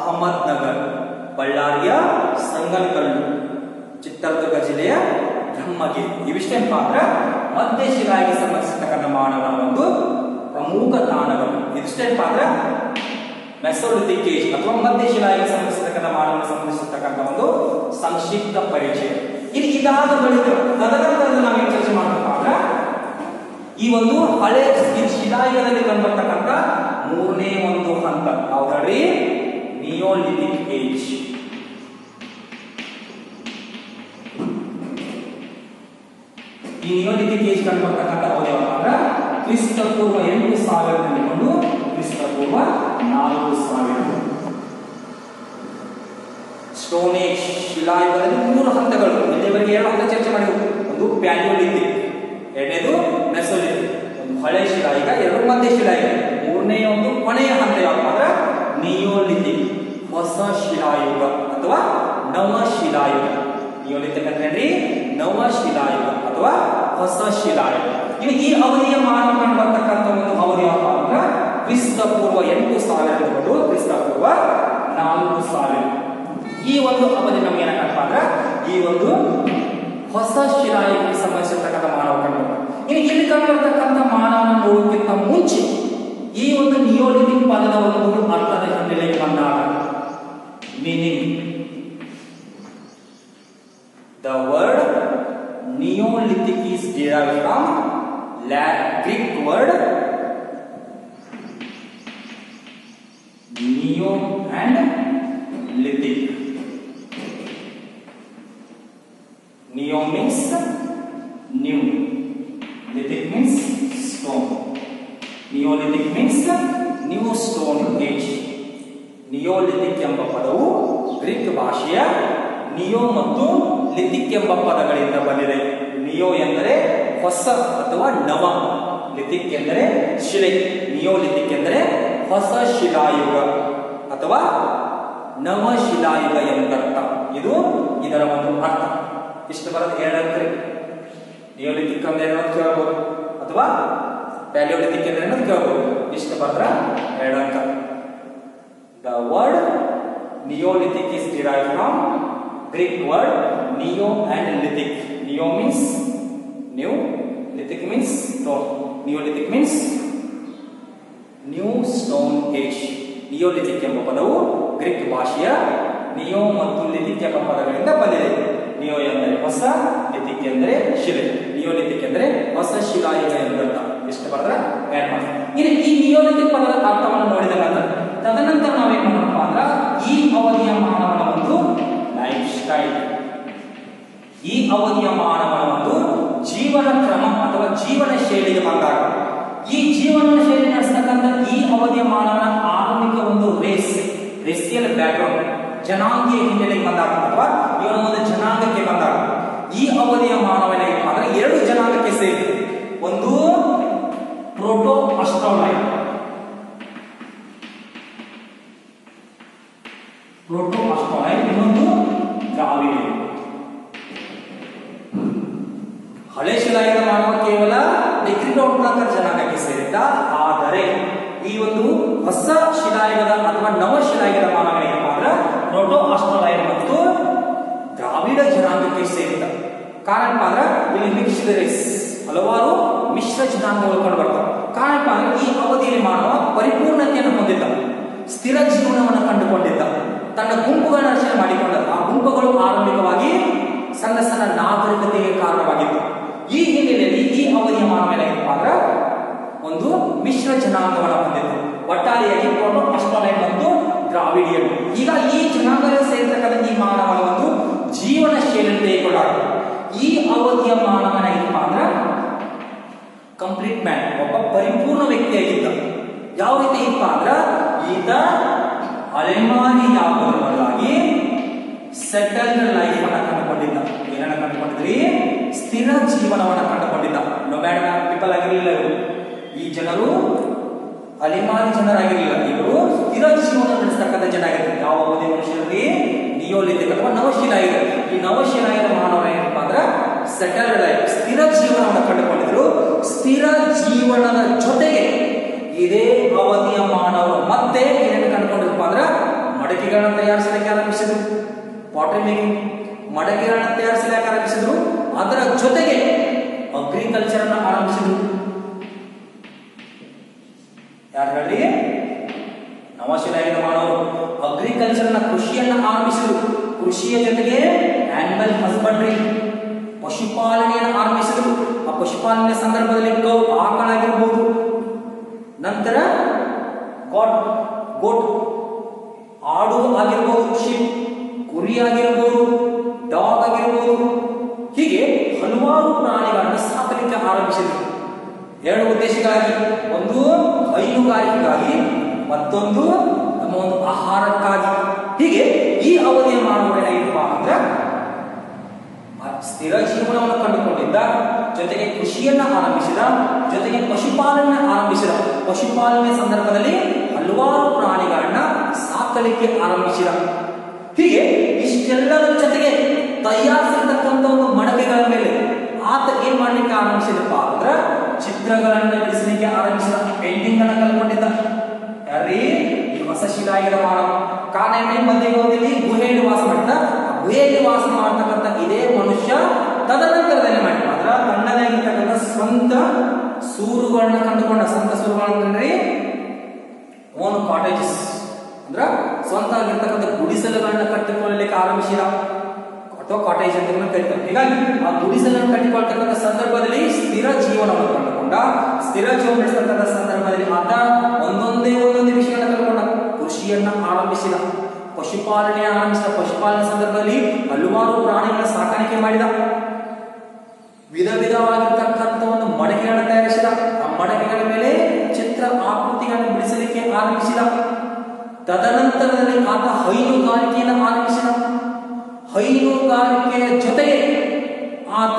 S1: ಅಹಮದ್ ನಗರ್ ಬಳ್ಳಾರಿಯ ಸಂಗನಕಲ್ಲು ಚಿತ್ರದುರ್ಗ ಜಿಲ್ಲೆಯ ಬ್ರಹ್ಮ ಇವಿಷ್ಟೇನಪ್ಪ ಅಂದ್ರೆ ಮಧ್ಯಶಿಲಾಯಿಗೆ ಸಂಬಂಧಿಸಿರ್ತಕ್ಕಂಥ ಮಾನವನ ಒಂದು ಪ್ರಮುಖ ತಾಣಗಳು ಇದಿಷ್ಟೇನಪ್ಪ ಅಂದ್ರೆ ಮೆಸೋಲಿಥಿಕ್ ಏಜ್ ಅಥವಾ ಮಧ್ಯಶಿಲಾಯಿಗೆ ಸಂಬಂಧಿಸಿರ್ತಕ್ಕಂಥ ಮಾನವನ ಸಂಬಂಧಿಸಿರ್ತಕ್ಕಂಥ ಒಂದು ಸಂಕ್ಷಿಪ್ತ ಪರಿಚಯ ಇದು ಇದಾದ ಬಳಿಕ ತದನಂತರ ನಾವೇನು ಚರ್ಚೆ ಮಾಡಬೇಕು ಅಂದ್ರೆ ಈ ಒಂದು ಹಳೆ ಈ ಶಿಲಾಯುಗದಲ್ಲಿ ಕಂಡುಬರ್ತಕ್ಕಂಥ ಮೂರನೇ ಒಂದು ಹಂತ ಯಾವ್ದ್ರಿ ನಿಯೋಲಿಥಿಕ್ ಏಜ್ ಈ ನಿಯೋಲಿಥಿಕ್ ಏಜ್ ಕಂಡುಬರ್ತಕ್ಕಂಥ ಅವಧಿ ಯಾವಾಗ ಅಂದ್ರೆ ಕ್ರಿಸ್ತ ಪೂರ್ವ ಎಂಟು ಸಾವಿರದಿಂದ ಕೊಂಡು ಕ್ರಿಸ್ತ ಪೂರ್ವ ನಾಲ್ಕು ಸಾವಿರ ಸ್ಟೋನ್ ಏಜ್ ಶಿಲಾಯುಗದಲ್ಲಿ ಮೂರು ಹಂತಗಳು ಇಲ್ಲಿವರೆಗೆ ಎರಡು ಹಂತ ಚರ್ಚೆ ಮಾಡಿದ್ವು ಒಂದು ಪ್ಯಾಲಿಯೋಲಿಥಿಕ್ ಎರಡನೇದು ಮೆಸೋಲಿಥಿಕ್ ಒಂದು ಹಳೆ ಶಿಲಾಯುಗ ಎರಡು ಮಧ್ಯ ಶಿಲಾಯುಗ ಮೂರನೇ ಒಂದು ಕೊನೆಯ ಹಂತ ಯಾವಾಗ ಅಂದ್ರೆ ನಿಯೋಲಿಥಿಕ್ ಹೊಸ ಶಿಲಾಯುಗ ಅಥವಾ ನವ ಶಿಲಾಯುಗ ನಿಯೋಲಿಥಿಕ್ ಅಂದ್ರೆ ಏನ್ರಿ ನವ ಶಿಲಾಯುಗ ಅಥವಾ ಹೊಸ ಶಿಲಾಯುಗ ಇನ್ನು ಈ ಅವಧಿಯ ಮಾನವ ಕಂಡು ಬರ್ತಕ್ಕಂಥ ಒಂದು ಅವಧಿ ಯಾವಾಗ ಅಂದ್ರೆ ಕ್ರಿಸ್ತ ಪೂರ್ವ ಎಂಟು ಸಾವಿರ ಹಿಡಿದು ಕ್ರಿಸ್ತ ಪೂರ್ವ ನಾಲ್ಕು ಸಾವಿರ ಈ ಒಂದು ಅವಧಿ ನಮ್ಗೆ ಏನಕ್ಕಪ್ಪ ಅಂದ್ರೆ ಈ ಒಂದು ಹೊಸ ಶಿಲಾಯುಗಕ್ಕೆ ಸಂಬಂಧಿಸಿರ್ತಕ್ಕಂಥ ಮಾನವ ಕಂಡು ಇನ್ನು ಇಲ್ಲಿ ಕಂಡಿರ್ತಕ್ಕಂಥ ಮಾನವನ ನೋಡೋಕ್ಕಿಂತ ಮುಂಚೆ ಈ ಒಂದು ನಿಯೋಲಿಥಿಕ್ ಪದದ ಒಂದು ಅರ್ಥದ ಹಿನ್ನೆಲೆಗೆ ಬಂದಾಗ meaning the word neolithic is derived from la Greek word neo and lithic neo means new lithic means stone neolithic means new stone age neolithic ಎಂಬ ಪದವು ಗ್ರೀಕ್ ಭಾಷೆಯ ನಿಯೋ ಮತ್ತು ಲಿಥಿಕ್ ಎಂಬ ಪದಗಳಿಂದ ಬಂದಿದೆ ನಿಯೋ ಎಂದರೆ ಹೊಸ ಅಥವಾ ನವ ಲಿಥಿಕ್ ಎಂದರೆ ಶಿಲೆ ನಿಯೋಲಿಥಿಕ್ ಎಂದರೆ ಹೊಸ ಶಿಲಾಯುಗ ಅಥವಾ ನವ ಶಿಲಾಯುಗ ಎಂದರ್ಥ ಇದು ಇದರ ಒಂದು ಅರ್ಥ ಇಷ್ಟು ಬರೋದು ಎರಡಂದ್ರೆ ನಿಯೋಲಿಥಿಕ್ ಅಂದ್ರೆ ಏನೋ ಕೇಳಬಹುದು ಅಥವಾ ಪ್ಯಾಲಿಯೋಲಿಥಿಕ್ ಅಂದ್ರೆ ಏನೋ ಕೇಳಬಹುದು ಇಷ್ಟು ಬರೆದ್ರ ಎರಡಂಕ The word Neolithic is derived from Greek word neo and lithic. Neo means new, lithic means stone. Neolithic means new stone age. Neolithic ಎಂಬ ಪದವು ಗ್ರೀಕ್ ಭಾಷೆಯ ನಿಯೋ ಮತ್ತು ಲಿಥಿಕ್ ಎಂಬ ಪದಗಳಿಂದ ಬಂದಿದೆ ನಿಯೋ ಎಂದರೆ ಹೊಸ ಲಿಥಿಕ್ ಎಂದರೆ ಶಿಲೆ ನಿಯೋಲಿಥಿಕ್ ಎಂದರೆ ಹೊಸ ಶಿಲಾಯುಗ ಎಂದರ್ಥ ಎಷ್ಟು ಬರೆದ್ರೆ ಆ್ಯಡ್ ಮಾಡಿ ಇನ್ನು ಈ ನಿಯೋಲಿಥಿಕ್ ಪದದ ಅರ್ಥವನ್ನು ನೋಡಿದ ನಂತರ ತದನಂತರ ನಾವೇನ್ ಮಾಡೋಣಪ್ಪ ಅಂದ್ರೆ ಈ ಅವಧಿಯ ಮಾನವನ ಒಂದು ಲೈಫ್ ಸ್ಟೈಲ್ ಈ ಅವಧಿಯ ಮಾನವನ ಒಂದು ಜೀವನ ಕ್ರಮ ಅಥವಾ ಜೀವನ ಶೈಲಿಗೆ ಬಂದಾಗ ಈ ಜೀವನ ಶೈಲಿ ನಡೆಸ್ತಕ್ಕಂಥ ಈ ಅವಧಿಯ ಮಾನವನ ಆರಂಭಿಕ ಒಂದು ರೇಸ್ ರೇಸಿಯಲ್ ಬ್ಯಾಕ್ಗ್ರೌಂಡ್ ಜನಾಂಗೀಯ ಹಿನ್ನೆಲೆಗೆ ಬಂದಾಗ ಅಥವಾ ಇವನ ಒಂದು ಜನಾಂಗಕ್ಕೆ ಬಂದಾಗ ಈ ಅವಧಿಯ ಮಾನವನಿಗೆ ಅಂದ್ರೆ ಎರಡು ಜನಾಂಗಕ್ಕೆ ಸೇರಿದೆ ಒಂದು ಪ್ರೋಟೋ ಅಸ್ಟ್ರೋಲೈಟ್ ಪ್ರೋಟೋ ಅಸ್ಟ್ರೋಲೈಟ್ ಇನ್ನೊಂದು ದ್ರಾವಿಡ ಹಳೆ ಶಿಲಾಯುಗದ ಮಾನವ ಕೇವಲ ಡಿಕ್ರಿಡೋಟ್ನಾಕರ್ ಜನಾಂಗಕ್ಕೆ ಸೇರಿದ್ದ ಆದರೆ ಈ ಒಂದು ಹೊಸ ಶಿಲಾಯುಗದ ಅಥವಾ ನವ ಶಿಲಾಯುಗದ ಮಾನವ ಏನಪ್ಪ ಅಂದ್ರೆ ಪ್ರೋಟೋ ಅಸ್ಟ್ರೋಲೈಟ್ ಮತ್ತು ದ್ರಾವಿಡ ಜನಾಂಗಕ್ಕೆ ಸೇರಿದ ಕಾರಣ ಅಂದ್ರೆ ಇಲ್ಲಿ ಮಿಕ್ಸ್ಡ್ ರೇಸ್ ಹಲವಾರು ಮಿಶ್ರ ಜನಾಂಗಗಳು ಕಂಡು ಬರ್ತವೆ ಕಾರಣ ಅಂದ್ರೆ ಈ ಅವಧಿಯಲ್ಲಿ ಮಾನವ ಪರಿಪೂರ್ಣತೆಯನ್ನು ಹೊಂದಿದ್ದ ಸ್ಥಿರ ಜೀವನವನ್ನು ಕಂಡುಕೊಂಡಿದ್ದ ತನ್ನ ಗುಂಪುಗಳನ್ನು ರಚನೆ ಮಾಡಿಕೊಂಡ ಆ ಗುಂಪುಗಳು ಆರಂಭಿಕವಾಗಿ ಸಣ್ಣ ಸಣ್ಣ ನಾಗರಿಕತೆಗೆ ಕಾರಣವಾಗಿತ್ತು ಈ ಹಿನ್ನೆಲೆಯಲ್ಲಿ ಈ ಅವಧಿಯ ಮಾನವ ಏನಾಗಿತ್ತಪ್ಪ ಅಂದ್ರೆ ಒಂದು ಮಿಶ್ರ ಜನಾಂಗವನ್ನು ಹೊಂದಿತ್ತು ಒಟ್ಟಾರೆಯಾಗಿ ಪ್ರೋಟೋ ಅಸ್ಟ್ರೋಲೈಟ್ ಮತ್ತು ದ್ರಾವಿಡಿಯನ್ ಈಗ ಈ ಜನಾಂಗದಲ್ಲಿ ಸೇರಿರ್ತಕ್ಕಂಥ ಈ ಮಾನವನ ಒಂದು ಜೀವನ ಶೈಲಿಯನ್ನು ತೆಗೆದುಕೊಂಡಾಗ ಈ ಅವಧಿಯ ಮಾನವನಾಗಿತ್ತಪ್ಪ ಅಂದ್ರೆ ಕಂಪ್ಲೀಟ್ ಮ್ಯಾನ್ ಒಬ್ಬ ಪರಿಪೂರ್ಣ ವ್ಯಕ್ತಿಯಾಗಿದ್ದ ಯಾವ ರೀತಿ ಇತ್ತಪ್ಪ ಅಂದ್ರೆ ಈತ ಅಲೆಮಾರಿ ಯಾವುದರ ಬದಲಾಗಿ ಸೆಟಲ್ಡ್ ಲೈಫ್ ಅನ್ನ ಕಂಡುಕೊಂಡಿದ್ದ ಏನನ್ನ ಕಂಡುಕೊಂಡಿದ್ರಿ ಸ್ಥಿರ ಜೀವನವನ್ನ ಕಂಡುಕೊಂಡಿದ್ದ ನೊಮ್ಯಾಡ್ ಪೀಪಲ್ ಆಗಿರಲಿಲ್ಲ ಇವರು ಈ ಜನರು ಅಲೆಮಾರಿ ಜನರಾಗಿರಲಿಲ್ಲ ಇವರು ಸ್ಥಿರ ಜೀವನ ನಡೆಸ್ತಕ್ಕಂಥ ಜನ ಆಗಿರ್ತಾರೆ ಯಾವ ಅವಧಿ ಮನುಷ್ಯರಲ್ಲಿ ನಿಯೋಲಿಥಿಕ್ ಅಥವಾ ನವಶಿಲಾಯುಗ ಈ ನವಶಿಲಾಯುಗ ಮಾನವ ಏನಪ್ಪ ಅಂದ್ರೆ ಸೆಟಲ್ಡ್ ಲೈಫ್ ಸ್ಥಿರ ಜೀವನವನ್ನು ಕಂಡುಕೊಂಡಿದ್ರು ಸ್ಥಿರ ಜೀವನದ ಜೊತೆಗೆ ಇದೇ ಅವಧಿಯ ಮಾನವರು ಮತ್ತೆ ಏನೇನು ಕಂಡುಕೊಂಡಿರಪ್ಪ ಅಂದ್ರೆ ಮಡಕೆಗಳನ್ನ ತಯಾರಿಸಲಿಕ್ಕೆ ಆರಂಭಿಸಿದ್ರು ಪಾಟ್ರಿ ಮೇಕಿಂಗ್ ಮಡಕೆಗಳನ್ನ ತಯಾರಿಸಲಿಕ್ಕೆ ಆರಂಭಿಸಿದ್ರು ಅದರ ಜೊತೆಗೆ ಅಗ್ರಿಕಲ್ಚರ್ ಅನ್ನ ಆರಂಭಿಸಿದರು ಯಾರು ಹೇಳ್ರಿ ನವಶಿಲಾಯುಗ ಮಾನವರು ಅಗ್ರಿಕಲ್ಚರ್ ನ ಕೃಷಿಯನ್ನ ಆರಂಭಿಸಿದರು ಕೃಷಿಯ ಜೊತೆಗೆ ಆನಿಮಲ್ ಹಸ್ಬೆಂಡ್ರಿ ಪಶುಪಾಲನೆಯನ್ನು ಆರಂಭಿಸಿದರು ಆ ಪಶುಪಾಲನೆ ಸಂದರ್ಭದಲ್ಲಿ ಗೌ ಆಕಳಾಗಿರ್ಬೋದು ನಂತರ ಗಾಟ್ ಗೋಟ್ ಆಡು ಆಗಿರ್ಬೋದು ಶಿಪ್ ಕುರಿ ಆಗಿರ್ಬೋದು ಡಾಗ್ ಆಗಿರ್ಬೋದು ಹೀಗೆ ಹಲವಾರು ಪ್ರಾಣಿಗಳನ್ನು ಸಾಕಲಿಕ್ಕೆ ಆರಂಭಿಸಿದರು ಎರಡು ಉದ್ದೇಶಗಳಾಗಿ ಒಂದು ಹೈನುಗಾರಿಕೆಗಾಗಿ ಮತ್ತೊಂದು ನಮ್ಮ ಒಂದು ಆಹಾರಕ್ಕಾಗಿ ಹೀಗೆ ಈ ಅವಧಿಯ ಮಾನವ ಏನಾಗಿರುವ ಅಂದ್ರೆ ಆ ಸ್ಥಿರ ಜೀವನವನ್ನು ಕಂಡುಕೊಂಡಿದ್ದ ಜೊತೆಗೆ ಕೃಷಿಯನ್ನ ಆರಂಭಿಸಿದ ಜೊತೆಗೆ ಪಶುಪಾಲನೆ ಆರಂಭಿಸಿದ ಪಶುಪಾಲನೆ ಸಂದರ್ಭದಲ್ಲಿ ಹಲವಾರು ಪ್ರಾಣಿಗಳನ್ನ ಸಾಕಲಿಕ್ಕೆ ಆರಂಭಿಸಿದ ಹೀಗೆ ಇಷ್ಟೆಲ್ಲದರ ಜೊತೆಗೆ ತಯಾರಿಸಿರ್ತಕ್ಕಂಥ ಒಂದು ಮಡಕೆಗಳ ಮೇಲೆ ಆತ ಏನ್ ಮಾಡ್ಲಿಕ್ಕೆ ಆರಂಭಿಸಿದಪ್ಪ ಅಂದ್ರ ಚಿತ್ರಗಳನ್ನ ಬಿಡಿಸಲಿಕ್ಕೆ ಆರಂಭಿಸಿದ ಪೇಂಟಿಂಗ್ ಅನ್ನ ಕಲ್ಕೊಂಡಿದ್ದ ಯಾರೀ ಈ ಹೊಸ ಶಿಲಾಯುಗದ ಮಾನವ ಕಾರಣವೇ ಮಧ್ಯಯುಗದಲ್ಲಿ ಗುಹೆಯಲ್ಲಿ ವಾಸ ಮಾಡಿದ ಆ ಗುಹೆಯಲ್ಲಿ ವಾಸ ಮಾಡತಕ್ಕಂಥ ಇದೇ ಮನುಷ್ಯ ತದನಂತರದಲ್ಲಿ ಮಾಡಿದ ಮಾತ್ರ ತನ್ನದೇ ಆಗಿರ್ತಕ್ಕಂಥ ಸ್ವಂತ ಸೂರುಗಳನ್ನ ಕಂಡುಕೊಂಡ ಸ್ವಂತ ಸೂರುಗಳಂದ್ರೆ ಓನ್ ಕಾಟೇಜಸ್ ಅಂದ್ರ ಸ್ವಂತ ಆಗಿರ್ತಕ್ಕಂಥ ಗುಡಿಸಲುಗಳನ್ನ ಕಟ್ಟಿಕೊಳ್ಳಲಿಕ್ಕೆ ಆರಂಭಿಸಿದ ಅಥವಾ ಕಾಟೇಜ್ ಅಂತ ಕರೀತಾರೆ ಹೀಗಾಗಿ ಆ ಗುಡಿಸಲನ್ನು ಕಟ್ಟಿಕೊಳ್ತಕ್ಕಂಥ ಸಂದರ್ಭದಲ್ಲಿ ಸ್ಥಿರ ಜೀವನವನ್ನು ಕಂಡುಕೊಂಡ ಸ್ಥಿರ ಜೀವನ ನಡೆಸ್ತಕ್ಕಂಥ ಸಂದರ್ಭದಲ್ಲಿ ಆತ ಒಂದೊಂದೇ ಒಂದೊಂದೇ ವಿಷಯಗಳನ್ನು ಕಂಡುಕೊಂಡ ಕೃಷಿಯನ್ನ ಆರಂಭಿಸಿದ ಪಶುಪಾಲನೆ ಆರಂಭಿಸಿದ ಪಶುಪಾಲನೆ ಸಂದರ್ಭದಲ್ಲಿ ಹಲವಾರು ಪ್ರಾಣಿಗಳ ಸಾಕಾಣಿಕೆ ಮಾಡಿದ ವಿಧ ವಿಧವಾಗಿರ್ತಕ್ಕಂಥ ಒಂದು ಮಡಕೆಗಳನ್ನು ತಯಾರಿಸಿದ ಆ ಮಡಕೆಗಳ ಮೇಲೆ ಚಿತ್ರ ಆಕೃತಿಗಳನ್ನು ಬಿಡಿಸಲಿಕ್ಕೆ ಆರಂಭಿಸಿದ ತದನಂತರದಲ್ಲಿ ಆತ ಹೈನುಗಾರಿಕೆಯನ್ನು ಆರಂಭಿಸಿದ ಹೈನುಗಾರಿಕೆಯ ಜೊತೆಗೆ ಆತ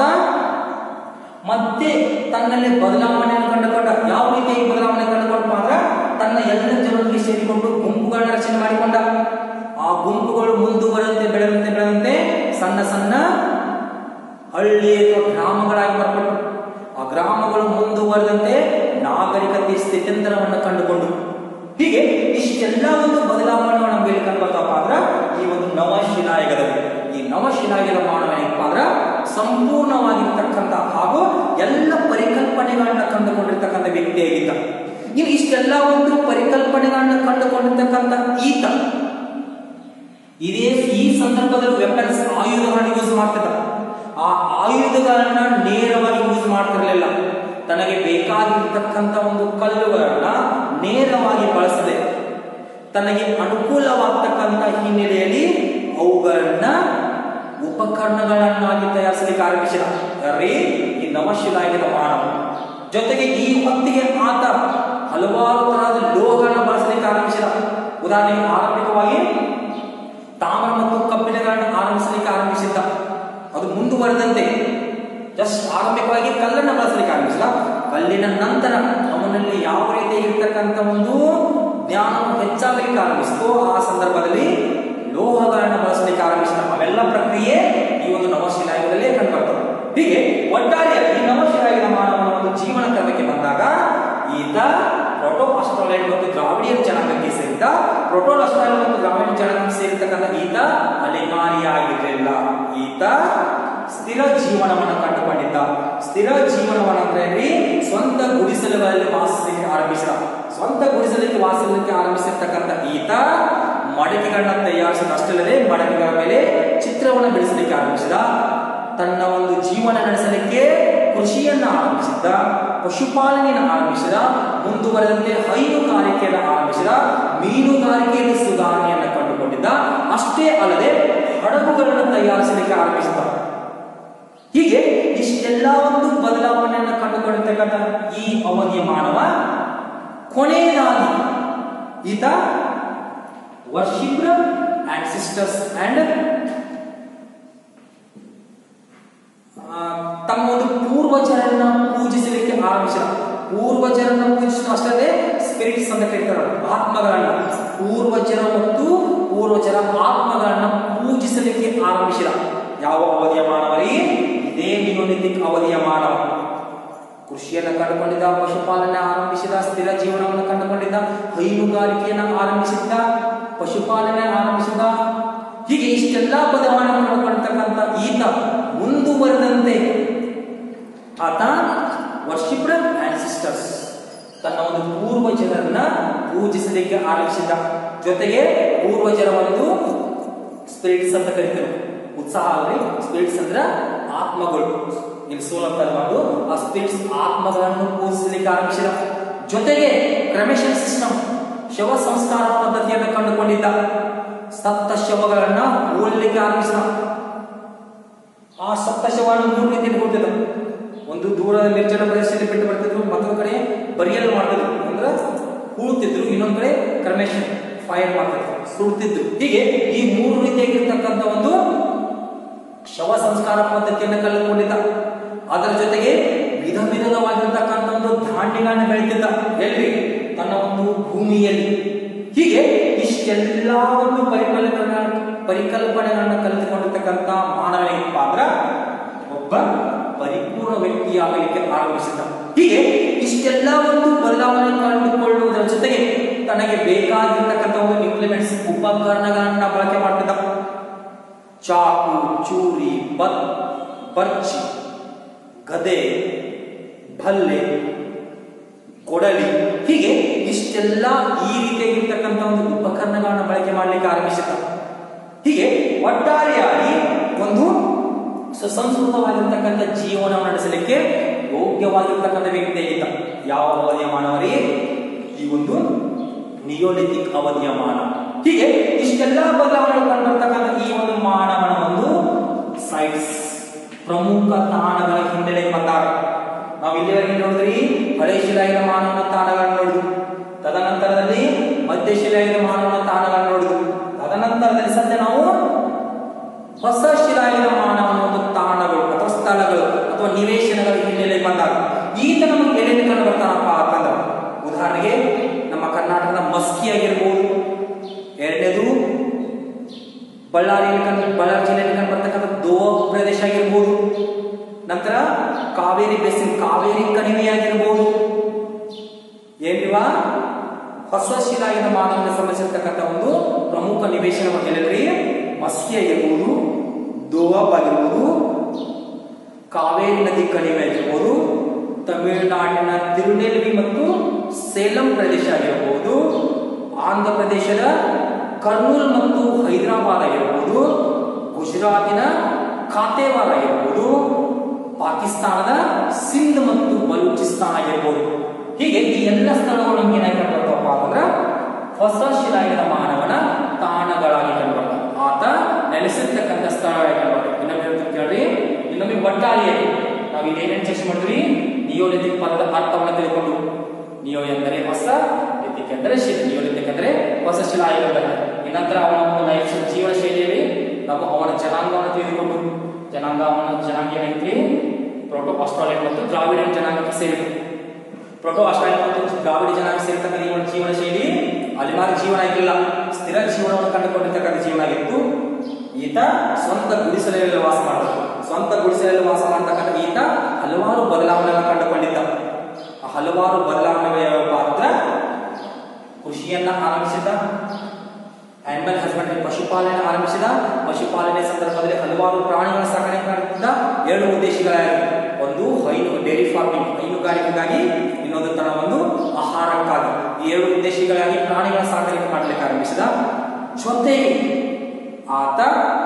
S1: ಮತ್ತೆ ತನ್ನಲ್ಲಿ ಬದಲಾವಣೆಯನ್ನು ಕಂಡುಕೊಂಡ ಯಾವ ರೀತಿ ಬದಲಾವಣೆ ಕಂಡುಕೊಂಡ ಅಂದ್ರೆ ತನ್ನ ಎಲ್ಲ ಜನರಿಗೆ ಸೇರಿಕೊಂಡು ಗುಂಪುಗಳನ್ನ ರಚನೆ ಮಾಡಿಕೊಂಡ ಆ ಗುಂಪುಗಳು ಮುಂದುವರೆದಂತೆ ಬೆಳೆದಂತೆ ಬೆಳೆದಂತೆ ಸಣ್ಣ ಸಣ್ಣ ಹಳ್ಳಿ ಅಥವಾ ಗ್ರಾಮಗಳಾಗಿ ಮಾರ್ಪಟ್ಟು ಆ ಗ್ರಾಮಗಳು ಮುಂದುವರೆದಂತೆ ನಾಗರಿಕತೆ ಸ್ಥಿತ್ಯಂತರವನ್ನು ಕಂಡುಕೊಂಡು ಹೀಗೆ ಇಷ್ಟೆಲ್ಲ ಒಂದು ಬದಲಾವಣೆ ನಮ್ಮ ಮೇಲೆ ಕಂಡುಬರ್ತಪ್ಪ ಅಂದ್ರ ಈ ಒಂದು ನವಶಿಲಾಯುಗದಲ್ಲಿ ಈ ನವಶಿಲಾಯುಗದ ಮಾನವ ಏನಪ್ಪ ಅಂದ್ರ ಸಂಪೂರ್ಣವಾಗಿರ್ತಕ್ಕಂಥ ಹಾಗೂ ಎಲ್ಲ ಪರಿಕಲ್ಪನೆಗಳನ್ನ ಕಂಡುಕೊಂಡಿರ್ತಕ್ಕಂಥ ವ್ಯಕ್ತಿಯಾಗಿದ್ದ ಇನ್ನು ಇಷ್ಟೆಲ್ಲ ಒಂದು ಪರಿಕಲ್ಪನೆಗಳನ್ನ ಕಂಡುಕೊಂಡಿರ್ತಕ್ಕಂಥ ಈತ ಇದೇ ಈ ಸಂದರ್ಭದಲ್ಲಿ ವೆಪನ್ಸ್ ಆಯುಧಗಳನ್ನ ಯೂಸ್ ಮಾಡ್ತಿದ್ದ ಆ ಆಯುಧಗಳನ್ನ ನೇರವಾಗಿ ಯೂಸ್ ಮಾಡ್ತಿರ್ಲಿಲ್ಲ ತನಗೆ ಬೇಕಾಗಿರ್ತಕ್ಕಂಥ ಒಂದು ಕಲ್ಲುಗಳನ್ನ ನೇರವಾಗಿ ಬಳಸದೆ ತನಗೆ ಅನುಕೂಲವಾಗ್ತಕ್ಕಂಥ ಹಿನ್ನೆಲೆಯಲ್ಲಿ ಅವುಗಳನ್ನ ಉಪಕರಣಗಳನ್ನಾಗಿ ತಯಾರಿಸಲಿಕ್ಕೆ ಆರಂಭಿಸಿದ ಯಾರೀ ಈ ನವಶಿಲಾಯುಗದ ಮಾನವ ಜೊತೆಗೆ ಈ ಹೊತ್ತಿಗೆ ಆತ ಹಲವಾರು ತರಹದ ಲೋಹಗಳನ್ನ ಬಳಸಲಿಕ್ಕೆ ಆರಂಭಿಸಿದ ಉದಾಹರಣೆಗೆ ಆರಂಭಿಕವಾಗಿ ತಾಮ್ರ ಮತ್ತು ಕಬ್ಬಿಣಗಳನ್ನು ಆರಂಭಿಸಲಿಕ್ಕೆ ಆರಂಭಿಸಿದ್ದ ಅದು ಮುಂದುವರೆದಂತೆ ಜಸ್ಟ್ ಆರಂಭಿಕವಾಗಿ ಕಲ್ಲನ್ನು ಬಳಸಲಿಕ್ಕೆ ಆರಂಭಿಸಿದ ಕಲ್ಲಿನ ನಂತರ ಅವನಲ್ಲಿ ಯಾವ ರೀತಿ ಇರ್ತಕ್ಕಂಥ ಒಂದು ಜ್ಞಾನವು ಹೆಚ್ಚಾಗಲಿಕ್ಕೆ ಆರಂಭಿಸಿತು ಆ ಸಂದರ್ಭದಲ್ಲಿ ಲೋಹಗಳನ್ನು ಬಳಸಲಿಕ್ಕೆ ಆರಂಭಿಸಿದ ಅವೆಲ್ಲ ಪ್ರಕ್ರಿಯೆ ಈ ಒಂದು ನವಶಿಲಾಯುಗದಲ್ಲೇ ಕಂಡುಬರ್ತವೆ ಹೀಗೆ ಒಟ್ಟಾರೆಯಾಗಿ ಈ ನವಶಿಲಾಯುಗದ ಮಾನವನ ಒಂದು ಜೀವನ ಕ್ರಮಕ್ಕೆ ಬಂದಾಗ ಈತ ಪ್ರೋಟೋ ಆಸ್ಟ್ರಾಲೈಡ್ ಮತ್ತು ದ್ರಾವಿಡಿಯನ್ ಜನಾಂಗಕ್ಕೆ ಸೇರಿದ ಪ್ರೋಟೋ ಆಸ್ಟ್ರಾಲೈಡ್ ಮತ್ತು ದ್ರಾವಿಡಿಯನ್ ಜನಾಂಗಕ್ಕೆ ಸೇರಿರ್ತಕ್ಕಂಥ ಈತ ಅಲೆಮಾರಿಯಾಗಿರಲಿಲ್ಲ ಈತ ಸ್ಥಿರ ಜೀವನವನ್ನು ಕಂಡುಕೊಂಡಿದ್ದ ಸ್ಥಿರ ಜೀವನವನ್ನು ಅಂದ್ರೆ ಸ್ವಂತ ಗುಡಿಸಲುಗಳಲ್ಲಿ ವಾಸಿಸಲಿಕ್ಕೆ ಆರಂಭಿಸಿದ ಸ್ವಂತ ಗುಡಿಸಲಿಕ್ಕೆ ವಾಸಿಸಲಿಕ್ಕೆ ಆರಂಭಿಸಿರ್ತಕ್ಕಂಥ ಈತ ಮಡಕೆಗಳನ್ನ ತಯಾರಿಸಿದ ಅಷ್ಟಲ್ಲದೆ ಮಡಕೆಗಳ ಮೇಲೆ ಚಿತ್ರವನ್ನು ಬಿಡಿಸಲಿಕ್ಕೆ ಆರಂಭಿಸಿದ ತನ್ನ ಒಂದು ಜೀವನ ನಡೆಸಲಿಕ್ಕೆ ಕೃಷಿಯನ್ನ ಆರಂಭಿಸಿದ್ದ ಪಶುಪಾಲನೆಯನ್ನು ಆರಂಭಿಸಿದ ಮುಂದುವರೆದಂತೆ ಹೈನುಗಾರಿಕೆಯನ್ನು ಆರಂಭಿಸಿದ ಮೀನುಗಾರಿಕೆಯಲ್ಲಿ ಸುಧಾರಣೆಯನ್ನು ಕಂಡುಕೊಂಡಿದ್ದ ಅಷ್ಟೇ ಅಲ್ಲದೆ ಹಡಗುಗಳನ್ನು ತಯಾರಿಸಲಿಕ್ಕೆ ಆರಂಭಿಸಿದ ಹೀಗೆ ಇಷ್ಟೆಲ್ಲ ಒಂದು ಬದಲಾವಣೆಯನ್ನು ಕಂಡುಕೊಂಡಿರ್ತಕ್ಕಂಥ ಈ ಅವಧಿಯ ಮಾನವ ಕೊನೆಯದಾಗಿ ಈತ ವರ್ಷಿಪ್ರ ಅಂಡ್ ಸಿಸ್ಟರ್ಸ್ ಅಂಡ್ ತಮ್ಮ ಒಂದು ಪೂರ್ವಜರನ್ನ ಪೂಜಿಸಲಿಕ್ಕೆ ಆರಂಭಿಸಿದ ಪೂರ್ವಜರನ್ನ ಪೂಜಿಸಿದ ಅಷ್ಟೇ ಸ್ಪಿರಿಟ್ಸ್ ಅಂತ ಕರೀತಾರೆ ಆತ್ಮಗಳನ್ನ ಪೂರ್ವಜರ ಮತ್ತು ಪೂರ್ವಜರ ಆತ್ಮಗಳನ್ನ ಪೂಜಿಸಲಿಕ್ಕೆ ಆರಂಭಿಸಿದ ಯಾವ ಅವಧಿಯ ಮಾನವರಿ ಇದೇ ನಿಯೋನಿತಿಕ್ ಅವಧಿಯ ಮಾನವ ಕೃಷಿಯನ್ನು ಕಂಡುಕೊಂಡಿದ್ದ ಪಶುಪಾಲನೆ ಆರಂಭಿಸಿದ ಸ್ಥಿರ ಜೀವನವನ್ನು ಕಂಡುಕೊಂಡಿದ್ದ ಹೈನುಗಾರಿಕೆಯನ್ನು ಆರಂಭಿಸಿದ್ದ ಪಶುಪಾಲನೆ ಆರಂಭಿಸಿದ ಹೀಗೆ ಇಷ್ಟೆಲ್ಲ ಬದಲಾವಣೆ ಮಾಡಿಕೊಳ್ತಕ್ಕಂಥ ಈತ ಮುಂದುವರೆದಂತೆ ಆತ ವರ್ಷಿಪ್ಡ್ ಆನ್ಸಿಸ್ಟರ್ಸ್ ತನ್ನ ಒಂದು ಪೂರ್ವಜರನ್ನ ಪೂಜಿಸಲಿಕ್ಕೆ ಆರಂಭಿಸಿದ ಜೊತೆಗೆ ಪೂರ್ವಜರ ಒಂದು ಸ್ಪಿರಿಟ್ಸ್ ಅಂತ ಕರಿತಾರೆ ಉತ್ಸಾಹ ಅಲ್ರಿ ಸ್ಪಿರಿಟ್ಸ್ ಅಂದ್ರೆ ಆತ್ಮಗಳು ಇಲ್ಲಿ ಸೋಲ್ ಅಂತ ಅನ್ಬಾರ್ದು ಆ ಸ್ಪಿರಿಟ್ಸ್ ಆತ್ಮಗಳನ್ನು ಪೂಜಿಸಲಿಕ್ಕೆ ಆರಂಭಿಸಿದ ಜೊತೆಗೆ ಕ್ರಮೇಶನ್ ಸಿಸ್ಟಮ್ ಶವ ಸಂಸ್ಕಾರ ಪದ್ಧತಿಯನ್ನು ಕಂಡುಕೊಂಡಿದ್ದ ಸತ್ತ ಶವಗಳನ್ನ ಹೋಲಿಕ್ಕೆ ಆರಂಭಿಸಿದ ಆ ಸತ್ತ ಶವವನ್ನು ಮೂರು ರೀತಿಯಲ್ಲಿ ಕೊಡ್ತಿದ್ದ ಒಂದು ದೂರದ ನಿರ್ಜನ ಪ್ರದೇಶದಲ್ಲಿ ಬಿಟ್ಟು ಬರ್ತಿದ್ರು ಮತ್ತೊಂದು ಕಡೆ ಬರಿಯಲ್ ಮಾಡ್ತಿದ್ರು ಅಂದ್ರೆ ಹೂಳ್ತಿದ್ರು ಇನ್ನೊಂದು ಕಡೆ ಕ್ರಮೇಶನ್ ಫೈರ್ ಮಾಡ್ತಿದ್ರು ಸುಡ್ತಿದ್ರು ಹೀಗೆ ಈ ಮೂರು ರೀತಿಯಾಗಿರ್ತಕ್ಕಂಥ ಒಂದು ಶವ ಸಂಸ್ಕಾರ ಪದ್ಧತಿಯನ್ನು ಕಲಿತುಕೊಂಡಿದ್ದ ಅದರ ಜೊತೆಗೆ ವಿಧ ವಿಧವಾಗಿರ್ತಕ್ಕಂಥ ಒಂದು ಧಾನ್ಯಗಳನ್ನು ಬೆಳೀತಿದ್ದ ಎಲ್ಲಿ ತನ್ನ ಒಂದು ಭೂಮಿಯಲ್ಲಿ ಹೀಗೆ ಇಷ್ಟೆಲ್ಲವನ್ನು ಪರಿಕಲ್ಪನೆ ಪರಿಕಲ್ಪನೆಗಳನ್ನು ಕಲಿತುಕೊಂಡಿರ್ತಕ್ಕಂಥ ಮಾನವನಿಗೆ ಪಾತ್ರ ಒಬ್ಬ ಪರಿಪೂರ್ಣ ವ್ಯಕ್ತಿಯಾಗಲಿಕ್ಕೆ ಆರಂಭಿಸಿದ ಹೀಗೆ ಇಷ್ಟೆಲ್ಲ ಒಂದು ಬದಲಾವಣೆ ಕಂಡುಕೊಳ್ಳುವುದರ ಜೊತೆಗೆ ತನಗೆ ಬೇಕಾಗಿರ್ತಕ್ಕಂಥ ಒಂದು ಇಂಪ್ಲಿಮೆಂಟ್ಸ್ ಉಪಕರಣಗಳನ್ನ ಬಳಕೆ ಮಾಡ್ತಿದ್ದ ಚಾಕು ಚೂರಿ ಬತ್ ಬರ್ಚಿ ಗದೆ ಭಲ್ಲೆ ಕೊಡಲಿ ಹೀಗೆ ಇಷ್ಟೆಲ್ಲ ಈ ರೀತಿಯಾಗಿರ್ತಕ್ಕಂಥ ಒಂದು ಉಪಕರಣಗಳನ್ನು ಬಳಕೆ ಮಾಡಲಿಕ್ಕೆ ಆರಂಭಿಸಿದ ಹೀಗೆ ಒಟ್ಟಾರೆಯಾಗಿ ಒಂದು ಸುಸಂಸ್ಕೃತವಾಗಿರ್ತಕ್ಕಂಥ ಜೀವನ ನಡೆಸಲಿಕ್ಕೆ ಯೋಗ್ಯವಾಗಿರ್ತಕ್ಕಂಥ ವ್ಯಕ್ತಿಯಾಗಿದ್ದ ಯಾವ ಅವಧಿಯ ಮಾನವರಿಗೆ ಈ ಒಂದು ನಿಯೋಲಿಥಿಕ್ ಅವಧಿಯ ಮಾನವ ಹೀಗೆ ಇಷ್ಟೆಲ್ಲ ಬದಲಾವಣೆ ಕಂಡಿರ್ತಕ್ಕಂಥ ಈ ಒಂದು ಮಾನವನ ಒಂದು ಸೈಟ್ಸ್ ಪ್ರಮುಖ ತಾಣಗಳ ಹಿನ್ನೆಲೆ ಬಂದಾಗ ನಾವು ಇಲ್ಲಿವರೆಗೆ ನೋಡಿದ್ರಿ ಹಳೆ ಶಿಲಾಯುಗ ಮಾನವನ ತಾಣಗಳನ್ನು ನೋಡಿದ್ವಿ ತದನಂತರದಲ್ಲಿ ಮಧ್ಯ ಶಿಲಾಯುಗ ಮಾನವನ ತಾಣಗಳನ್ನು ನೋಡಿದ್ವಿ ತದನಂತರದಲ್ಲಿ ಸದ್ಯ ನಾವು ಹೊಸ ಶಿಲಾಯುಗ ಮಾನವನ ಒಂದು ತಾಣಗಳು ಅಥವಾ ಸ್ಥಳಗಳು ಅಥವಾ ನಿವೇಶನಗಳ ಹಿನ್ನೆಲೆ ಬಂದಾಗ ಈತ ನಮಗೆ ಎಲ್ಲಿ ಕಂಡು ಬರ್ತಾನಪ್ಪ ಅಂತಂದ್ರೆ ಉದಾಹರಣೆಗೆ ನಮ್ಮ ಕರ್ನಾಟಕದ ಮಸ್ಕಿ ಆಗಿರ್ಬೋದು ಎರಡನೇದು ಬಳ್ಳಾರಿಯಲ್ಲಿ ಕಂಡು ಬಳ್ಳಾರಿ ಜಿಲ್ಲೆಯಲ್ಲಿ ಕಂಡು ಬರ್ತಕ್ಕಂಥ ದೋವ ಪ್ರದೇಶ ಆಗಿರ್ಬೋದು ನಂತರ ಕಾವೇರಿ ಬೇಸಿನ್ ಕಾವೇರಿ ಕಣಿವೆ ಆಗಿರ್ಬೋದು ಏನಿವಾ ಹೊಸ ಶಿಲಾಯುಗ ಮಾನವನ ಸಂಬಂಧಿಸಿರ್ತಕ್ಕಂಥ ಒಂದು ಪ್ರಮುಖ ನಿವೇಶನ ಎಲ್ಲರಿ ಮಸ್ಕಿ ಆಗಿರ್ಬೋದು ದೋವಾಬ್ ಆಗಿರ್ಬೋದು ಕಾವೇರಿ ನದಿ ಕಣಿವೆ ಆಗಿರ್ಬೋದು ತಮಿಳುನಾಡಿನ ತಿರುನೆಲ್ವಿ ಮತ್ತು ಸೇಲಂ ಪ್ರದೇಶ ಆಗಿರಬಹುದು ಆಂಧ್ರ ಪ್ರದೇಶದ ಕರ್ನೂಲ್ ಮತ್ತು ಹೈದರಾಬಾದ್ ಆಗಿರಬಹುದು ಗುಜರಾತಿನ ಖಾತೇವಾರ್ ಆಗಿರಬಹುದು ಪಾಕಿಸ್ತಾನದ ಸಿಂಧ್ ಮತ್ತು ಬಲೂಚಿಸ್ತಾನ ಆಗಿರ್ಬೋದು ಹೀಗೆ ಈ ಎಲ್ಲ ಸ್ಥಳಗಳು ನಮ್ಗೆ ಏನಾಗಿ ಬರ್ತವಪ್ಪ ಅಂದ್ರೆ ಹೊಸ ಶಿಲಾಯುಗದ ಮಾನವನ ತಾಣಗಳಾಗಿ ಕಂಡುಬರ್ತಾವ ಆತ ನೆಲೆಸಿರ್ತಕ್ಕಂಥ ಸ್ಥಳಗಳಾಗಿ ಕಂಡುಬರ್ತಾವ ಇನ್ನೊಮ್ಮೆ ಹೇಳ್ತೀನಿ ಕೇಳ್ರಿ ಇನ್ನೊಮ್ಮೆ ಒಟ್ಟಾರೆಯಾಗಿ ನಾವು ಇದೇನೇನು ಚರ್ಚೆ ಮಾಡಿದ್ವಿ ನಿಯೋಲಿಥಿಕ್ ಪದದ ಅರ್ಥವನ್ನು ತಿಳ್ಕೊಂಡು ನಿಯೋ ಎಂದರೆ ಹೊಸ ಲಿಥಿಕ್ ಎಂದರೆ ಶಿಲೆ ನಿಯೋಲಿಥಿಕ್ ಅಂದರೆ ಹೊಸ ಶಿಲಾಯುಗ ಇನ್ನಂತರ ಅವನ ಒಂದು ಲೈಫ್ ಜೀವನ ಶೈಲಿಯಲ್ಲಿ ನಾವು ಅವನ ಜನಾಂಗವನ್ನು ತಿಳಿದುಕೊಂಡು ಜನಾಂಗ ಅವನ ಜನಾಂಗ ಏನೈತಿ ಪ್ರೋಟೋ ಆಸ್ಟ್ರೇಲಿಯನ್ ಮತ್ತು ದ್ರಾವಿಡಿಯನ್ ಜನಾಂಗಕ್ಕೆ ಸೇರಿತು ಪ್ರೋಟೋ ಆಸ್ಟ್ರೇಲಿಯನ್ ಮತ್ತು ದ್ರಾವಿಡ ಜನಾಂಗ ಸೇರ್ತಕ್ಕಂಥ ಈ ಒಂದು ಜೀವನ ಶೈಲಿ ಅಲೆಮಾರಿ ಜೀವನ ಆಗಿಲ್ಲ ಸ್ಥಿರ ಜೀವನವನ್ನು ಕಂಡುಕೊಂಡಿರ್ತಕ್ಕಂಥ ಜೀವನ ಆಗಿತ್ತು ಈತ ಸ್ವಂತ ಗುಡಿಸಲಲ್ಲಿ ವಾಸ ಮಾಡಿದ ಸ್ವಂತ ಗುಡಿಸಲಲ್ಲಿ ವಾಸ ಮಾಡತಕ್ಕಂಥ ಈತ ಹಲವಾರು ಬದಲಾವಣೆಗಳನ್ನು ಕಂಡುಕೊಂಡಿದ್ದ ಆ ಹಲವಾರು ಬದಲಾವಣೆಗಳ ಪಾತ್ರ ಕೃಷಿಯನ್ನ ಆರಂಭಿಸಿದ ಆನಿಮಲ್ ಹಸ್ಬೆಂಡ್ರಿ ಪಶುಪಾಲನೆ ಆರಂಭಿಸಿದ ಪಶುಪಾಲನೆ ಸಂದರ್ಭದಲ್ಲಿ ಹಲವಾರು ಪ್ರಾಣಿಗಳ ಸಾಕಣೆ ಮಾಡುತ್ತಿದ್ದ ಎರಡು ಉದ್ದೇಶಗಳಾಗಿವೆ ಒಂದು ಹೈನು ಡೈರಿ ಫಾರ್ಮಿಂಗ್ ಹೈನುಗಾರಿಕೆಗಾಗಿ ಇನ್ನೊಂದು ತನ್ನ ಒಂದು ಆಹಾರಕ್ಕಾಗಿ ಈ ಎರಡು ಉದ್ದೇಶಗಳಾಗಿ ಪ್ರಾಣಿಗಳ ಸಾಕಾಣಿಕೆ ಮಾಡಲಿಕ್ಕೆ ಆರಂಭಿಸಿದ ಜೊತೆಗೆ ಆತ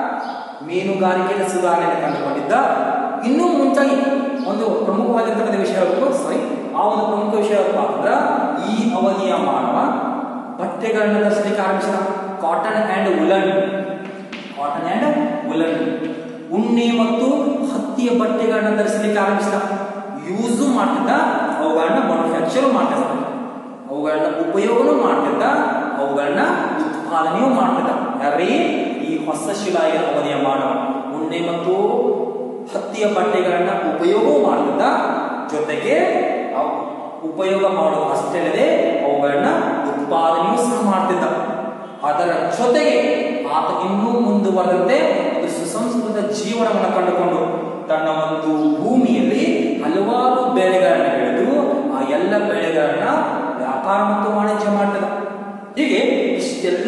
S1: ಮೀನುಗಾರಿಕೆಯ ಸುಧಾರಣೆಯನ್ನು ಕಂಡುಕೊಂಡಿದ್ದ ಇನ್ನೂ ಮುಂಚಾಗಿ ಒಂದು ಪ್ರಮುಖವಾಗಿರ್ತಕ್ಕಂಥ ವಿಷಯ ಸಾರಿ ಆ ಒಂದು ಪ್ರಮುಖ ವಿಷಯ ಅಂದ್ರೆ ಈ ಅವಧಿಯ ಮಾನವ ಬಟ್ಟೆಗಳನ್ನು ಧರಿಸಲಿಕ್ಕೆ ಆರಂಭಿಸಿದ cotton and woollen cotton and woollen ಉಣ್ಣೆ ಮತ್ತು ಹತ್ತಿಯ ಬಟ್ಟೆಗಳನ್ನ ಧರಿಸಲಿಕ್ಕೆ ಆರಂಭಿಸಿದ ಯೂಸು ಮಾಡ್ತಿದ್ದ ಅವುಗಳನ್ನ ಮ್ಯಾನುಫ್ಯಾಕ್ಚರ್ ಮಾಡ್ತಿದ್ದ ಅವುಗಳನ್ನ ಉಪಯೋಗನೂ ಮಾಡ್ತಿದ್ದ ಅವುಗಳನ್ನ ಉತ್ಪಾದನೆಯೂ ಮಾಡ್ತಿದ್ದ ಯಾರೀ ಈ ಹೊಸ ಶಿಲಾಯುಗ ಅವಧಿಯ ಮಾನವ ಉಣ್ಣೆ ಮತ್ತು ಹತ್ತಿಯ ಬಟ್ಟೆಗಳನ್ನ ಉಪಯೋಗವೂ ಮಾಡ್ತಿದ್ದ ಜೊತೆಗೆ ಅವು ಉಪಯೋಗ ಮಾಡೋದು ಅಷ್ಟೇ ಅಲ್ಲದೆ ಅವುಗಳನ್ನ ಉತ್ಪಾದನೆಯೂ ಸಹ ಮಾಡ್ತಿದ್ದ ಅದರ ಜೊತೆಗೆ ಆತ ಇನ್ನೂ ಮುಂದುವರೆದಂತೆ ಒಂದು ಸುಸಂಸ್ಕೃತ ಜೀವನವನ್ನು ಕಂಡುಕೊಂಡು ತನ್ನ ಒಂದು ಭೂಮಿಯಲ್ಲಿ ಹಲವಾರು ಬೆಳೆಗಳನ್ನು ಬೆಳೆದು ಆ ಎಲ್ಲ ಬೆಳೆಗಳನ್ನ ವ್ಯಾಪಾರ ಮತ್ತು ವಾಣಿಜ್ಯ ಮಾಡ್ತಿದ್ದ ಹೀಗೆ ಇಷ್ಟೆಲ್ಲ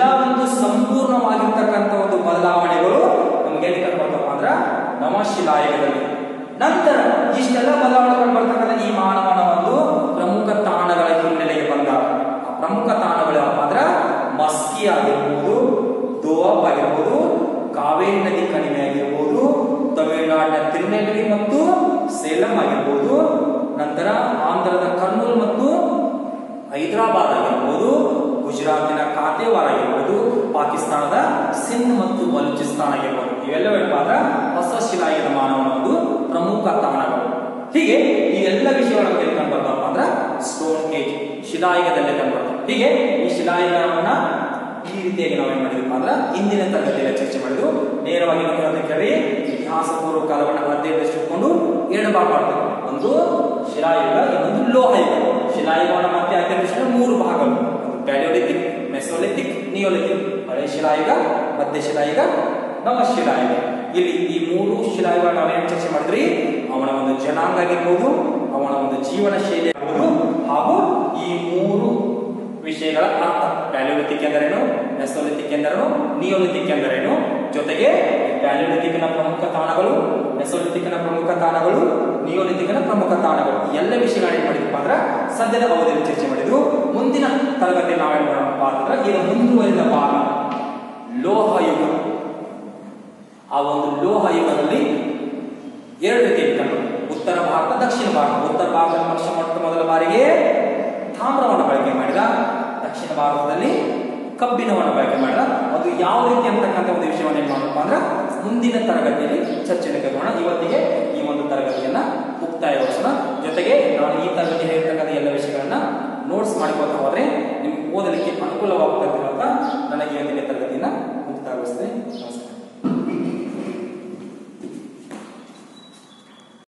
S1: ಇಷ್ಟೆಲ್ಲ ಒಂದು ಸಂಪೂರ್ಣವಾಗಿರ್ತಕ್ಕಂಥ ಒಂದು ಬದಲಾವಣೆಗಳು ನಮ್ಗೆ ಎಲ್ಲಿ ಕಂಡುಬರ್ತಪ್ಪ ಅಂದ್ರ ನವಶಿಲಾಯುಗದಲ್ಲಿ ನಂತರ ಇಷ್ಟೆಲ್ಲ ಬದಲಾವಣೆಗಳು ಬರ್ತಕ್ಕಂಥ ಈ ಮಾನವನ ಒಂದು ಪ್ರಮುಖ ತಾಣಗಳ ಹಿನ್ನೆಲೆಗೆ ಬಂದಾಗ ಆ ಪ್ರಮುಖ ತಾಣಗಳು ಯಾವಪ್ಪ ಅಂದ್ರ ಮಸ್ಕಿ ಆಗಿರ್ಬೋದು ದೋವಾಬ್ ಆಗಿರ್ಬೋದು ಕಾವೇರಿ ನದಿ ಕಣಿವೆ ಆಗಿರ್ಬೋದು ತಮಿಳುನಾಡಿನ ತಿರುನೆಲ್ವೇಲಿ ಮತ್ತು ಸೇಲಂ ಆಗಿರ್ಬೋದು ನಂತರ ಆಂಧ್ರದ ಕರ್ನೂಲ್ ಮತ್ತು ಹೈದರಾಬಾದ್ ಆಗಿರ್ಬೋದು ಗುಜರಾತಿನ ಕಾತೇವಾರ್ ಆಗಿರ್ಬೋದು ಪಾಕಿಸ್ತಾನದ ಸಿಂಧ್ ಮತ್ತು ಬಲೂಚಿಸ್ತಾನ್ ಆಗಿರ್ಬೋದು ಇವೆಲ್ಲ ಏನಪ್ಪ ಹೊಸ ಶಿಲಾಯುಗದ ಮಾನವನ ಒಂದು ಪ್ರಮುಖ ತಾಣಗಳು ಹೀಗೆ ಈ ಎಲ್ಲ ವಿಷಯಗಳನ್ನು ಎಲ್ಲಿ ಕಂಡುಬರ್ತಪ್ಪ ಅಂದ್ರ ಸ್ಟೋನ್ ಏಜ್ ಶಿಲಾಯುಗದಲ್ಲೇ ಕಂಡುಬರ್ತವೆ ಹೀಗೆ ಈ ಶಿಲಾಯುಗವನ್ನ ಈ ರೀತಿಯಾಗಿ ನಾವೇನ್ ಮಾಡಿದ್ವಿ ಅಂದ್ರೆ ಇಂದಿನ ತರಗತಿಯಲ್ಲಿ ಚರ್ಚೆ ಮಾಡಿದ್ವು ನೇರವಾಗಿ ನಾವು ಕೇಳಿ ಇತಿಹಾಸ ಪೂರ್ವ ಕಾಲವನ್ನು ಅಧ್ಯಯನದಲ್ಲಿಟ್ಟುಕೊಂಡು ಎರಡು ಭಾಗ ಮಾಡ್ತೇವೆ ಒಂದು ಶಿಲಾಯುಗ ಇನ್ನೊಂದು ಲೋಹಯುಗ ಶಿಲಾಯುಗವನ್ನು ಮತ್ತೆ ಅಧ್ಯಯನ ಮೂರು ಭಾಗಗಳು ಪ್ಯಾಲಿಯೋಲಿಥಿಕ್ ಮೆಸೋಲಿಥಿಕ್ ನಿಯೋಲಿಥಿಕ್ ಹಳೆ ಶಿಲಾಯುಗ ಮಧ್ಯ ಶಿಲಾಯುಗ ನವಶಿಲಾಯುಗ ಇಲ್ಲಿ ಈ ಮೂರು ಶಿಲಾಯುಗ ನಾವೇನು ಚರ್ಚೆ ಮಾಡಿದ್ರಿ ಅವನ ಒಂದು ಜನಾಂಗ ಆಗಿರ್ಬೋದು ಅವನ ಒಂದು ಜೀವನ ಶೈಲಿ ಆಗಿರ್ಬೋದು ಹಾಗೂ ಈ ಮೂರು ವಿಷಯಗಳ ಅರ್ಥ ಪ್ಯಾಲಿಯೋಲಿಥಿಕ್ ಎಂದರೇನು ಮೆಸೋಲಿಥಿಕ್ ಎಂದರೇನು ನಿಯೋಲಿಥಿಕ್ ಎಂದರೇನು ಜೊತೆಗೆ ಪ್ಯಾಲಿಯೋಲಿಥಿಕ್ನ ಪ್ರಮುಖ ತಾಣಗಳು ಮೆಸೋಲಿಥಿಕ್ನ ಪ್ರಮುಖ ತಾಣಗಳು ನಿಯೋಲಿಥಿಕ್ನ ಪ್ರಮುಖ ತಾಣಗಳು ಈ ಎಲ್ಲ ವಿಷಯಗಳು ಏನ್ ಮಾಡಿದ್ವಿ ಅಂದ್ರೆ ಸದ್ಯದ ಅವಧಿಯಲ್ಲಿ ಚರ್ಚೆ ಮಾಡಿದ್ವು ಮುಂದಿನ ತರಗತಿ ನಾವೇನ್ ಮಾಡೋಣಪ್ಪ ಅಂತಂದ್ರೆ ಇದು ಮುಂದುವರಿದ ಭಾಗ ಲೋಹಯುಗ ಆ ಒಂದು ಲೋಹಯುಗದಲ್ಲಿ ಎರಡು ರೀತಿ ಕಂಡು ಉತ್ತರ ಭಾರತ ದಕ್ಷಿಣ ಭಾರತ ಉತ್ತರ ಭಾರತದಲ್ಲಿ ಮನುಷ್ಯ ಮೊಟ್ಟ ಮೊದಲ ಬಾರಿಗೆ ತಾಮ್ರವನ್ನು ಬಳಕೆ ಮಾಡಿದ ದಕ್ಷಿಣ ಭಾರತದಲ್ಲಿ ಕಬ್ಬಿಣವನ್ನು ಬಳಕೆ ಮಾಡಿದ ಅದು ಯಾವ ರೀತಿ ಅಂತಕ್ಕಂಥ ಒಂದು ವಿಷಯವನ್ನು ಏನು ಮಾಡಪ್ಪ ಅಂದ್ರೆ ಮುಂದಿನ ತರಗತಿಯಲ್ಲಿ ಚರ್ಚೆಯನ್ನು ಕೈಗೊಳ್ಳೋಣ ಇವತ್ತಿಗೆ ಈ ಒಂದು ತರಗತಿಯನ್ನ ಮುಕ್ತಾಯಗೊಳಿಸೋಣ ಜೊತೆಗೆ ನಾನು ಈ ತರಗತಿಯಲ್ಲಿ ಇರತಕ್ಕಂಥ ಎಲ್ಲ ವಿಷಯಗಳನ್ನ ನೋಟ್ಸ್ ಮಾಡಿಕೊಳ್ತಾ ಹೋದ್ರೆ ನಿಮ್ಗೆ ಓದಲಿಕ್ಕೆ ಅನುಕೂಲವಾಗ್ತದೆ